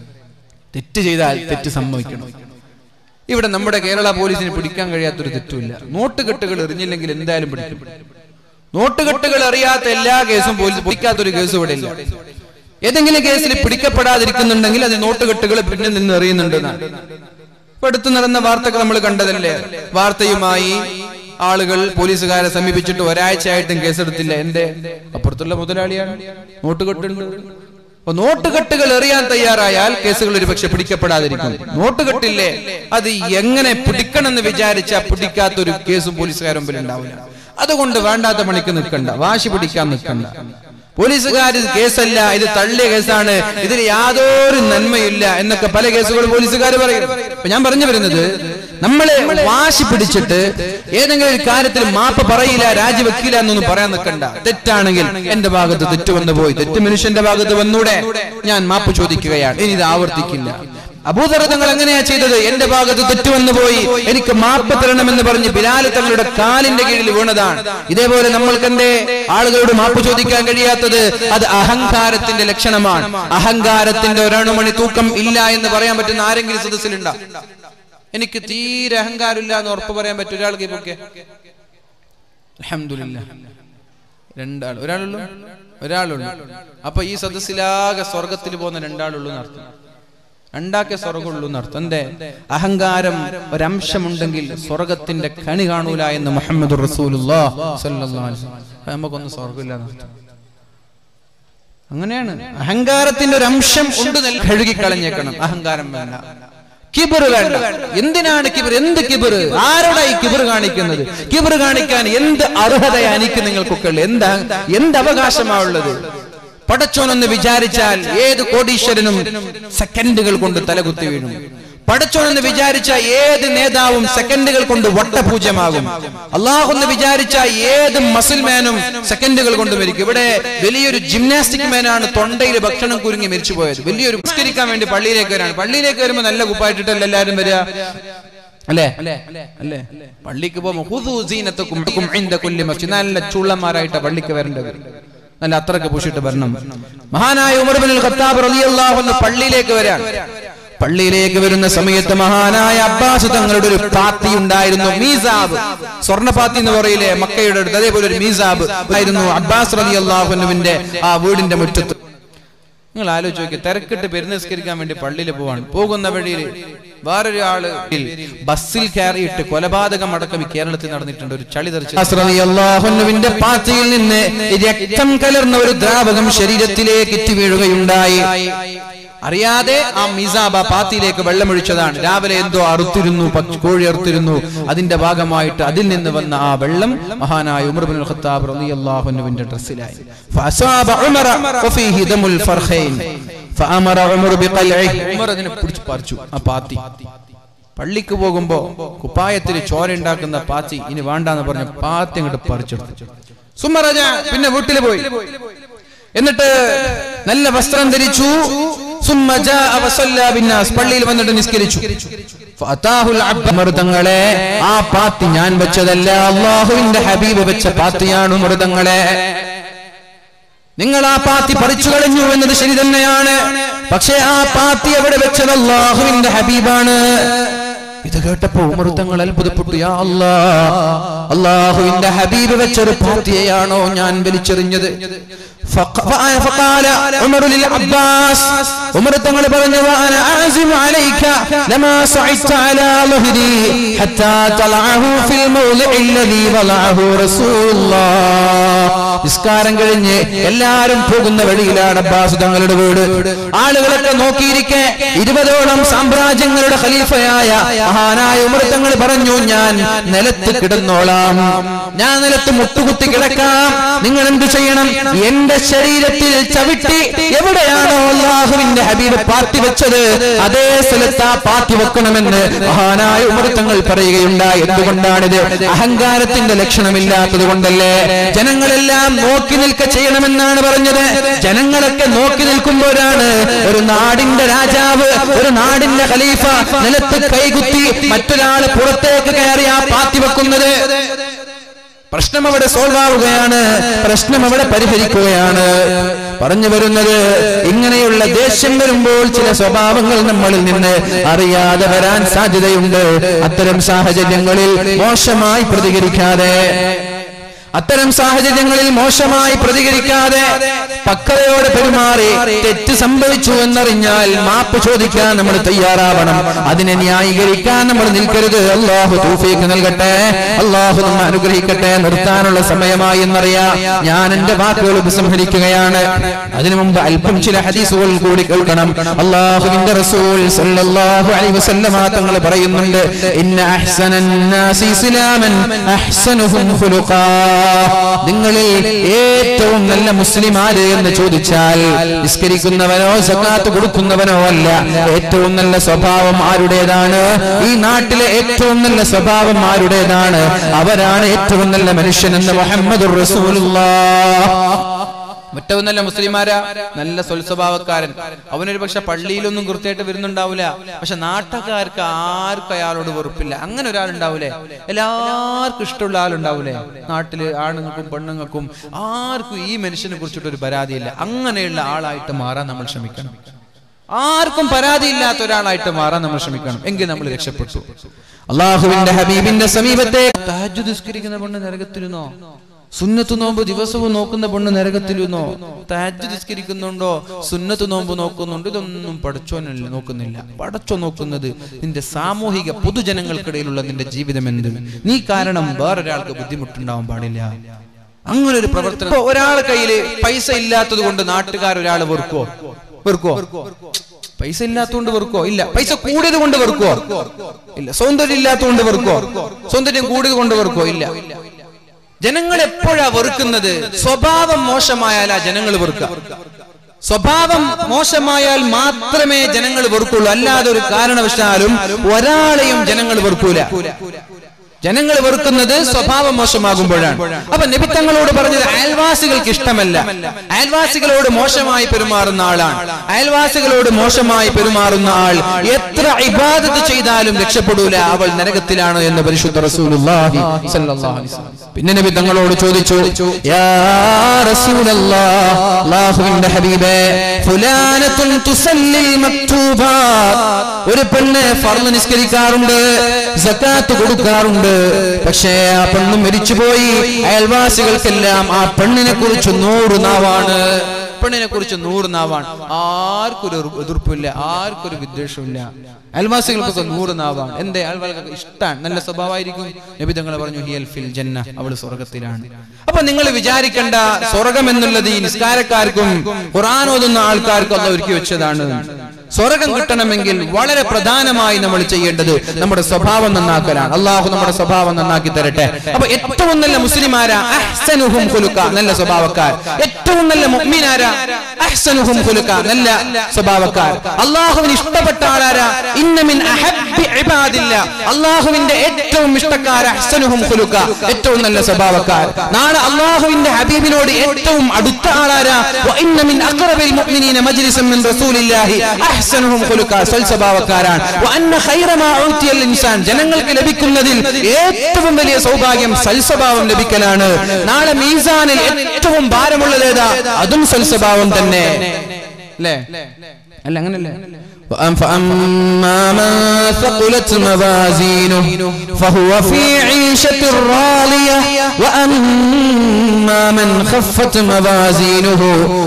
തെറ്റ് ചെയ്താൽ തെറ്റ് സംഭവിക്കണം ഇവിടെ നമ്മുടെ കേരള പോലീസിന് പിടിക്കാൻ കഴിയാത്തൊരു തെറ്റുമില്ല നോട്ടുകെട്ടുകൾ എറിഞ്ഞില്ലെങ്കിൽ എന്തായാലും പിടിക്കും നോട്ടുകെട്ടുകൾ അറിയാത്ത എല്ലാ കേസും പോലീസ് പിടിക്കാത്തൊരു കേസ് ഇവിടെ ഇല്ല ഏതെങ്കിലും കേസിൽ പിടിക്കപ്പെടാതിരിക്കുന്നുണ്ടെങ്കിൽ അത് നോട്ടുകെട്ടുകൾ പിന്നിൽ നിന്ന് എറിയുന്നുണ്ടെന്നാണ് ഇപ്പൊ അടുത്ത് നടന്ന വാർത്തകൾ നമ്മൾ കണ്ടതല്ലേ വാർത്തയുമായി ആളുകൾ പോലീസുകാരെ സമീപിച്ചിട്ട് ഒരാഴ്ചയായിട്ടും കേസെടുത്തില്ല എന്റെ അപ്പുറത്തുള്ള മുതലാളിയാണ് നോട്ടുകെട്ടുണ്ട് അപ്പൊ നോട്ടുകെട്ടുകൾ എറിയാൻ തയ്യാറായാൽ കേസുകൾ ഒരുപക്ഷെ പിടിക്കപ്പെടാതിരിക്കും നോട്ടുകെട്ടില്ലേ അത് എങ്ങനെ പിടിക്കണമെന്ന് വിചാരിച്ചാൽ പിടിക്കാത്ത ഒരു കേസും പോലീസുകാരുടെ മുമ്പിൽ ഉണ്ടാവില്ല അതുകൊണ്ട് വേണ്ടാത്ത പണിക്ക് നിൽക്കണ്ട വാശി പിടിക്കാൻ നിൽക്കണ്ട പോലീസുകാർ ഇത് കേസല്ല ഇത് തള്ളിയ കേസാണ് ഇതിൽ യാതൊരു നന്മയില്ല എന്നൊക്കെ പല കേസുകളും പോലീസുകാർ പറയും അപ്പൊ ഞാൻ പറഞ്ഞു വരുന്നത് നമ്മളെ വാശി പിടിച്ചിട്ട് ഏതെങ്കിലും ഒരു കാര്യത്തിൽ മാപ്പ് പറയില്ല രാജിവെക്കില്ല എന്നൊന്നും പറയാൻ നിൽക്കണ്ട തെറ്റാണെങ്കിൽ എന്റെ ഭാഗത്ത് തെറ്റ് വന്നു പോയി തെറ്റ് മനുഷ്യന്റെ ഭാഗത്ത് വന്നൂടെ ഞാൻ മാപ്പ് ചോദിക്കുകയാണ് ഇനി ഇത് ആവർത്തിക്കില്ല അബൂദർ തങ്ങൾ എങ്ങനെയാ ചെയ്തത് എന്റെ ഭാഗത്ത് തെറ്റ് വന്നു പോയി എനിക്ക് മാപ്പ് തരണമെന്ന് പറഞ്ഞ് ബിലാൽ തങ്ങളുടെ കാലിന്റെ കീഴിൽ വീണതാണ് ഇതേപോലെ നമ്മൾക്ക് എന്റെ ആളുകളോട് മാപ്പ് ചോദിക്കാൻ കഴിയാത്തത് അത് അഹങ്കാരത്തിന്റെ ലക്ഷണമാണ് അഹങ്കാരത്തിന്റെ ഒരണുമണി തൂക്കം ഇല്ല എന്ന് പറയാൻ പറ്റുന്ന ആരെങ്കിലും സദസ്സിലുണ്ടോ എനിക്ക് തീരെ അഹങ്കാരമില്ല എന്ന് ഉറപ്പ് പറയാൻ പറ്റും ഒരാൾക്ക് ഇപ്പൊക്കെ അൽഹംദുലില്ലാ രണ്ടാൾ ഒരാളുള്ളൂ ഒരാളുള്ളൂ അപ്പൊ ഈ സദസ്സിലാകെ സ്വർഗത്തിൽ പോകുന്ന രണ്ടാളുള്ളൂ എന്നർത്ഥം രണ്ടാക്കെ സ്വർഗമുള്ളൂ എന്നർത്ഥം എന്തേ അഹങ്കാരം ഒരംശമുണ്ടെങ്കിൽ സ്വർഗത്തിന്റെ കണി കാണൂല എന്ന് മുഹമ്മദ് നമുക്കൊന്നും സ്വർഗമില്ല എന്നർത്ഥം അങ്ങനെയാണ് അഹങ്കാരത്തിന്റെ ഒരു അംശം ഉണ്ട് നെൽ കഴുകിക്കളഞ്ഞേക്കണം അഹങ്കാരം വേണ്ട കിബിർ വേണ്ട എന്തിനാണ് കിബിർ എന്ത് കിബിർ ആരോടാ ഈ കിബിർ കാണിക്കുന്നത് കിബിർ കാണിക്കാൻ എന്ത് അർഹതയാ എനിക്ക് നിങ്ങൾക്കൊക്കെ ഉള്ളത് എന്ത് അഹ- എന്ത് അവകാശമാ ഉള്ളത് പടച്ചോനെന്ന് വിചാരിച്ചാൽ ഏത് കോടീശ്വരനും സെക്കൻഡുകൾ കൊണ്ട് തലകുത്തി വീഴും പടച്ചോനെന്ന് വിചാരിച്ച ഏത് നേതാവും സെക്കൻഡുകൾ കൊണ്ട് വട്ടപൂജ്യമാകും അള്ളാഹുന്ന് വിചാരിച്ച ഏത് മസിൽമാനും സെക്കൻഡുകൾ കൊണ്ട് മരിക്കും ഇവിടെ വലിയൊരു ജിംനാസ്റ്റിക് മാനാണ് തൊണ്ടയിൽ ഭക്ഷണം കുരുങ്ങി മരിച്ചു പോയത് വലിയൊരു പുസ്കരിക്കാൻ വേണ്ടി പള്ളിയിലേക്ക് വരാണ് പള്ളിയിലേക്ക് വരുമ്പോൾ നല്ല കുപ്പായിട്ടിട്ടല്ല എല്ലാവരും വരിക അല്ലേ അല്ലേ പള്ളിക്ക് പോകുമ്പോൾ ഹുദൂ സീനത്തക്കും ഇൻദ കുല്ലി മസ്ജിദ്. നല്ല ചുള്ളന്മാരായിട്ട് പള്ളിക്ക് വരേണ്ടത് നല്ല അത്രക്ക് പൂശിട്ട് വരണം മഹാനായ ഉമർ ബിൻ ഖത്താബ് റളിയല്ലാഹു അൻഹു പള്ളിയിലേക്ക് വരാൻ പള്ളിയിലേക്ക് വരുന്ന സമയത്ത് മഹാനായ അബ്ബാസ് തങ്ങളുടെ ഒരു പാത്തി ഉണ്ടായിരുന്നു മീസാബ് സ്വർണ്ണപാത്തി എന്ന് പറയില്ലേ മക്കയുടെ അടുത്ത് അതേപോലെ ഒരു മീസാബ് ആയിരുന്നു അബ്ബാസ് റളിയല്ലാഹു അൻഹുവിന്റെ ആ വീടിന്റെ മുറ്റത്ത് നിങ്ങൾ ആലോചിച്ച് നോക്കി തിരക്കിട്ട് പെരുന്നസ്കരിക്കാൻ വേണ്ടി പള്ളിയിൽ പോവാണ് പോകുന്ന വഴിയിൽ വേറൊരു ആള് ബസ്സിൽ കയറിയിട്ട് കൊലപാതകം അടക്കം ഈ കേരളത്തിൽ നടന്നിട്ടുണ്ട് ഒരു ചളി തെറിച്ച് പാത്തിയിൽ നിന്ന് രക്തം കലർന്ന ഒരു ദ്രാവകം ശരീരത്തിലേക്ക് ഇറ്റി വീഴുകയുണ്ടായി അറിയാതെ ആ മിസാബ പാത്തിയിലേക്ക് വെള്ളമൊഴിച്ചതാണ് രാവിലെ എന്തോ അറുത്തിരുന്നു പക്ഷി കോഴി അറുത്തിരുന്നു അതിന്റെ ഭാഗമായിട്ട് അതിൽ നിന്ന് വന്ന ആ വെള്ളം മഹാനായ ഉമർ ബിൻ ഖത്താബ് റളിയല്ലാഹു അൻഹുവിന്റെ ഡ്രസ്സിലായി ഫഅസാബ ഉമറ വഫീഹി ദമുൽ ഫർഖൈൻ ഫഅമറ ഉമർ ബിഖൽഇഹി ഉമർ അതിനെ പിടിച്ച് പറിച്ചു ആ പാത്തി പള്ളിക്ക് പോകുമ്പോ കുപ്പായത്തിൽ ചോര ഉണ്ടാക്കുന്ന പാത്തി ഇനി വേണ്ടാന്ന് പറഞ്ഞ പാത്തി അങ്ങോട്ട് പറിച്ചെടുത്തു സുമറജ പിന്നെ വീട്ടിൽ പോയി എന്നിട്ട് നല്ല വസ്ത്രം ധരിച്ചു സുമ്മ ജാഅ വസല്ല ബിന്നാസ് പള്ളിയിൽ വന്നിട്ട് നിസ്കരിച്ചു ഫഅതാഹുൽ അബ്ദ് മൃതങ്ങളെ ആ പാത്തി ഞാൻ വെച്ചതല്ല അള്ളാഹുവിന്റെ ഹബീബ് വെച്ച പാത്തിയാണ് മൃതങ്ങളെ നിങ്ങൾ ആ പാത്തി പറിച്ചു കളഞ്ഞു എന്നത് ശരി തന്നെയാണ് പക്ഷേ ആ പാത്തി എവിടെ വെച്ചത് അള്ളാഹുവിന്റെ ഹബീബാണ് ഇത് കേട്ടപ്പോ ഉമർ തങ്ങൾ അത്ഭുതപ്പെട്ടു യാ അല്ലാ അള്ളാഹുവിന്റെ ഹബീബ് വെച്ചൊരു പാത്തിയെയാണോ ഞാൻ വലിച്ചെറിഞ്ഞത് فق- فأ- فقال عمر للعباس عمر തങ്ങൾ പറഞ്ഞു وانا اعزم عليك لما صعدت على ظهري حتى طلعه في الموضع الذي وضعه رسول الله നിസ്കാരം കഴിഞ്ഞ് എല്ലാരും പോകുന്ന വഴിയിലാണ് അബ്ബാസ് തങ്ങളുടെ വീട് ആളുകളൊക്കെ നോക്കിയിരിക്കെ ഇരുപതോളം സാമ്രാജ്യങ്ങളുടെ ഖലീഫയായ മഹാനായ ഉമർ തങ്ങൾ പറഞ്ഞു ഞാൻ നിലത്ത് കിടന്നോളാം ഞാൻ നിലത്ത് മുട്ടുകുത്തി കിടക്കാം നിങ്ങൾ എന്ത് ചെയ്യണം എന്റെ ശരീരത്തിൽ ചവിട്ടി എവിടെയാണോ അള്ളാഹുവിന്റെ ഹബീബ് പാത്തി വെച്ചത് അതേ സ്ഥലത്ത് ആ പാത്തി വെക്കണമെന്ന് മഹാനായ ഉമർ തങ്ങൾ പറയുകയുണ്ടായി എന്തുകൊണ്ടാണിത് അഹങ്കാരത്തിന്റെ ലക്ഷണമില്ലാത്തത് കൊണ്ടല്ലേ ജനങ്ങളെല്ലാം നോക്കി നിൽക്ക ചെയ്യണമെന്നാണ് പറഞ്ഞത് ജനങ്ങളൊക്കെ നോക്കി നിൽക്കുമ്പോഴാണ് ഒരു നാടിന്റെ രാജാവ് ഒരു നാടിന്റെ ഖലീഫ നിലത്ത് കൈകുത്തി മറ്റൊരാള് പുറത്തേക്ക് കയറി ആ പാത്തി വെക്കുന്നത് പ്രശ്നം അവിടെ സോൾവ് ആവുകയാണ് പ്രശ്നം അവിടെ പരിഹരിക്കുകയാണ് പറഞ്ഞു വരുന്നത് ഇങ്ങനെയുള്ള ദേഷ്യം വരുമ്പോൾ ചില സ്വഭാവങ്ങൾ നമ്മളിൽ നിന്ന് അറിയാതെ വരാൻ സാധ്യതയുണ്ട് അത്തരം സാഹചര്യങ്ങളിൽ മോശമായി പ്രതികരിക്കാതെ അത്തരം സാഹചര്യങ്ങളിൽ മോശമായി പ്രതികരിക്കാതെ പക്വതയോടെ പെരുമാറി തെറ്റ് സംഭവിച്ചു എന്നറിഞ്ഞാൽ മാപ്പ് ചോദിക്കാൻ നമ്മൾ തയ്യാറാവണം അതിനെ ന്യായീകരിക്കാൻ നമ്മൾ നിൽക്കരുത് അള്ളാഹു തൂഫീക്ക് നൽകട്ടെ അള്ളാഹു നമ്മെ അനുഗ്രഹിക്കട്ടെ നിർത്താനുള്ള സമയമായി എന്നറിയാം ഞാൻ എന്റെ വാക്കുകൾ ഉപസംഹരിക്കുകയാണ് അതിനു മുമ്പ് അല്പം ചില ഹദീസുകൾ കൂടി കേൾക്കണം അള്ളാഹുവിന്റെ റസൂൽ സല്ലല്ലാഹു അലൈഹി വസല്ലമ തങ്ങൾ പറയുന്നുണ്ട് ഇന്ന അഹ്സനൻ നാസി ഇസ്ലാമൻ അഹ്സനുഹും ഖുലുഖാ നിങ്ങളിൽ ഏറ്റവും നല്ല മുസ്ലിം ആര് എന്ന് ചോദിച്ചാൽ നിസ്കരിക്കുന്നവനോ സക്കാത്ത് കൊടുക്കുന്നവനോ അല്ല ഏറ്റവും നല്ല സ്വഭാവം ആരുടേതാണ് ഈ നാട്ടിലെ ഏറ്റവും നല്ല സ്വഭാവം ആരുടേതാണ് അവരാണ് ഏറ്റവും നല്ല മനുഷ്യൻ എന്ന് മുഹമ്മദ് ഏറ്റവും നല്ല മുസ്ലിമാരാ നല്ല സ്വൽസ്വഭാവക്കാരൻ അവനൊരു പക്ഷെ പള്ളിയിലൊന്നും കൃത്യമായിട്ട് വരുന്നുണ്ടാവില്ല പക്ഷെ നാട്ടുകാർക്ക് ആർക്കും അയാളോട് വെറുപ്പില്ല അങ്ങനെ ഒരാളുണ്ടാവൂലേ എല്ലാവർക്കും ഇഷ്ടമുള്ള ആളുണ്ടാവൂലേ നാട്ടില് ആണുങ്ങൾക്കും പെണ്ണുങ്ങൾക്കും ആർക്കും ഈ മനുഷ്യനെ കുറിച്ചിട്ട് ഒരു പരാതിയില്ല അങ്ങനെയുള്ള ആളായിട്ട് മാറാൻ നമ്മൾ ശ്രമിക്കണം ആർക്കും പരാതിയില്ലാത്ത ഒരാളായിട്ട് മാറാൻ നമ്മൾ ശ്രമിക്കണം എങ്കിൽ നമ്മൾ രക്ഷപ്പെട്ടു അള്ളാഹുവിന്റെ ഹബീബിന്റെ സമീപത്തെ തഹജ്ജുദ് നിസ്കരിക്കുന്ന പെണ്ണ് നരകത്തിരുന്നോ സുന്നത്ത് നോമ്പ് ദിവസവും നോക്കുന്ന പെണ്ണ് നരകത്തിരുന്നോ തഹജ്ജുദ് നിസ്കരിക്കുന്നുണ്ടോ സുന്നത്ത് നോമ്പ് നോക്കുന്നുണ്ടോ ഇതൊന്നും പടച്ചോനല്ല നോക്കുന്നില്ല പടച്ചോ നോക്കുന്നത് നിന്റെ സാമൂഹിക പൊതുജനങ്ങൾക്കിടയിലുള്ള നിന്റെ ജീവിതം എന്ത് നീ കാരണം വേറൊരാൾക്ക് ബുദ്ധിമുട്ടുണ്ടാവാൻ പാടില്ല അങ്ങനെ ഒരു പ്രവർത്തനം ഇപ്പൊ ഒരാളെ കയ്യില് പൈസ ഇല്ലാത്തത് കൊണ്ട് നാട്ടുകാർ ഒരാൾ വെറുക്കോ വെറുക്കോ പൈസ ഇല്ലാത്തതുകൊണ്ട് വെറുക്കോ ഇല്ല പൈസ കൂടിയത് കൊണ്ട് വെറുക്കോ ഇല്ല സൗന്ദര്യം ഇല്ലാത്തതുകൊണ്ട് വെറുക്കോ സൗന്ദര്യം കൂടിയത് കൊണ്ട് വെറുക്കോ ഇല്ല ജനങ്ങൾ എപ്പോഴാ വെറുക്കുന്നത് സ്വഭാവം മോശമായാലാ ജനങ്ങൾ വെറുക്കുക സ്വഭാവം മോശമായാൽ മാത്രമേ ജനങ്ങൾ വെറുക്കുള്ളൂ അല്ലാതെ ഒരു കാരണവശാലും ഒരാളെയും ജനങ്ങൾ വെറുക്കൂല ജനങ്ങൾ വെറുക്കുന്നത് സ്വഭാവം മോശമാകുമ്പോഴാണ് അപ്പൊ നബിത്തങ്ങളോട് പറഞ്ഞത് അയൽവാസികൾക്ക് ഇഷ്ടമല്ല അയൽവാസികളോട് മോശമായി പെരുമാറുന്ന ആളാണ് അയൽവാസികളോട് മോശമായി പെരുമാറുന്ന ആൾ എത്ര ഇബാദത്ത് ചെയ്താലും രക്ഷപ്പെടൂല അവൾ നരകത്തിലാണ് എന്ന് പരിശുദ്ധ റസൂലുള്ളാഹി സ്വല്ലല്ലാഹു അലൈഹി വസല്ലം പിന്നെ നബി തങ്ങളോട് ചോദിച്ചു യാ റസൂലല്ലാഹ് അല്ലാഹുവിന്റെ ഹബീബേ ഫുലാനത്തുൻ തുസല്ലിൽ മക്തൂബാത്ത് ഒരു പെണ്ണ് ഫർള് നിസ്കരിക്കാറുണ്ട് സക്കാത്ത് കൊടുക്കാറുണ്ട് പക്ഷേ ആ പെണ്ണ് മരിച്ചുപോയി അയൽവാസികൾക്കെല്ലാം ആ പെണ്ണിനെ കുറിച്ച് നൂറ് നാവാണ് പെണ്ണിനെ കുറിച്ച് നൂറ് നാവാണ് ആർക്കൊരു എതിർപ്പില്ല ആർക്കൊരു വിദ്വേഷമില്ല അയൽവാസികൾക്കൊക്കെ നൂറ് നാവാണ് എന്തേ അയൽവാസികൾക്ക് ഇഷ്ടമാണ് നല്ല സ്വഭാവമായിരിക്കും നബി തങ്ങൾ പറഞ്ഞു ഹിയൽ ഫിൽ ജന്ന അവൾ സ്വർഗത്തിലാണ് അപ്പൊ നിങ്ങൾ വിചാരിക്കേണ്ട സ്വർഗം എന്നുള്ളത് ഈ നിസ്കാരക്കാർക്കും ഖുർആൻ ഓതുന്ന ആൾക്കാർക്കും അല്ല ഒരുക്കി വെച്ചതാണ് സ്വർഗം കിട്ടണമെങ്കിൽ വളരെ പ്രധാനമായി നമ്മൾ ചെയ്യേണ്ടത് നമ്മുടെ സ്വഭാവം നന്നാക്കലാണ് അള്ളാഹു നമ്മുടെ സ്വഭാവം നന്നാക്കി തരട്ടെ അപ്പൊ ഏറ്റവും നല്ല മുസ്ലിമാരാ അഹ്സനുഹും ഖുലുഖ നല്ല സ്വഭാവക്കാർ ഏറ്റവും നല്ല മുഅ്മിനാരാ അഹ്സനുഹും ഖുലുഖ നല്ല സ്വഭാവക്കാർ അള്ളാഹുവിന് ഇഷ്ടപ്പെട്ട ആളാരാ ഇന്ന മിൻ അഹബ്ബി ഇബാദില്ല അള്ളാഹുവിന്റെ ഏറ്റവും ഇഷ്ടക്കാർ അഹ്സനുഹും ഖുലുഖ ഏറ്റവും നല്ല സ്വഭാവക്കാർ നാളെ അള്ളാഹുവിന്റെ ഹബീബിനോട് ഏറ്റവും അടുത്ത ആളാരാ വ ഇന്ന മിൻ അഖറബിൽ മുഅ്മിനീന മജ്ലിസൻ മിൻ റസൂലില്ലാഹി അഹ്സനുഹും ഖുലുഖ സൽ സ്വഭാവക്കാരാണ് വ അന്ന ഖൈറ മാ ഊതിയൽ ഇൻസാൻ ജനങ്ങൾക്ക് ലഭിക്കുന്നതിൽ ഏറ്റവും വലിയ സൗഭാഗ്യം സൽസ്വഭാവം ലഭിക്കലാണ് നാളെ മീസാനിൽ ഏറ്റവും ഭാരമുള്ളത് ഏതാ അതും സൽസ്വഭാവം തന്നെ അല്ലേ അല്ല അങ്ങനല്ലേ فأما من ثقلت موازينه فهو في عيشة راضية وأما من خفت موازينه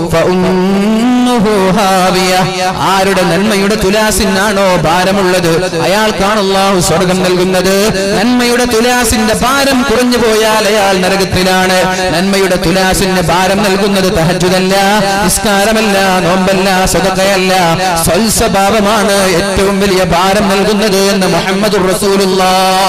فأمه هاوية ആരുടെ നന്മയുടെ തുലാസിനാണോ ഭാരമുള്ളത് അയാൾക്കാണ് അള്ളാഹു സ്വർഗം നൽകുന്നത് നന്മയുടെ തുലാസിന്റെ ഭാരം കുറഞ്ഞു പോയാൽ അയാൾ നരകത്തിലാണ് നന്മയുടെ തുലാസിന്റെ ഭാരം നൽകുന്നത് തഹജുദല്ല നിസ്കാരമല്ല നോമ്പല്ല സ്വതക്കയല്ല സ്വൽസ്വഭാവമാണ് ഏറ്റവും വലിയ ഭാരം നൽകുന്നത് എന്ന് മുഹമ്മദ് റസൂലുള്ള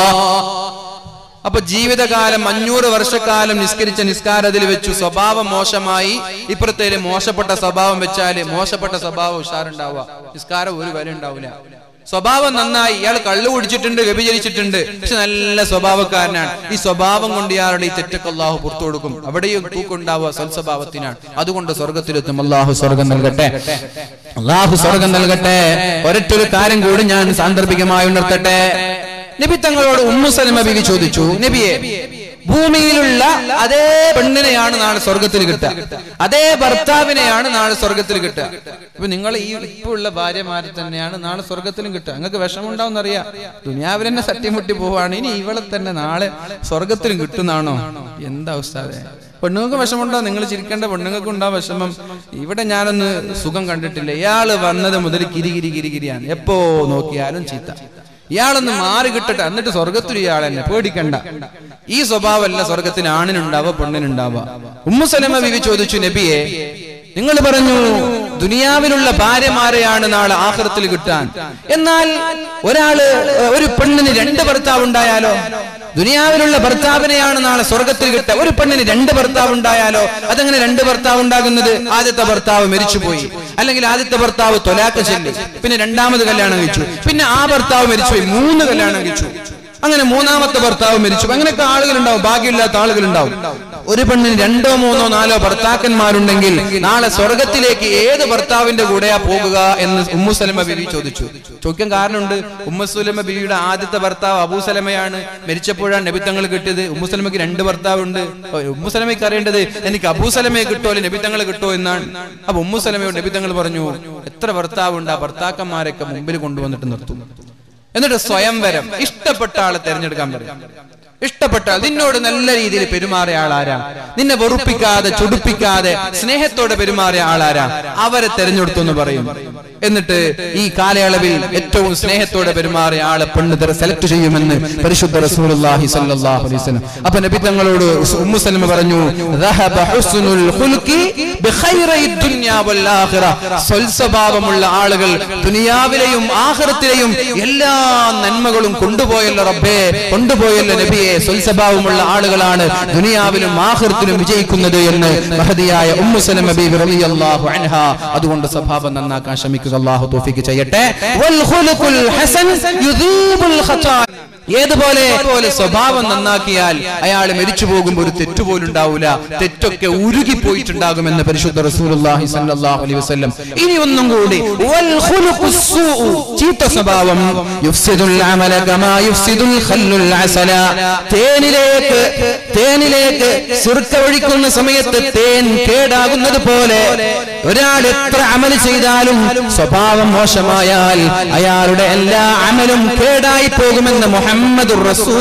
അപ്പൊ ജീവിതകാലം അഞ്ഞൂറ് വർഷക്കാലം നിസ്കരിച്ച നിസ്കാരത്തിൽ വെച്ചു സ്വഭാവം മോശമായി ഇപ്പുറത്തേല് മോശപ്പെട്ട സ്വഭാവം വെച്ചാല് മോശപ്പെട്ട സ്വഭാവം ഉഷാറുണ്ടാവുക നിസ്കാരം ഒരു വില ഉണ്ടാവില്ല സ്വഭാവം നന്നായി ഇയാൾ കള്ളു കുടിച്ചിട്ടുണ്ട് വ്യഭിചരിച്ചിട്ടുണ്ട് പക്ഷെ നല്ല സ്വഭാവക്കാരനാണ് ഈ സ്വഭാവം കൊണ്ട് ഇയാളുടെ ഈ തെറ്റൊക്കെ അള്ളാഹു പുറത്തു കൊടുക്കും അവിടെയും തൂക്കുണ്ടാവുക സൽസ്വഭാവത്തിനാണ് അതുകൊണ്ട് സ്വർഗത്തിലെത്തും അള്ളാഹു സ്വർഗം നൽകട്ടെ അള്ളാഹു സ്വർഗം നൽകട്ടെ ഒരൊറ്റൊരു കാര്യം കൂടി ഞാൻ സാന്ദർഭികമായി ഉണർത്തട്ടെ നബി തങ്ങളോട് ഉമ്മു സലമ ബിവി ചോദിച്ചു നബിയെ ഭൂമിയിലുള്ള അതേ പെണ്ണിനെയാണ് നാളെ സ്വർഗത്തിൽ കിട്ടുക അതേ ഭർത്താവിനെയാണ് നാളെ സ്വർഗത്തിൽ കിട്ടുക ഇപ്പൊ നിങ്ങൾ ഈ ഇപ്പൊ ഉള്ള ഭാര്യമാരെ തന്നെയാണ് നാളെ സ്വർഗത്തിലും കിട്ടുക നിങ്ങൾക്ക് വിഷമുണ്ടാവും അറിയാം ദുനിയാവിൽ തന്നെ സത്യം മുട്ടി പോവാണ് ഇനി ഇവളെ തന്നെ നാളെ സ്വർഗത്തിലും കിട്ടുന്നാണോ എന്താ അവസ്ഥാതെ പെണ്ണുങ്ങൾക്ക് വിഷമുണ്ടോ നിങ്ങൾ ചിരിക്കേണ്ട പെണ്ണുങ്ങൾക്ക് ഉണ്ടാവും വിഷമം ഇവിടെ ഞാനൊന്ന് സുഖം കണ്ടിട്ടില്ല ഇയാള് വന്നത് മുതൽ കിരി കിരി കിരി കിരിയാണ് എപ്പോ നോക്കിയാലും ചീത്ത ഇയാളൊന്ന് മാറി കിട്ടട്ടെ എന്നിട്ട് സ്വർഗത്തിൽ ഇയാൾ തന്നെ പേടിക്കണ്ട ഈ സ്വഭാവമല്ല സ്വർഗത്തിന് ആണിനുണ്ടാവുക പെണ്ണിനുണ്ടാവുക ഉമ്മുസലമ ബിവി ചോദിച്ചു നബിയെ നിങ്ങൾ പറഞ്ഞു ദുനിയാവിലുള്ള ഭാര്യമാരെയാണ് നാളെ ആഹൃത്തിൽ കിട്ടാൻ എന്നാൽ ഒരാള് ഒരു പെണ്ണിന് രണ്ട് ഭർത്താവ് ഉണ്ടായാലോ ദുനിയാവിലുള്ള ഭർത്താവിനെയാണ് നാളെ സ്വർഗത്തിൽ കിട്ടുക ഒരു പെണ്ണിന് രണ്ട് ഭർത്താവ് ഉണ്ടായാലോ അതെങ്ങനെ രണ്ട് ഭർത്താവ് ഉണ്ടാകുന്നത് ആദ്യത്തെ ഭർത്താവ് മരിച്ചുപോയി അല്ലെങ്കിൽ ആദ്യത്തെ ഭർത്താവ് തൊലാക്ക ചെല്ലി പിന്നെ രണ്ടാമത് കല്യാണം കഴിച്ചു പിന്നെ ആ ഭർത്താവ് മരിച്ചുപോയി മൂന്ന് കല്യാണം കഴിച്ചു അങ്ങനെ മൂന്നാമത്തെ ഭർത്താവ് മരിച്ചു അങ്ങനെയൊക്കെ ആളുകളുണ്ടാവും ഭാഗ്യമില്ലാത്ത ആളുകളുണ്ടാവും ഒരു പെണ്ണിന് രണ്ടോ മൂന്നോ നാലോ ഭർത്താക്കന്മാരുണ്ടെങ്കിൽ നാളെ സ്വർഗത്തിലേക്ക് ഏത് ഭർത്താവിന്റെ കൂടെയാ പോകുക എന്ന് ഉമ്മുസലമ ബിബി ചോദിച്ചു ചോദിക്കാൻ കാരണമുണ്ട് ഉമ്മസുലമ ബിബിയുടെ ആദ്യത്തെ ഭർത്താവ് അബൂസലമയാണ് മരിച്ചപ്പോഴാണ് നബിത്തങ്ങൾ കിട്ടിയത് ഉമ്മുസലമയ്ക്ക് രണ്ട് ഭർത്താവുണ്ട് ഉമ്മുസലമയ്ക്ക് അറിയേണ്ടത് എനിക്ക് അബൂസലമയെ കിട്ടോ അല്ലെങ്കിൽ നബിത്തങ്ങൾ കിട്ടോ എന്നാണ് അപ്പൊ ഉമ്മുസലമയോട് നബിത്തങ്ങൾ പറഞ്ഞു എത്ര ഭർത്താവുണ്ട് ആ ഭർത്താക്കന്മാരൊക്കെ മുമ്പിൽ കൊണ്ടുവന്നിട്ട് നിർത്തും എന്നിട്ട് സ്വയംവരം ഇഷ്ടപ്പെട്ട ആളെ തെരഞ്ഞെടുക്കാൻ പറയും ഇഷ്ടപ്പെട്ട ആൾ നിന്നോട് നല്ല രീതിയിൽ പെരുമാറിയ ആളാരാ നിന്നെ വെറുപ്പിക്കാതെ ചുടുപ്പിക്കാതെ സ്നേഹത്തോടെ പെരുമാറിയ ആളാരാ അവരെ തെരഞ്ഞെടുത്തു എന്ന് പറയും എന്നിട്ട് ഈ കാലയളവിൽ ഏറ്റവും സ്നേഹത്തോടെ പെരുമാറിയ ആളെ പെണ്ണ് സെലക്ട് ചെയ്യുമെന്ന് പരിശുദ്ധ റസൂലുള്ളാഹി സ്വല്ലല്ലാഹു അലൈഹി വസല്ലം അപ്പൊ നബി തങ്ങളോട് ഉമ്മു സലമ പറഞ്ഞു "ദഹബ ഹുസ്നുൽ ഖുൽഖി ബിഖൈറി ദുനിയാ വൽ ആഖിറ." സ്വൽസ്വഭാവമുള്ള ആളുകൾ ദുനിയാവിലെയും ആഖിറത്തിലെയും എല്ലാ നന്മകളും കൊണ്ടുപോയല്ലോ റബ്ബേ കൊണ്ടുപോയല്ലോ നബിയെ സ്വൽസ്വഭാവമുള്ള ആളുകളാണ് ദുനിയാവിലും ആഖിറത്തിലും വിജയിക്കുന്നത് എന്ന് മഹദിയായ ഉമ്മു സലമ ബീബി റളിയല്ലാഹു അൻഹ അതുകൊണ്ട് സ്വഭാവം നന്നാക്കാൻ ശ്രമിക്കുക അല്ലാഹു തൗഫീഖ് ചെയ്യട്ടെ വൽ ഖുലുഖുൽ ഹസൻ യുദീബുൽ ഖതാ ഏതുപോലെ പോലെ സ്വഭാവം നന്നാക്കിയാൽ അയാൾ മരിച്ചു പോകുമ്പോൾ ഒരു തെറ്റുപോലും ഉണ്ടാവില്ല തെറ്റൊക്കെ ഉരുകി പോയിട്ടുണ്ടാകുമെന്ന് പരിശുദ്ധ റസൂലുള്ളാഹി സ്വല്ലല്ലാഹു അലൈഹി വസല്ലം ഇനി ഒന്നും കൂടി വൽ ഖുലുഖുസ് സൂഉ ചീത്ത സ്വഭാവം യുഫ്സിദുൽ അമല കമാ യുഫ്സിദുൽ ഖല്ലുൽ അസല തേനിലേക്ക് തേനിലേക്ക് സുർക്ക ഒഴിക്കുന്ന സമയത്ത് തേൻ കേടാകുന്നത് പോലെ ഒരാൾ എത്ര അമൽ ചെയ്താലും സ്വഭാവം മോശമായാൽ അയാളുടെ എല്ലാ അമലും കേടായി പോകുമെന്ന് മുഹമ്മദ്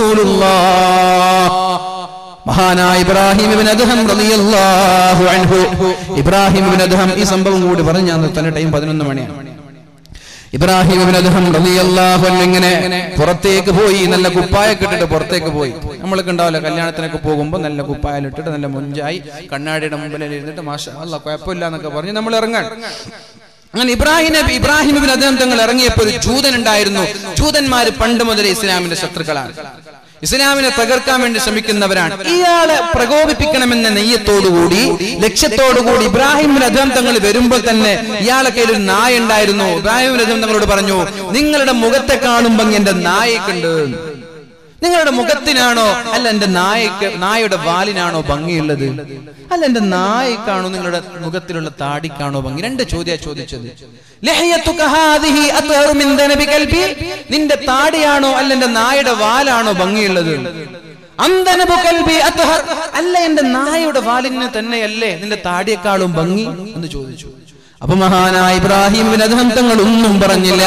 മഹാനായ ഇബ്രാഹിം ഇബ്നു അദ്ഹം റളിയല്ലാഹു അൻഹു ഇബ്രാഹിം ഇബ്നു അദ്ഹം ഈ സംഭവം കൂടി പറഞ്ഞു ഞാൻ നിർത്താൻ ടൈം 11 മണിയാണ് ഇബ്രാഹിം ഇബ്നു അദ്ഹം റളിയല്ലാഹു അൻഹു ഇങ്ങനെ പുറത്തേക്ക് പോയി നല്ല കുപ്പായൊക്കെ ഇട്ടിട്ട് പുറത്തേക്ക് പോയി നമ്മളൊക്കെ ഉണ്ടാവില്ല കല്യാണത്തിനൊക്കെ പോകുമ്പോൾ നല്ല കുപ്പായം ഇട്ടിട്ട് നല്ല മുഞ്ചായി കണ്ണാടിയുടെ മുമ്പിൽ ഇരുന്നിട്ട് മാഷാ അല്ലാ കുഴപ്പമില്ല എന്നൊക്കെ പറഞ്ഞ് നമ്മൾ ഇറങ്ങാൻ അങ്ങനെ ഇബ്രാഹിം നബി ഇബ്രാഹിം നബി അദ്ദേഹം തങ്ങൾ ഇറങ്ങിയപ്പോൾ ഒരു ജൂതൻ ഉണ്ടായിരുന്നു ജൂതന്മാര് പണ്ട് മുതലേ ഇസ്ലാമിന്റെ ശത്രുക്കളാണ് ഇസ്ലാമിനെ തകർക്കാൻ വേണ്ടി ശ്രമിക്കുന്നവരാണ് ഇയാളെ പ്രകോപിപ്പിക്കണമെന്ന നെയ്യത്തോടുകൂടി ലക്ഷ്യത്തോടുകൂടി ഇബ്രാഹിം അദ്ദേഹം തങ്ങൾ വരുമ്പോൾ തന്നെ ഇയാളെ കയ്യിൽ ഒരു നായ ഉണ്ടായിരുന്നു ഇബ്രാഹിം അദ്ദേഹം തങ്ങളോട് പറഞ്ഞു നിങ്ങളുടെ മുഖത്തെ കാണുമ്പോ എന്റെ നായക്കുണ്ട് നിങ്ങളുടെ മുഖത്തിനാണോ അല്ല എന്റെ നായക്ക് നായയുടെ വാലിനാണോ ഭംഗിയുള്ളത് അല്ല എന്റെ നായക്കാണോ നിങ്ങളുടെ മുഖത്തിലുള്ള താടിക്കാണോ ഭംഗി രണ്ട് ചോദ്യ ചോദിച്ചത് ലഹ്യത്തുക ഹാദിഹി അത്ഹറു മിൻ ദനബി കൽബി? നിന്റെ താടിയാണോ അല്ല എന്റെ നായയുടെ വാലാണോ ഭംഗിയുള്ളത് അന്തനബു കൽബി അത്ഹർ അല്ല എന്റെ നായയുടെ വാലിന് തന്നെയല്ലേ നിന്റെ താടിയേക്കാളും ഭംഗി എന്ന് ചോദിച്ചു അപ്പൊ മഹാനായ ഇബ്രാഹിം ബിൻ അദ്ഹം തങ്ങൾ ഒന്നും പറഞ്ഞില്ല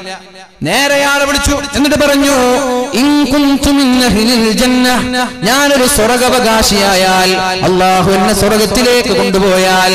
നേരെ ആളെ വിളിച്ചു എന്നിട്ട് പറഞ്ഞു "ഇൻ കുന്തു മിൻ അഹ്ലിൽ ജന്ന ഞാനൊരു സ്വർഗാവകാശിയായാൽ അള്ളാഹു എന്നെ സ്വർഗത്തിലേക്ക് കൊണ്ടുപോയാൽ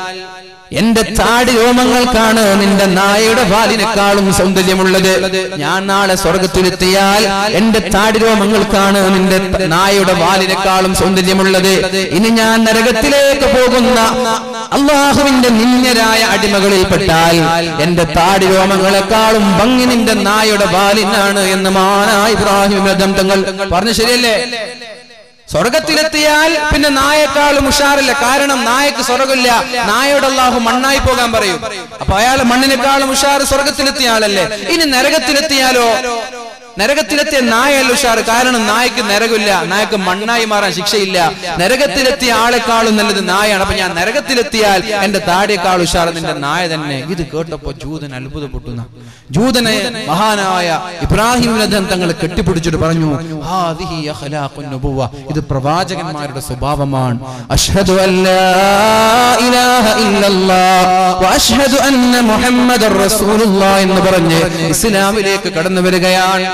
എന്റെ താടി രോമങ്ങൾക്കാണ് നിന്റെ നായയുടെ വാലിനേക്കാളും സൗന്ദര്യമുള്ളത് ഞാൻ നാളെ സ്വർഗത്തിലെത്തിയാൽ എന്റെ താടി രോമങ്ങൾക്കാണ് നിന്റെ ത- നായയുടെ വാലിനേക്കാളും സൗന്ദര്യമുള്ളത് ഇനി ഞാൻ നരകത്തിലേക്ക് പോകുന്ന അള്ളാഹുവിന്റെ നിന്യരായ അടിമകളിൽപ്പെട്ടാൽ എന്റെ താടി രോമങ്ങളെക്കാളും ഭംഗി നിന്റെ നായയുടെ വാലിനാണ് എന്ന് മാനാ ഇബ്രാഹിം രഥം തങ്ങൾ പറഞ്ഞു ശരിയല്ലേ സ്വർഗത്തിലെത്തിയാൽ പിന്നെ നായേക്കാളും ഉഷാറില്ല കാരണം നായക്ക് സ്വർഗമില്ല നായയോട് അള്ളാഹു മണ്ണായി പോകാൻ പറയും അപ്പൊ അയാൾ മണ്ണിനേക്കാളും ഉഷാർ സ്വർഗത്തിലെത്തിയ ആളല്ലേ ഇനി നരകത്തിലെത്തിയാലോ നരകത്തിലെത്തിയ നായല്ല ഉഷാർ കാരണം നായക്ക് നരകമില്ല നായക്ക് മണ്ണായി മാറാൻ ശിക്ഷയില്ല നരകത്തിലെത്തിയ ആളെക്കാളും നല്ലത് നായാണ് അപ്പൊ ഞാൻ നരകത്തിലെത്തിയാൽ എന്റെ താടിയേക്കാൾ ഉഷാർ നിന്റെ നായ തന്നെ ഇത് കേട്ടപ്പോ ജൂതൻ അത്ഭുതപ്പെട്ടുന്ന ജൂതനെ മഹാനായ ഇബ്രാഹിം നദൻ തങ്ങൾ കെട്ടിപ്പിടിച്ചിട്ട് പറഞ്ഞു "ഹാദിഹി അഖ്ലാഖുൻ നുബുവ്വ." ഇത് പ്രവാചകന്മാരുടെ സ്വഭാവമാണ് അഷ്ഹദു അല്ലാ ഇലാഹ ഇല്ലല്ലാഹ് വ അഷ്ഹദു അന്ന മുഹമ്മദർ റസൂലുള്ളാഹ് എന്ന് പറഞ്ഞ് ഇസ്ലാമിലേക്ക് കടന്നു വരികയാണ്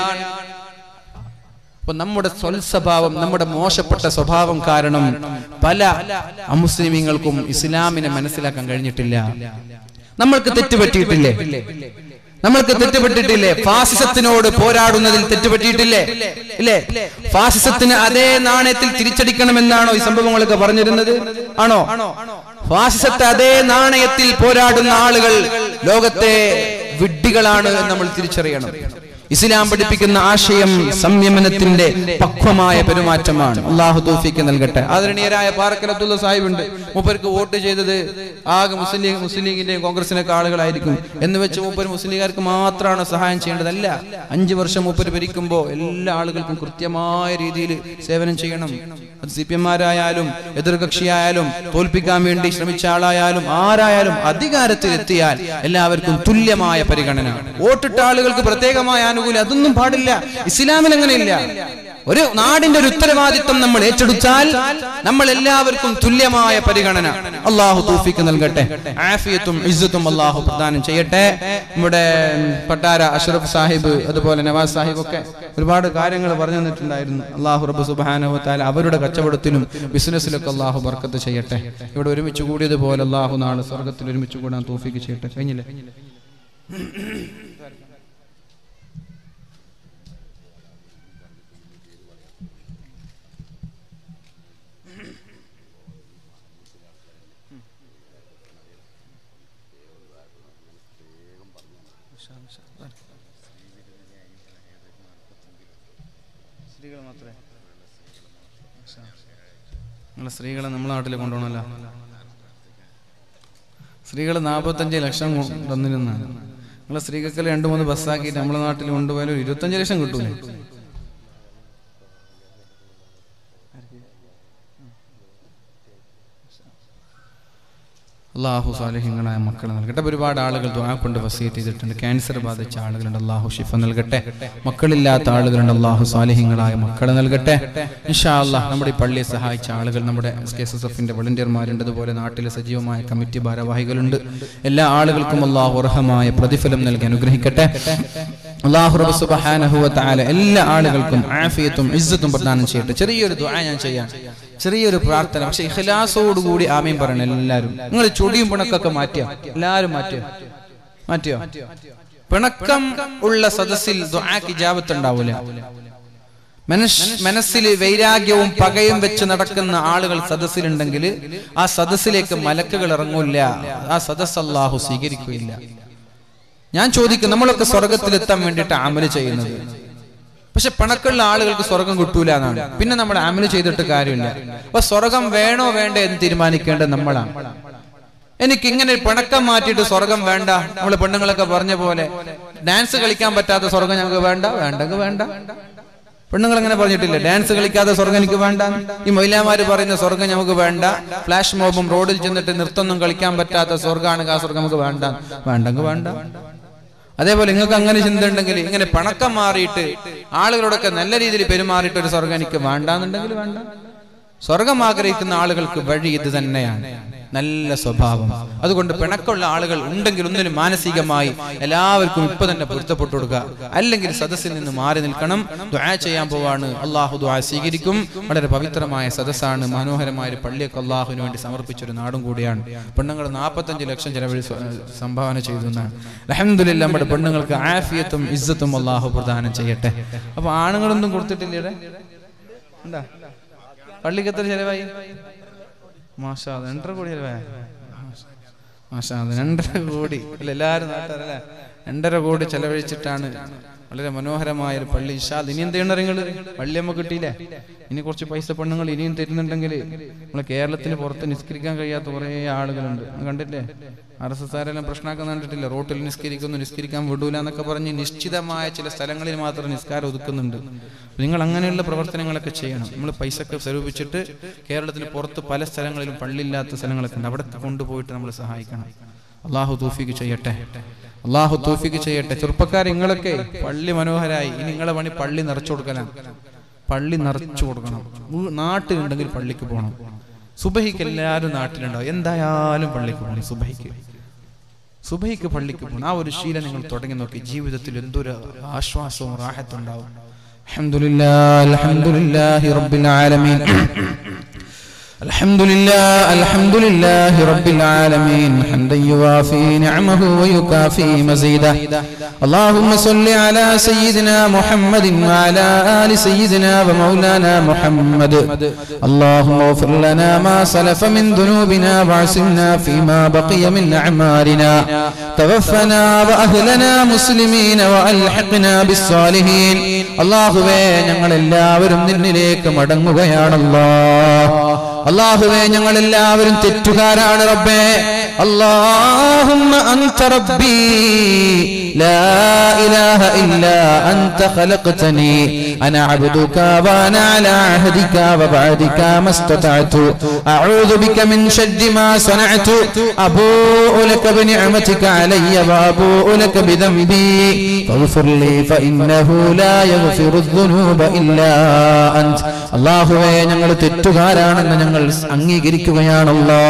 അപ്പൊ നമ്മുടെ സ്വൽസ്വഭാവം നമ്മുടെ മോശപ്പെട്ട സ്വഭാവം കാരണം പല അമുസ്ലിമീങ്ങൾക്കും ഇസ്ലാമിനെ മനസ്സിലാക്കാൻ കഴിഞ്ഞിട്ടില്ല നമ്മൾക്ക് തെറ്റുപറ്റിയിട്ടില്ലേ നമ്മൾക്ക് തെറ്റുപറ്റിട്ടില്ലേ ഫാസിസത്തിനോട് പോരാടുന്നതിൽ തെറ്റുപറ്റിയിട്ടില്ലേ ഇല്ലേ ഫാസിസത്തിന് അതേ നാണയത്തിൽ തിരിച്ചടിക്കണമെന്നാണോ ഈ സംഭവങ്ങളൊക്കെ പറഞ്ഞിരുന്നത് ആണോ ഫാസിസത്തെ അതേ നാണയത്തിൽ പോരാടുന്ന ആളുകൾ ലോകത്തെ വിഡ്ഢികളാണ് എന്ന് നമ്മൾ തിരിച്ചറിയണം ഇസ്ലാം പഠിപ്പിക്കുന്ന ആശയം സംയമനത്തിന്റെ പക്വമായ പെരുമാറ്റമാണ് അള്ളാഹു തൗഫീക്ക് നൽകട്ടെ ആദരണീയരായ പാറക്കൽ അബ്ദുള്ള സാഹിബ് ഉണ്ട് മൂപ്പർക്ക് വോട്ട് ചെയ്തത് ആകെ മുസ്ലിം ലീഗ് മുസ്ലിം ലീഗിന്റെയും കോൺഗ്രസിനൊക്കെ ആളുകളായിരിക്കും എന്ന് വെച്ച് മൂപ്പർ മുസ്ലിം ലീഗുകാർക്ക് മാത്രമാണ് സഹായം ചെയ്യേണ്ടതല്ല അഞ്ചു വർഷം മൂപ്പർ ഭരിക്കുമ്പോൾ എല്ലാ ആളുകൾക്കും കൃത്യമായ രീതിയിൽ സേവനം ചെയ്യണം അത് സി പി എംമാരായാലും എതിർകക്ഷിയായാലും തോൽപ്പിക്കാൻ വേണ്ടി ശ്രമിച്ച ആളായാലും ആരായാലും അധികാരത്തിൽ എത്തിയാൽ എല്ലാവർക്കും തുല്യമായ പരിഗണന വോട്ടിട്ട ആളുകൾക്ക് പ്രത്യേകമായ ആനുകൂല്യം അതൊന്നും പാടില്ല ഇസ്ലാമിൽ അങ്ങനെയില്ല ഒരു നാടിന്റെ ഒരു ഉത്തരവാദിത്വം നമ്മൾ ഏറ്റെടുത്താൽ നമ്മൾ എല്ലാവർക്കും തുല്യമായ പരിഗണന അള്ളാഹു തൂഫിക്ക് നൽകട്ടെ ആഫിയത്തും ഇസ്സത്തും അള്ളാഹു പ്രദാനം ചെയ്യട്ടെ നമ്മുടെ പട്ടാര അഷ്റഫ് സാഹിബ് അതുപോലെ നവാസ് സാഹിബ് ഒക്കെ ഒരുപാട് കാര്യങ്ങൾ പറഞ്ഞു തന്നിട്ടുണ്ടായിരുന്നു അള്ളാഹു റബ്ബ് സുബാനഹു താല അവരുടെ കച്ചവടത്തിലും ബിസിനസ്സിലൊക്കെ അള്ളാഹു ബർക്കത്ത് ചെയ്യട്ടെ ഇവിടെ ഒരുമിച്ച് കൂടിയതുപോലെ അള്ളാഹു നാളെ സ്വർഗത്തിൽ ഒരുമിച്ച് കൂടാൻ തോഫിക്ക് ചെയ്യട്ടെ കഴിഞ്ഞില്ലേ സ്ത്രീകൾ മാത്രമേ നിങ്ങളെ സ്ത്രീകളെ നമ്മളെ നാട്ടിൽ കൊണ്ടുപോകണമല്ലോ സ്ത്രീകൾ നാൽപ്പത്തഞ്ച് ലക്ഷം കൊ- തന്നിരുന്നാണ് നിങ്ങളെ സ്ത്രീകൾക്ക് രണ്ട് മൂന്ന് ബസ്സാക്കിയിട്ട് നമ്മളെ നാട്ടിൽ കൊണ്ടുപോയാലും ഇരുപത്തഞ്ച് ലക്ഷം കിട്ടൂലേ അള്ളാഹു സാലിഹ്യങ്ങളായ മക്കളെ നൽകട്ടെ അപ്പൊ ഒരുപാട് ആളുകൾ ദ്വാ കൊണ്ട് വസീറ്റ് ചെയ്തിട്ടുണ്ട് ക്യാൻസർ ബാധിച്ച ആളുകളുണ്ട് അള്ളാഹു ഷിഫ നൽകട്ടെ മക്കളില്ലാത്ത ആളുകളുണ്ട് അള്ളാഹു സാലിഹ്യങ്ങളായ മക്കളെ നൽകട്ടെ ഇൻഷാ അള്ളാഹ് നമ്മുടെ ഈ പള്ളിയെ സഹായിച്ച ആളുകൾ നമ്മുടെ കെ എസ് എസ് എഫിന്റെ വളണ്ടിയർമാരുണ്ട് അതുപോലെ നാട്ടിലെ സജീവമായ കമ്മിറ്റി ഭാരവാഹികളുണ്ട് എല്ലാ ആളുകൾക്കും അള്ളാഹു അർഹമായ പ്രതിഫലം നൽകി അനുഗ്രഹിക്കട്ടെ അള്ളാഹു റബ്ബ് സുബ്ഹാനഹു വ തആല എല്ലാ ആളുകൾക്കും ആഫിയത്തും ഇസ്സത്തും പ്രദാനം ചെയ്യട്ടെ ചെറിയൊരു ദുആ ഞാൻ ചെയ്യാം ചെറിയൊരു പ്രാർത്ഥന പക്ഷെ ഇഖ്ലാസോടുകൂടി ആമീൻ പറയണം എല്ലാവരും നിങ്ങൾ ചൊടിയും പിണക്കൊക്കെ മാറ്റിയോ എല്ലാവരും മാറ്റിയോ മാറ്റിയോ പിണക്കം ഉള്ള സദസ്സിൽ ദുആക്ക് ഇജാബത്ത് ഉണ്ടാവൂല മനസ് മനസ്സിൽ വൈരാഗ്യവും പകയും വെച്ച് നടക്കുന്ന ആളുകൾ സദസ്സിലുണ്ടെങ്കിൽ ആ സദസ്സിലേക്ക് മലക്കുകൾ ഇറങ്ങൂല ആ സദസ് അള്ളാഹു സ്വീകരിക്കുകയില്ല ഞാൻ ചോദിക്കും നമ്മളൊക്കെ സ്വർഗത്തിലെത്താൻ വേണ്ടിയിട്ട് അമല് ചെയ്യുന്നത് പക്ഷെ പണക്കുള്ള ആളുകൾക്ക് സ്വർഗം കിട്ടൂല എന്നാണ് പിന്നെ നമ്മൾ അമല് ചെയ്തിട്ട് കാര്യമില്ല അപ്പൊ സ്വർഗം വേണോ വേണ്ടേ എന്ന് തീരുമാനിക്കേണ്ടത് നമ്മളാണ് എനിക്ക് ഇങ്ങനെ പണക്കം മാറ്റിയിട്ട് സ്വർഗം വേണ്ട നമ്മള് പെണ്ണുങ്ങളൊക്കെ പറഞ്ഞ പോലെ ഡാൻസ് കളിക്കാൻ പറ്റാത്ത സ്വർഗം ഞങ്ങൾക്ക് വേണ്ട വേണ്ടെങ്കിൽ വേണ്ട പെണ്ണുങ്ങൾ അങ്ങനെ പറഞ്ഞിട്ടില്ല ഡാൻസ് കളിക്കാതെ സ്വർഗം എനിക്ക് വേണ്ട ഈ മൈലാമാര് പറയുന്ന സ്വർഗം നമുക്ക് വേണ്ട ഫ്ലാഷ് മോബും റോഡിൽ ചെന്നിട്ട് നൃത്തമൊന്നും കളിക്കാൻ പറ്റാത്ത സ്വർഗമാണെങ്കിൽ ആ സ്വർഗം നമുക്ക് വേണ്ട വേണ്ടെങ്കിൽ വേണ്ട അതേപോലെ നിങ്ങൾക്ക് അങ്ങനെ ചിന്ത ഉണ്ടെങ്കിൽ ഇങ്ങനെ പണക്കം മാറിയിട്ട് ആളുകളോടൊക്കെ നല്ല രീതിയിൽ പെരുമാറിയിട്ട് ഒരു സ്വർഗം എനിക്ക് വേണ്ടാന്നുണ്ടെങ്കിൽ വേണ്ട സ്വർഗം ആഗ്രഹിക്കുന്ന ആളുകൾക്ക് വഴി ഇത് തന്നെയാണ് നല്ല സ്വഭാവം അതുകൊണ്ട് പിണക്കമുള്ള ആളുകൾ ഉണ്ടെങ്കിൽ ഒന്നിനും മാനസികമായി എല്ലാവർക്കും ഇപ്പൊ തന്നെ പൊരുത്തപ്പെട്ടു കൊടുക്കുക അല്ലെങ്കിൽ സദസ്സിൽ നിന്ന് മാറി നിൽക്കണം ദുആ ചെയ്യാൻ പോവാണ് അള്ളാഹു ദുആ സ്വീകരിക്കും വളരെ പവിത്രമായ സദസ്സാണ് മനോഹരമായ ഒരു പള്ളിയൊക്കെ അള്ളാഹുവിന് വേണ്ടി സമർപ്പിച്ചൊരു നാടും കൂടിയാണ് പെണ്ണുങ്ങൾ നാൽപ്പത്തഞ്ച് ലക്ഷം ചെലവഴി സംഭാവന ചെയ്തു എന്നാണ് അലഹമില്ല നമ്മുടെ പെണ്ണുങ്ങൾക്ക് ആഫിയത്തും ഇസ്സത്തും അള്ളാഹു പ്രദാനം ചെയ്യട്ടെ അപ്പൊ ആണുങ്ങളൊന്നും കൊടുത്തിട്ടില്ലേ ഇവിടെ? എന്താ പള്ളിക്ക് എത്ര ചെലവായി മാഷാ അത് രണ്ടര കോടി ചെലവായ മാഷാ അത് രണ്ടര കോടി അല്ല എല്ലാവരും നാട്ടുകാരല്ലേ രണ്ടര കോടി ചെലവഴിച്ചിട്ടാണ് വളരെ മനോഹരമായ ഒരു പള്ളി ഇഷാദ് ഇനി എന്ത് ചെയ്യണം നിങ്ങൾ പള്ളി നമുക്ക് കിട്ടിയില്ലേ ഇനി കുറച്ച് പൈസ പെണ്ണുങ്ങൾ ഇനിയും തരുന്നുണ്ടെങ്കിൽ നമ്മളെ കേരളത്തിന് പുറത്ത് നിസ്കരിക്കാൻ കഴിയാത്ത കുറേ ആളുകളുണ്ട് അത് കണ്ടില്ലേ ആർ എസ് എസ് ആരെല്ലാം പ്രശ്നമാക്കുന്ന കണ്ടിട്ടില്ല റോട്ടിൽ നിസ്കരിക്കുന്നു നിസ്കരിക്കാൻ വിടൂല എന്നൊക്കെ പറഞ്ഞ് നിശ്ചിതമായ ചില സ്ഥലങ്ങളിൽ മാത്രം നിസ്കാരം ഒതുക്കുന്നുണ്ട് നിങ്ങൾ അങ്ങനെയുള്ള പ്രവർത്തനങ്ങളൊക്കെ ചെയ്യണം നമ്മൾ പൈസ ഒക്കെ സ്വരൂപിച്ചിട്ട് കേരളത്തിന് പുറത്ത് പല സ്ഥലങ്ങളിലും പള്ളിയില്ലാത്ത സ്ഥലങ്ങളൊക്കെ ഉണ്ട് അവിടെ കൊണ്ടുപോയിട്ട് നമ്മൾ സഹായിക്കണം അള്ളാഹു തൂഫിക്ക് ചെയ്യട്ടെ അള്ളാഹു തൂഫിക്ക് ചെയ്യട്ടെ ചെറുപ്പക്കാർ നിങ്ങളൊക്കെ പള്ളി മനോഹരായി ഇനി നിങ്ങളെ പണി പള്ളി നിറച്ചു കൊടുക്കലാണ് പള്ളി നിറച്ചു കൊടുക്കണം വീ- നാട്ടിലുണ്ടെങ്കിൽ പള്ളിക്ക് പോകണം സുബഹിക്ക് എല്ലാവരും നാട്ടിലുണ്ടാവും എന്തായാലും പള്ളിക്ക് പോകണം സുബഹിക്ക് സുബഹിക്ക് പള്ളിക്ക് പോകണം ആ ഒരു ശീലം നിങ്ങൾ തുടങ്ങി നോക്കി ജീവിതത്തിൽ എന്തൊരു ആശ്വാസവും റാഹത്തും ഉണ്ടാവും അൽഹംദുലില്ലാ അൽഹംദുലില്ലാഹി റബ്ബിൽ ആലമീൻ الحمد لله الحمد لله رب العالمين حمدا يوافي نعمه ويكافي مزيده اللهم صل على سيدنا محمد وعلى آل سيدنا ومولانا محمد اللهم اغفر لنا ما سلف من ذنوبنا وعسلنا فيما بقي من أعمالنا توفنا وأهلنا مسلمين وألحقنا بالصالحين അള്ളാഹുവേ ഞങ്ങൾ എല്ലാവരും നിന്നിലേക്ക് മടങ്ങുകയാണല്ലോ അള്ളാഹുവേ ഞങ്ങൾ എല്ലാവരും തെറ്റുകാരാണ് റബ്ബേ اللهم أنت ربي لا إله إلا أنت خلقتني أنا عبدك وأنا على عهدك وبعدك ما استطعت أعوذ بك من شر ما صنعت أبوء لك بنعمتك علي وأبوء لك بذنبي فاغفر لي فإنه لا يغفر الذنوب إلا أنت അള്ളാഹുവേ ഞങ്ങൾ തെറ്റുകാരാണെന്ന് ഞങ്ങൾ അംഗീകരിക്കുകയാണല്ലോ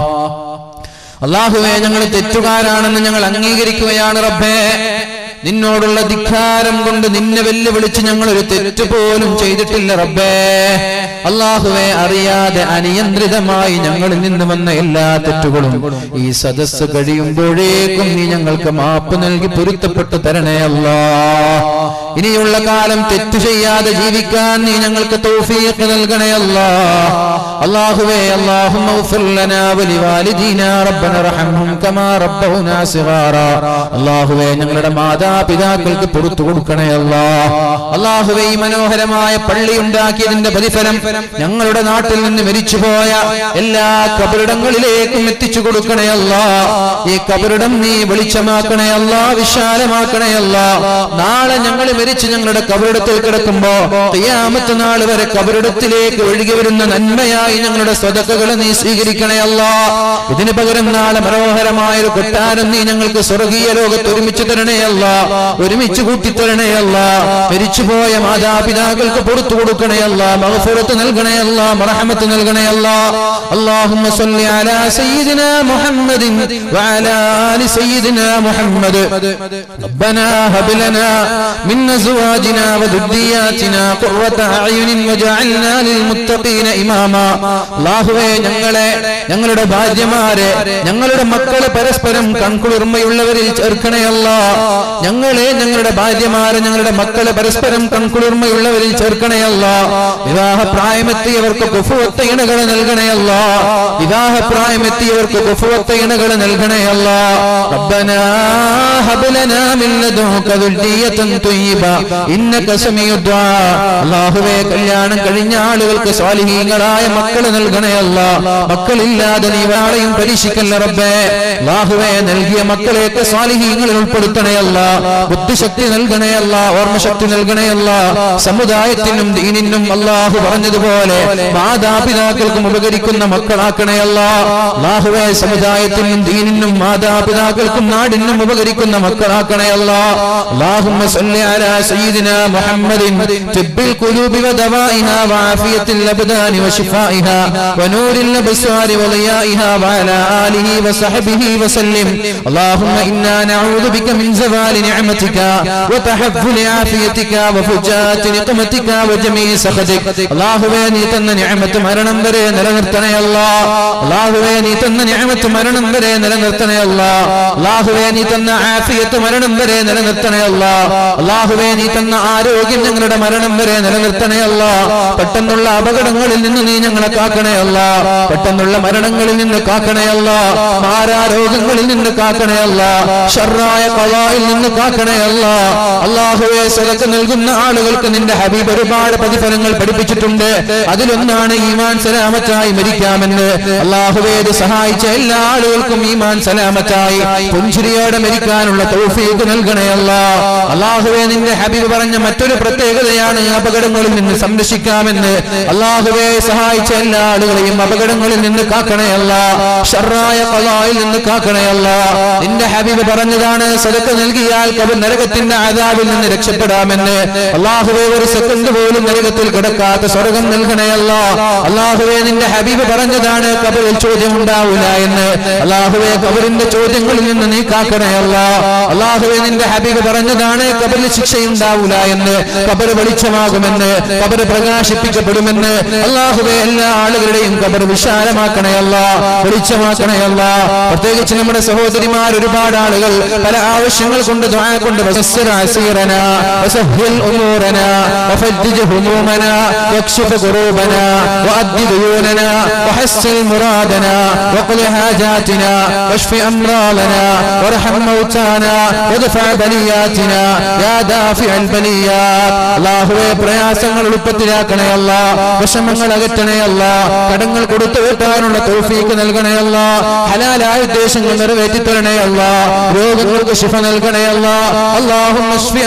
അള്ളാഹുവേ ഞങ്ങൾ തെറ്റുകാരാണെന്ന് ഞങ്ങൾ അംഗീകരിക്കുകയാണ് റബ്ബേ നിന്നോടുള്ള ധിക്കാരം കൊണ്ട് നിന്നെ വെല്ലുവിളിച്ച് ഞങ്ങൾ ഒരു തെറ്റ് പോലും ചെയ്തിട്ടില്ല റബ്ബേ അള്ളാഹുവെ അറിയാതെ അനിയന്ത്രിതമായി ഞങ്ങളിൽ നിന്ന് വന്ന എല്ലാ തെറ്റുകളും ഈ സദസ്സ് കഴിയുമ്പോഴേക്കും നീ ഞങ്ങൾക്ക് മാപ്പ് നൽകി പൊരുത്തപ്പെട്ടു തരണേ അല്ലാ ഇനിയുള്ള കാലം തെറ്റു ചെയ്യാതെ ജീവിക്കാൻ നീ ഞങ്ങൾക്ക് തൗഫീഖ് നൽകണേ അല്ലാ അല്ലാഹുവേ അല്ലാഹുമ്മ اغفر لنا ولوالدينا ربنا ارحمهم كما ربونا صغارا അല്ലാഹുവേ ഞങ്ങളുടെ മാതാപിതാക്കൾക്ക് പുറത്തു കൊടുക്കണേ അല്ലാ അല്ലാഹുവേ ഈ മനോഹരമായ പള്ളി ഉണ്ടാക്കിയതിന്റെ പ്രതിഫലം ഞങ്ങളുടെ നാട്ടിൽ നിന്ന് മരിച്ചുപോയ എല്ലാ കബറിടങ്ങളിലേക്കും എത്തിച്ചു കൊടുക്കണേ അല്ലാ ഈ കബറിടം നീ വെളിച്ചമാക്കണേ അല്ലാ വിശാലമാക്കണേ അല്ലാ നാളെ ഞങ്ങൾ മരിച്ച് ഞങ്ങളുടെ കബറിടത്തിൽ കിടക്കുമ്പോ ഖിയാമത്ത് നാൾ വരെ കബറിടത്തിലേക്ക് ഒഴുകി വരുന്ന നന്മയായി ഞങ്ങളുടെ സ്വതക്കകൾ നീ സ്വീകരിക്കണേ അല്ലാ ഇതിന് പകരം നാളെ മനോഹരമായ ഒരു കൊട്ടാരം നീ ഞങ്ങൾക്ക് സ്വർഗീയ ലോകത്ത് ഒരുമിച്ച് തരണേ അല്ല ഒരുമിച്ച് കൂട്ടിത്തരണേ അല്ല മരിച്ചുപോയ മാതാപിതാക്കൾക്ക് പുറത്തു കൊടുക്കണേ അല്ല മഹഫുറത്ത് നൽകണയല്ല മറഹമത്ത് നൽകണയല്ല اللهم صل على سيدنا محمد وعلى آل سيدنا محمد ربنا هب لنا من أزواجنا وذرياتنا قرة أعين وجعلنا للمتقين إماما അള്ളാഹുവേ ഞങ്ങളെ ഞങ്ങളുടെ ഭാര്യമാരെ ഞങ്ങളുടെ മക്കളെ പരസ്പരം കൺകുളിർമയുള്ളവരിൽ ചേർക്കണയല്ല ഞങ്ങളെ ഞങ്ങളുടെ ഭാര്യമാരെ ഞങ്ങളുടെ മക്കളെ പരസ്പരം കൺകുളിർമയുള്ളവരിൽ ചേർക്കണയല്ല വിവാഹ പ്രായമെത്തിയവർക്ക് കുഫുവത്ത ഇണകൾ നൽകണയല്ല വിവാഹ പ്രായമെത്തിയവർക്ക് കുഫുവത്ത ഇണകൾ നൽകണയല്ല ربنا هب لنا من لدنك ذرية طيبة إنك سميع الدعاء അള്ളാഹുവേ കല്യാണം കഴിഞ്ഞ ആളുകൾക്ക് സ്വാലിഹീങ്ങളായ മക്കൾ നൽകണയല്ല മക്കളില്ലാതെ നീ വാളയും പരീക്ഷിക്കല്ല റബ്ബേ അള്ളാഹുവേ നൽകിയ മക്കളെയൊക്കെ സ്വാലിഹീങ്ങളിൽ ഉൾപ്പെടുത്തണയല്ല ബുദ്ധിശക്തി നൽകണയല്ല ഓർമ്മശക്തി നൽകണയല്ല സമുദായത്തിനും ദീനിനും അള്ളാഹു പറഞ്ഞതുപോലെ മാതാപിതാക്കൾക്കും ഉപകരിക്കുന്ന മക്കളാക്കണയല്ല അള്ളാഹുവേ സമുദായത്തിനും ദീനിനും മാതാപിതാക്കൾക്കും നാടിനും ഉപകരിക്കുന്ന മക്കളാക്കണയല്ല اللهم صل على سيدنا محمد طب القلوب ودوائها وعافية الأبدان وشفائها ونور الأبصار وضيائها وعلى آله وصحبه وسلم اللهم إنا نعوذ بك من زوال نعمتك وتحفل عافيتك وفجاءة نقمتك وجميع سخطك അള്ളാഹുവേ നീ തന്ന നിഅമത്ത് മരണം വരെ നിലനിർത്തണയല്ല അള്ളാഹുവേ നീ തന്ന നിഅമത്ത് മരണം വരെ നിലനിർത്തണയല്ല അള്ളാഹുവേ നീ തന്ന ആഫിയത്ത് മരണം വരെ നിലനിർത്തണയല്ല അള്ളാഹുവേ നീ തന്ന ആരോഗ്യം ഞങ്ങളുടെ മരണം വരെ നിലനിർത്തണയല്ല പെട്ടെന്നുള്ള അപകടങ്ങളിൽ നിന്ന് നീ ഞങ്ങളെ കാക്കണയല്ല പെട്ടെന്നുള്ള മരണങ്ങളിൽ നിന്ന് കാക്കണയല്ല മാരാരോഗങ്ങളിൽ നിന്ന് കാക്കണയല്ല ഷർറായ കലായിൽ നിന്ന് കാക്കണയല്ല അള്ളാഹുവെ സ്വലക്ക് നൽകുന്ന ആളുകൾക്ക് നിന്റെ ഹബീബ് ഒരുപാട് പ്രതിഫലങ്ങൾ പഠിപ്പിച്ചിട്ടുണ്ട് അതിലൊന്നാണ് ഈമാൻ സലാമത്തായി മരിക്കാമെന്ന് അള്ളാഹുവെ ഇത് സഹായിച്ച എല്ലാ ആളുകൾക്കും ഈമാൻ സലാമത്തായി പുഞ്ചിരിയോടെ മരിക്കാനുള്ള തൗഫീഖ് നൽകണയല്ല അള്ളാഹുവെ നിന്റെ ഹബീബ് പറഞ്ഞ മറ്റൊരു പ്രത്യേകതയാണ് അപകടങ്ങളിൽ നിന്ന് സംരക്ഷിക്കാമെന്ന് അള്ളാഹുവെ സഹായിച്ച എല്ലാ ആളുകളെയും അപകടങ്ങളിൽ നിന്ന് കാക്കണയല്ല ഷർറായ കലായിൽ നിന്ന് കാക്കണയല്ല നിന്റെ ഹബീബ് പറഞ്ഞതാണ് സദക്ക നൽകിയാൽ കബർ നരകത്തിന്റെ ആദാവിൽ നിന്ന് രക്ഷപ്പെടാമെന്ന് അള്ളാഹുവെ ഒരു സെക്കൻഡ് പോലും നരകത്തിൽ കിടക്കാത്ത സ്വർഗം നൽകണയല്ല അള്ളാഹുവെ നിന്റെ ഹബീബ് പറഞ്ഞതാണ് കബറിൽ ചോദ്യം ഉണ്ടാവില്ല എന്ന് അള്ളാഹുവെ കബറിന്റെ ചോദ്യങ്ങളിൽ നിന്ന് നീ കാക്കണയല്ല അള്ളാഹുവെ നിന്റെ ഹബീബ് പറഞ്ഞതാണ് കബറിൽ ശിക്ഷയുണ്ടാവില്ല എന്ന് കബർ വെളിച്ചമാകുമെന്ന് കബർ പ്രകാശിപ്പിക്കപ്പെടുമെന്ന് അള്ളാഹുവെ എല്ലാ ആളുകളുടെയും കബർ വിശാലമാക്കണയല്ല വെളിച്ചമാക്കണയല്ല പ്രത്യേകിച്ച് നമ്മുടെ സഹോദരിമാർ ഒരുപാട് ആളുകൾ പല ആവശ്യങ്ങൾ കൊണ്ട് ദ്വാ കൊണ്ട് വസസ്സിർ അസീറന വസഹ്ഹിൽ ഉമൂറന വഫജ്ജിജ് ഹുമൂമന വക്ഷിഫ ഖുറൂബന വഅദ്ദി ദുയൂനന വഹസ്സിൽ മുറാദന وقل حاجاتنا واشف أمراضنا وارحم موتانا وادفع بلياتنا يا دافع البليات അള്ളാഹുവെ പ്രയാസങ്ങൾ എളുപ്പത്തിലാക്കണയല്ല വിഷമങ്ങൾ അകറ്റണയല്ല കടങ്ങൾ കൊടുത്തു വീട്ടാനുള്ള തോഫീക്ക് നൽകണയല്ല ഹലാലായ ഉദ്ദേശങ്ങൾ നിറവേറ്റി തരണയല്ല രോഗങ്ങൾക്ക് ശിഫ നൽകണയല്ല അള്ളാഹു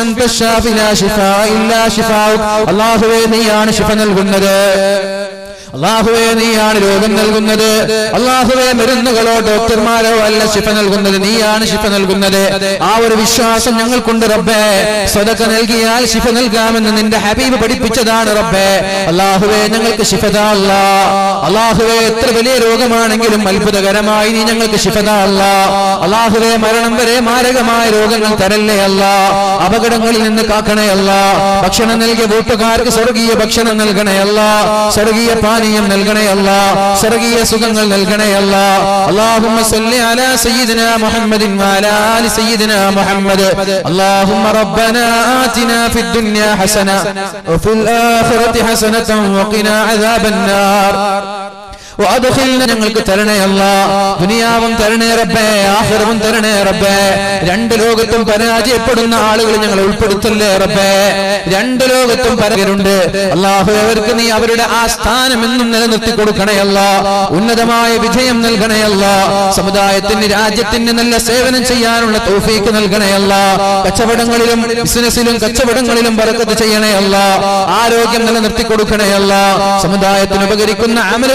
അള്ളാഹുവെ നീയാണ് ശിഫ നൽകുന്നത് അള്ളാഹുവെ നീയാണ് രോഗം നൽകുന്നത് അള്ളാഹുവെ മരുന്നുകളോ ഡോക്ടർമാരോ അല്ല ശിഫ നൽകുന്നത് നീയാണ് ശിഫ നൽകുന്നത് ആ ഒരു വിശ്വാസം ഞങ്ങൾക്കുണ്ട് റബ്ബേ സ്വതക്ക നൽകിയാൽ ശിഫ നൽകാമെന്ന് നിന്റെ ഹബീബ് പഠിപ്പിച്ചതാണ് റബ്ബേ അള്ളാഹുവെ ഞങ്ങൾക്ക് ശിഫത അല്ല അള്ളാഹുവെ എത്ര വലിയ രോഗമാണെങ്കിലും അത്ഭുതകരമായി നീ ഞങ്ങൾക്ക് ശിഫത അല്ല അള്ളാഹുവെ മരണം വരെ മാരകമായ രോഗങ്ങൾ തരല്ലേ അല്ല അപകടങ്ങളിൽ നിന്ന് കാക്കണേ അല്ല ഭക്ഷണം നൽകിയ വീട്ടുകാർക്ക് സ്വർഗീയ ഭക്ഷണം നൽകണേ അല്ല സ്വർഗീയ പാനീയം നൽകണേ അല്ല സ്വർഗീയ സുഖങ്ങൾ നൽകണേ അല്ല اللهم صل على سيدنا محمد وعلى آل سيدنا محمد اللهم ربنا آتنا في الدنيا حسنة وفي الآخرة حسنة وقنا عذاب النار وأدخلنا ഞങ്ങൾക്ക് തരണേ അല്ല ദുനിയാവും തരണേ റബ്ബേ ആഖിറവും തരണേ റബ്ബേ രണ്ട് ലോകത്തും പരാജയപ്പെടുന്ന ആളുകൾ ഞങ്ങൾ ഉൾപ്പെടുത്തല്ലേ റബ്ബേ രണ്ട് ലോകത്തും പരകരുണ്ട് അള്ളാഹു അവർക്ക് നീ അവരുടെ ആ സ്ഥാനം എന്നും നിലനിർത്തി കൊടുക്കണേ അല്ല ഉന്നതമായ വിജയം നൽകണേ അല്ല സമുദായത്തിന് രാജ്യത്തിന് നല്ല സേവനം ചെയ്യാനുള്ള തൗഫീക്ക് നൽകണേ അല്ല കച്ചവടങ്ങളിലും ബിസിനസ്സിലും കച്ചവടങ്ങളിലും ബറക്കത്ത് ചെയ്യണേ അല്ല ആരോഗ്യം നിലനിർത്തി കൊടുക്കണേ അല്ല സമുദായത്തിന് ഉപകരിക്കുന്ന അമലുകൾ സിത്തർ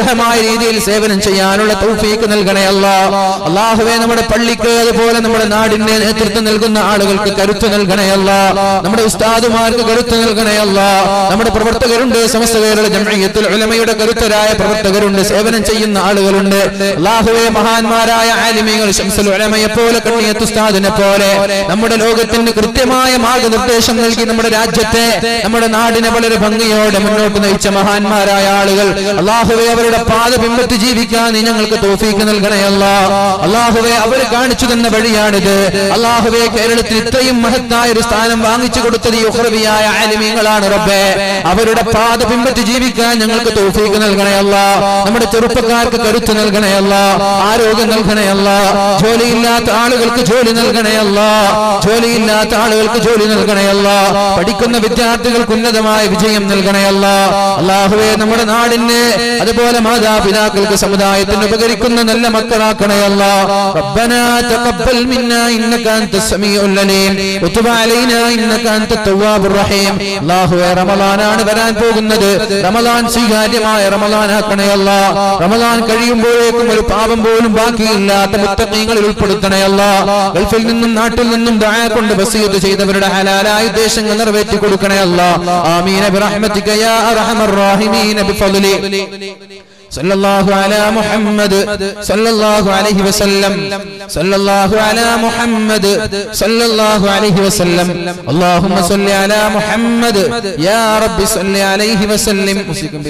അർഹമായ രീതിയിൽ സേവനം ചെയ്യാനുള്ള തൗഫീക്ക് നൽകണേ അല്ല അള്ളാഹുവെ നമ്മുടെ പള്ളിക്ക് അതുപോലെ നമ്മുടെ നാടിന്റെ നേതൃത്വം നൽകുന്ന ആളുകൾക്ക് കരുത്ത് നൽകണേ അല്ല നമ്മുടെ ഉസ്താദുമാർക്ക് കരുത്ത് നൽകണേ അല്ല നമ്മുടെ പ്രവർത്തകരുണ്ട് സമസ്ത കേരള ജംഇയ്യത്തുൽ ഉലമയുടെ കരുത്തരായ പ്രവർത്തകരുണ്ട് സേവനം ചെയ്യുന്ന ആളുകളുണ്ട് അള്ളാഹുവെ മഹാന്മാരായ ആലിമീങ്ങൾ ശംസുൽ ഉലമയെ പോലെ കണ്ണിയത്ത് ഉസ്താദിനെ പോലെ നമ്മുടെ ലോകത്തിന് കൃത്യമായ മാർഗനിർദ്ദേശം നൽകി നമ്മുടെ രാജ്യത്തെ നമ്മുടെ നാടിനെ വളരെ ഭംഗിയോടെ മുന്നോട്ട് നയിച്ച മഹാന്മാരായ ആളുകൾ അള്ളാഹുവെ അവരുടെ പാത പിമ്പറ്റി ജീവിക്കാൻ നീ ഞങ്ങൾക്ക് തോഫീക്ക് നൽകണയല്ല അള്ളാഹുവെ അവർ കാണിച്ചു തന്ന വഴിയാണിത് അള്ളാഹുവെ കേരളത്തിൽ ഇത്രയും മഹത്തായ ഒരു സ്ഥാനം വാങ്ങിച്ചു കൊടുത്തത് ഈ ഉഹ്റവിയായ ആലിമീങ്ങളാണ് റബ്ബേ അവരുടെ പാത പിമ്പറ്റി ജീവിക്കാൻ ഞങ്ങൾക്ക് തോഫീക്ക് നൽകണയല്ല നമ്മുടെ ചെറുപ്പക്കാർക്ക് കരുത്ത് നൽകണയല്ല ആരോഗ്യം നൽകണയല്ല ജോലിയില്ലാത്ത ആളുകൾക്ക് ജോലി നൽകണയല്ല ജോലിയില്ലാത്ത ആളുകൾക്ക് ജോലി നൽകണയല്ല പഠിക്കുന്ന വിദ്യാർത്ഥികൾക്ക് ഉന്നതമായ വിജയം നൽകണയല്ല അള്ളാഹുവെ നമ്മുടെ നാടിന് അതുപോലെ മാതാപിതാക്കൾക്ക് സമുദായത്തിന് ഉപകരിക്കുന്ന നല്ല മക്കളാക്കണയല്ല ربنا تقبل منا انك انت السميع العليم وتب علينا انك انت التواب الرحيم അല്ലാഹുവേ റമളാനാണ് വരാൻ പോകുന്നത് റമളാൻ സ്വീകാര്യമായ റമളാൻ ആക്കണയല്ല റമളാൻ കഴിയുമ്പോഴേക്കും ഒരു പാപം പോലും ബാക്കിയില്ലാത്ത മുത്തഖീങ്ങളിൽ ഉൾപ്പെടുത്തണയല്ല ഗൾഫിൽ നിന്നും നാട്ടിൽ നിന്നും ദുആ കൊണ്ട് വസീയത്ത് ചെയ്തവരുടെ ഹലാലായ ഉദ്ദേശങ്ങൾ നിറവേറ്റി കൊടുക്കണയല്ല ആമീന ബിറഹ്മതിക യാ അർഹമർ റഹീമീന ബിഫദ്ലി صلى الله على محمد صلى الله عليه وسلم صلى الله على محمد صلى الله عليه وسلم اللهم صل على محمد يا رب صل عليه وسلم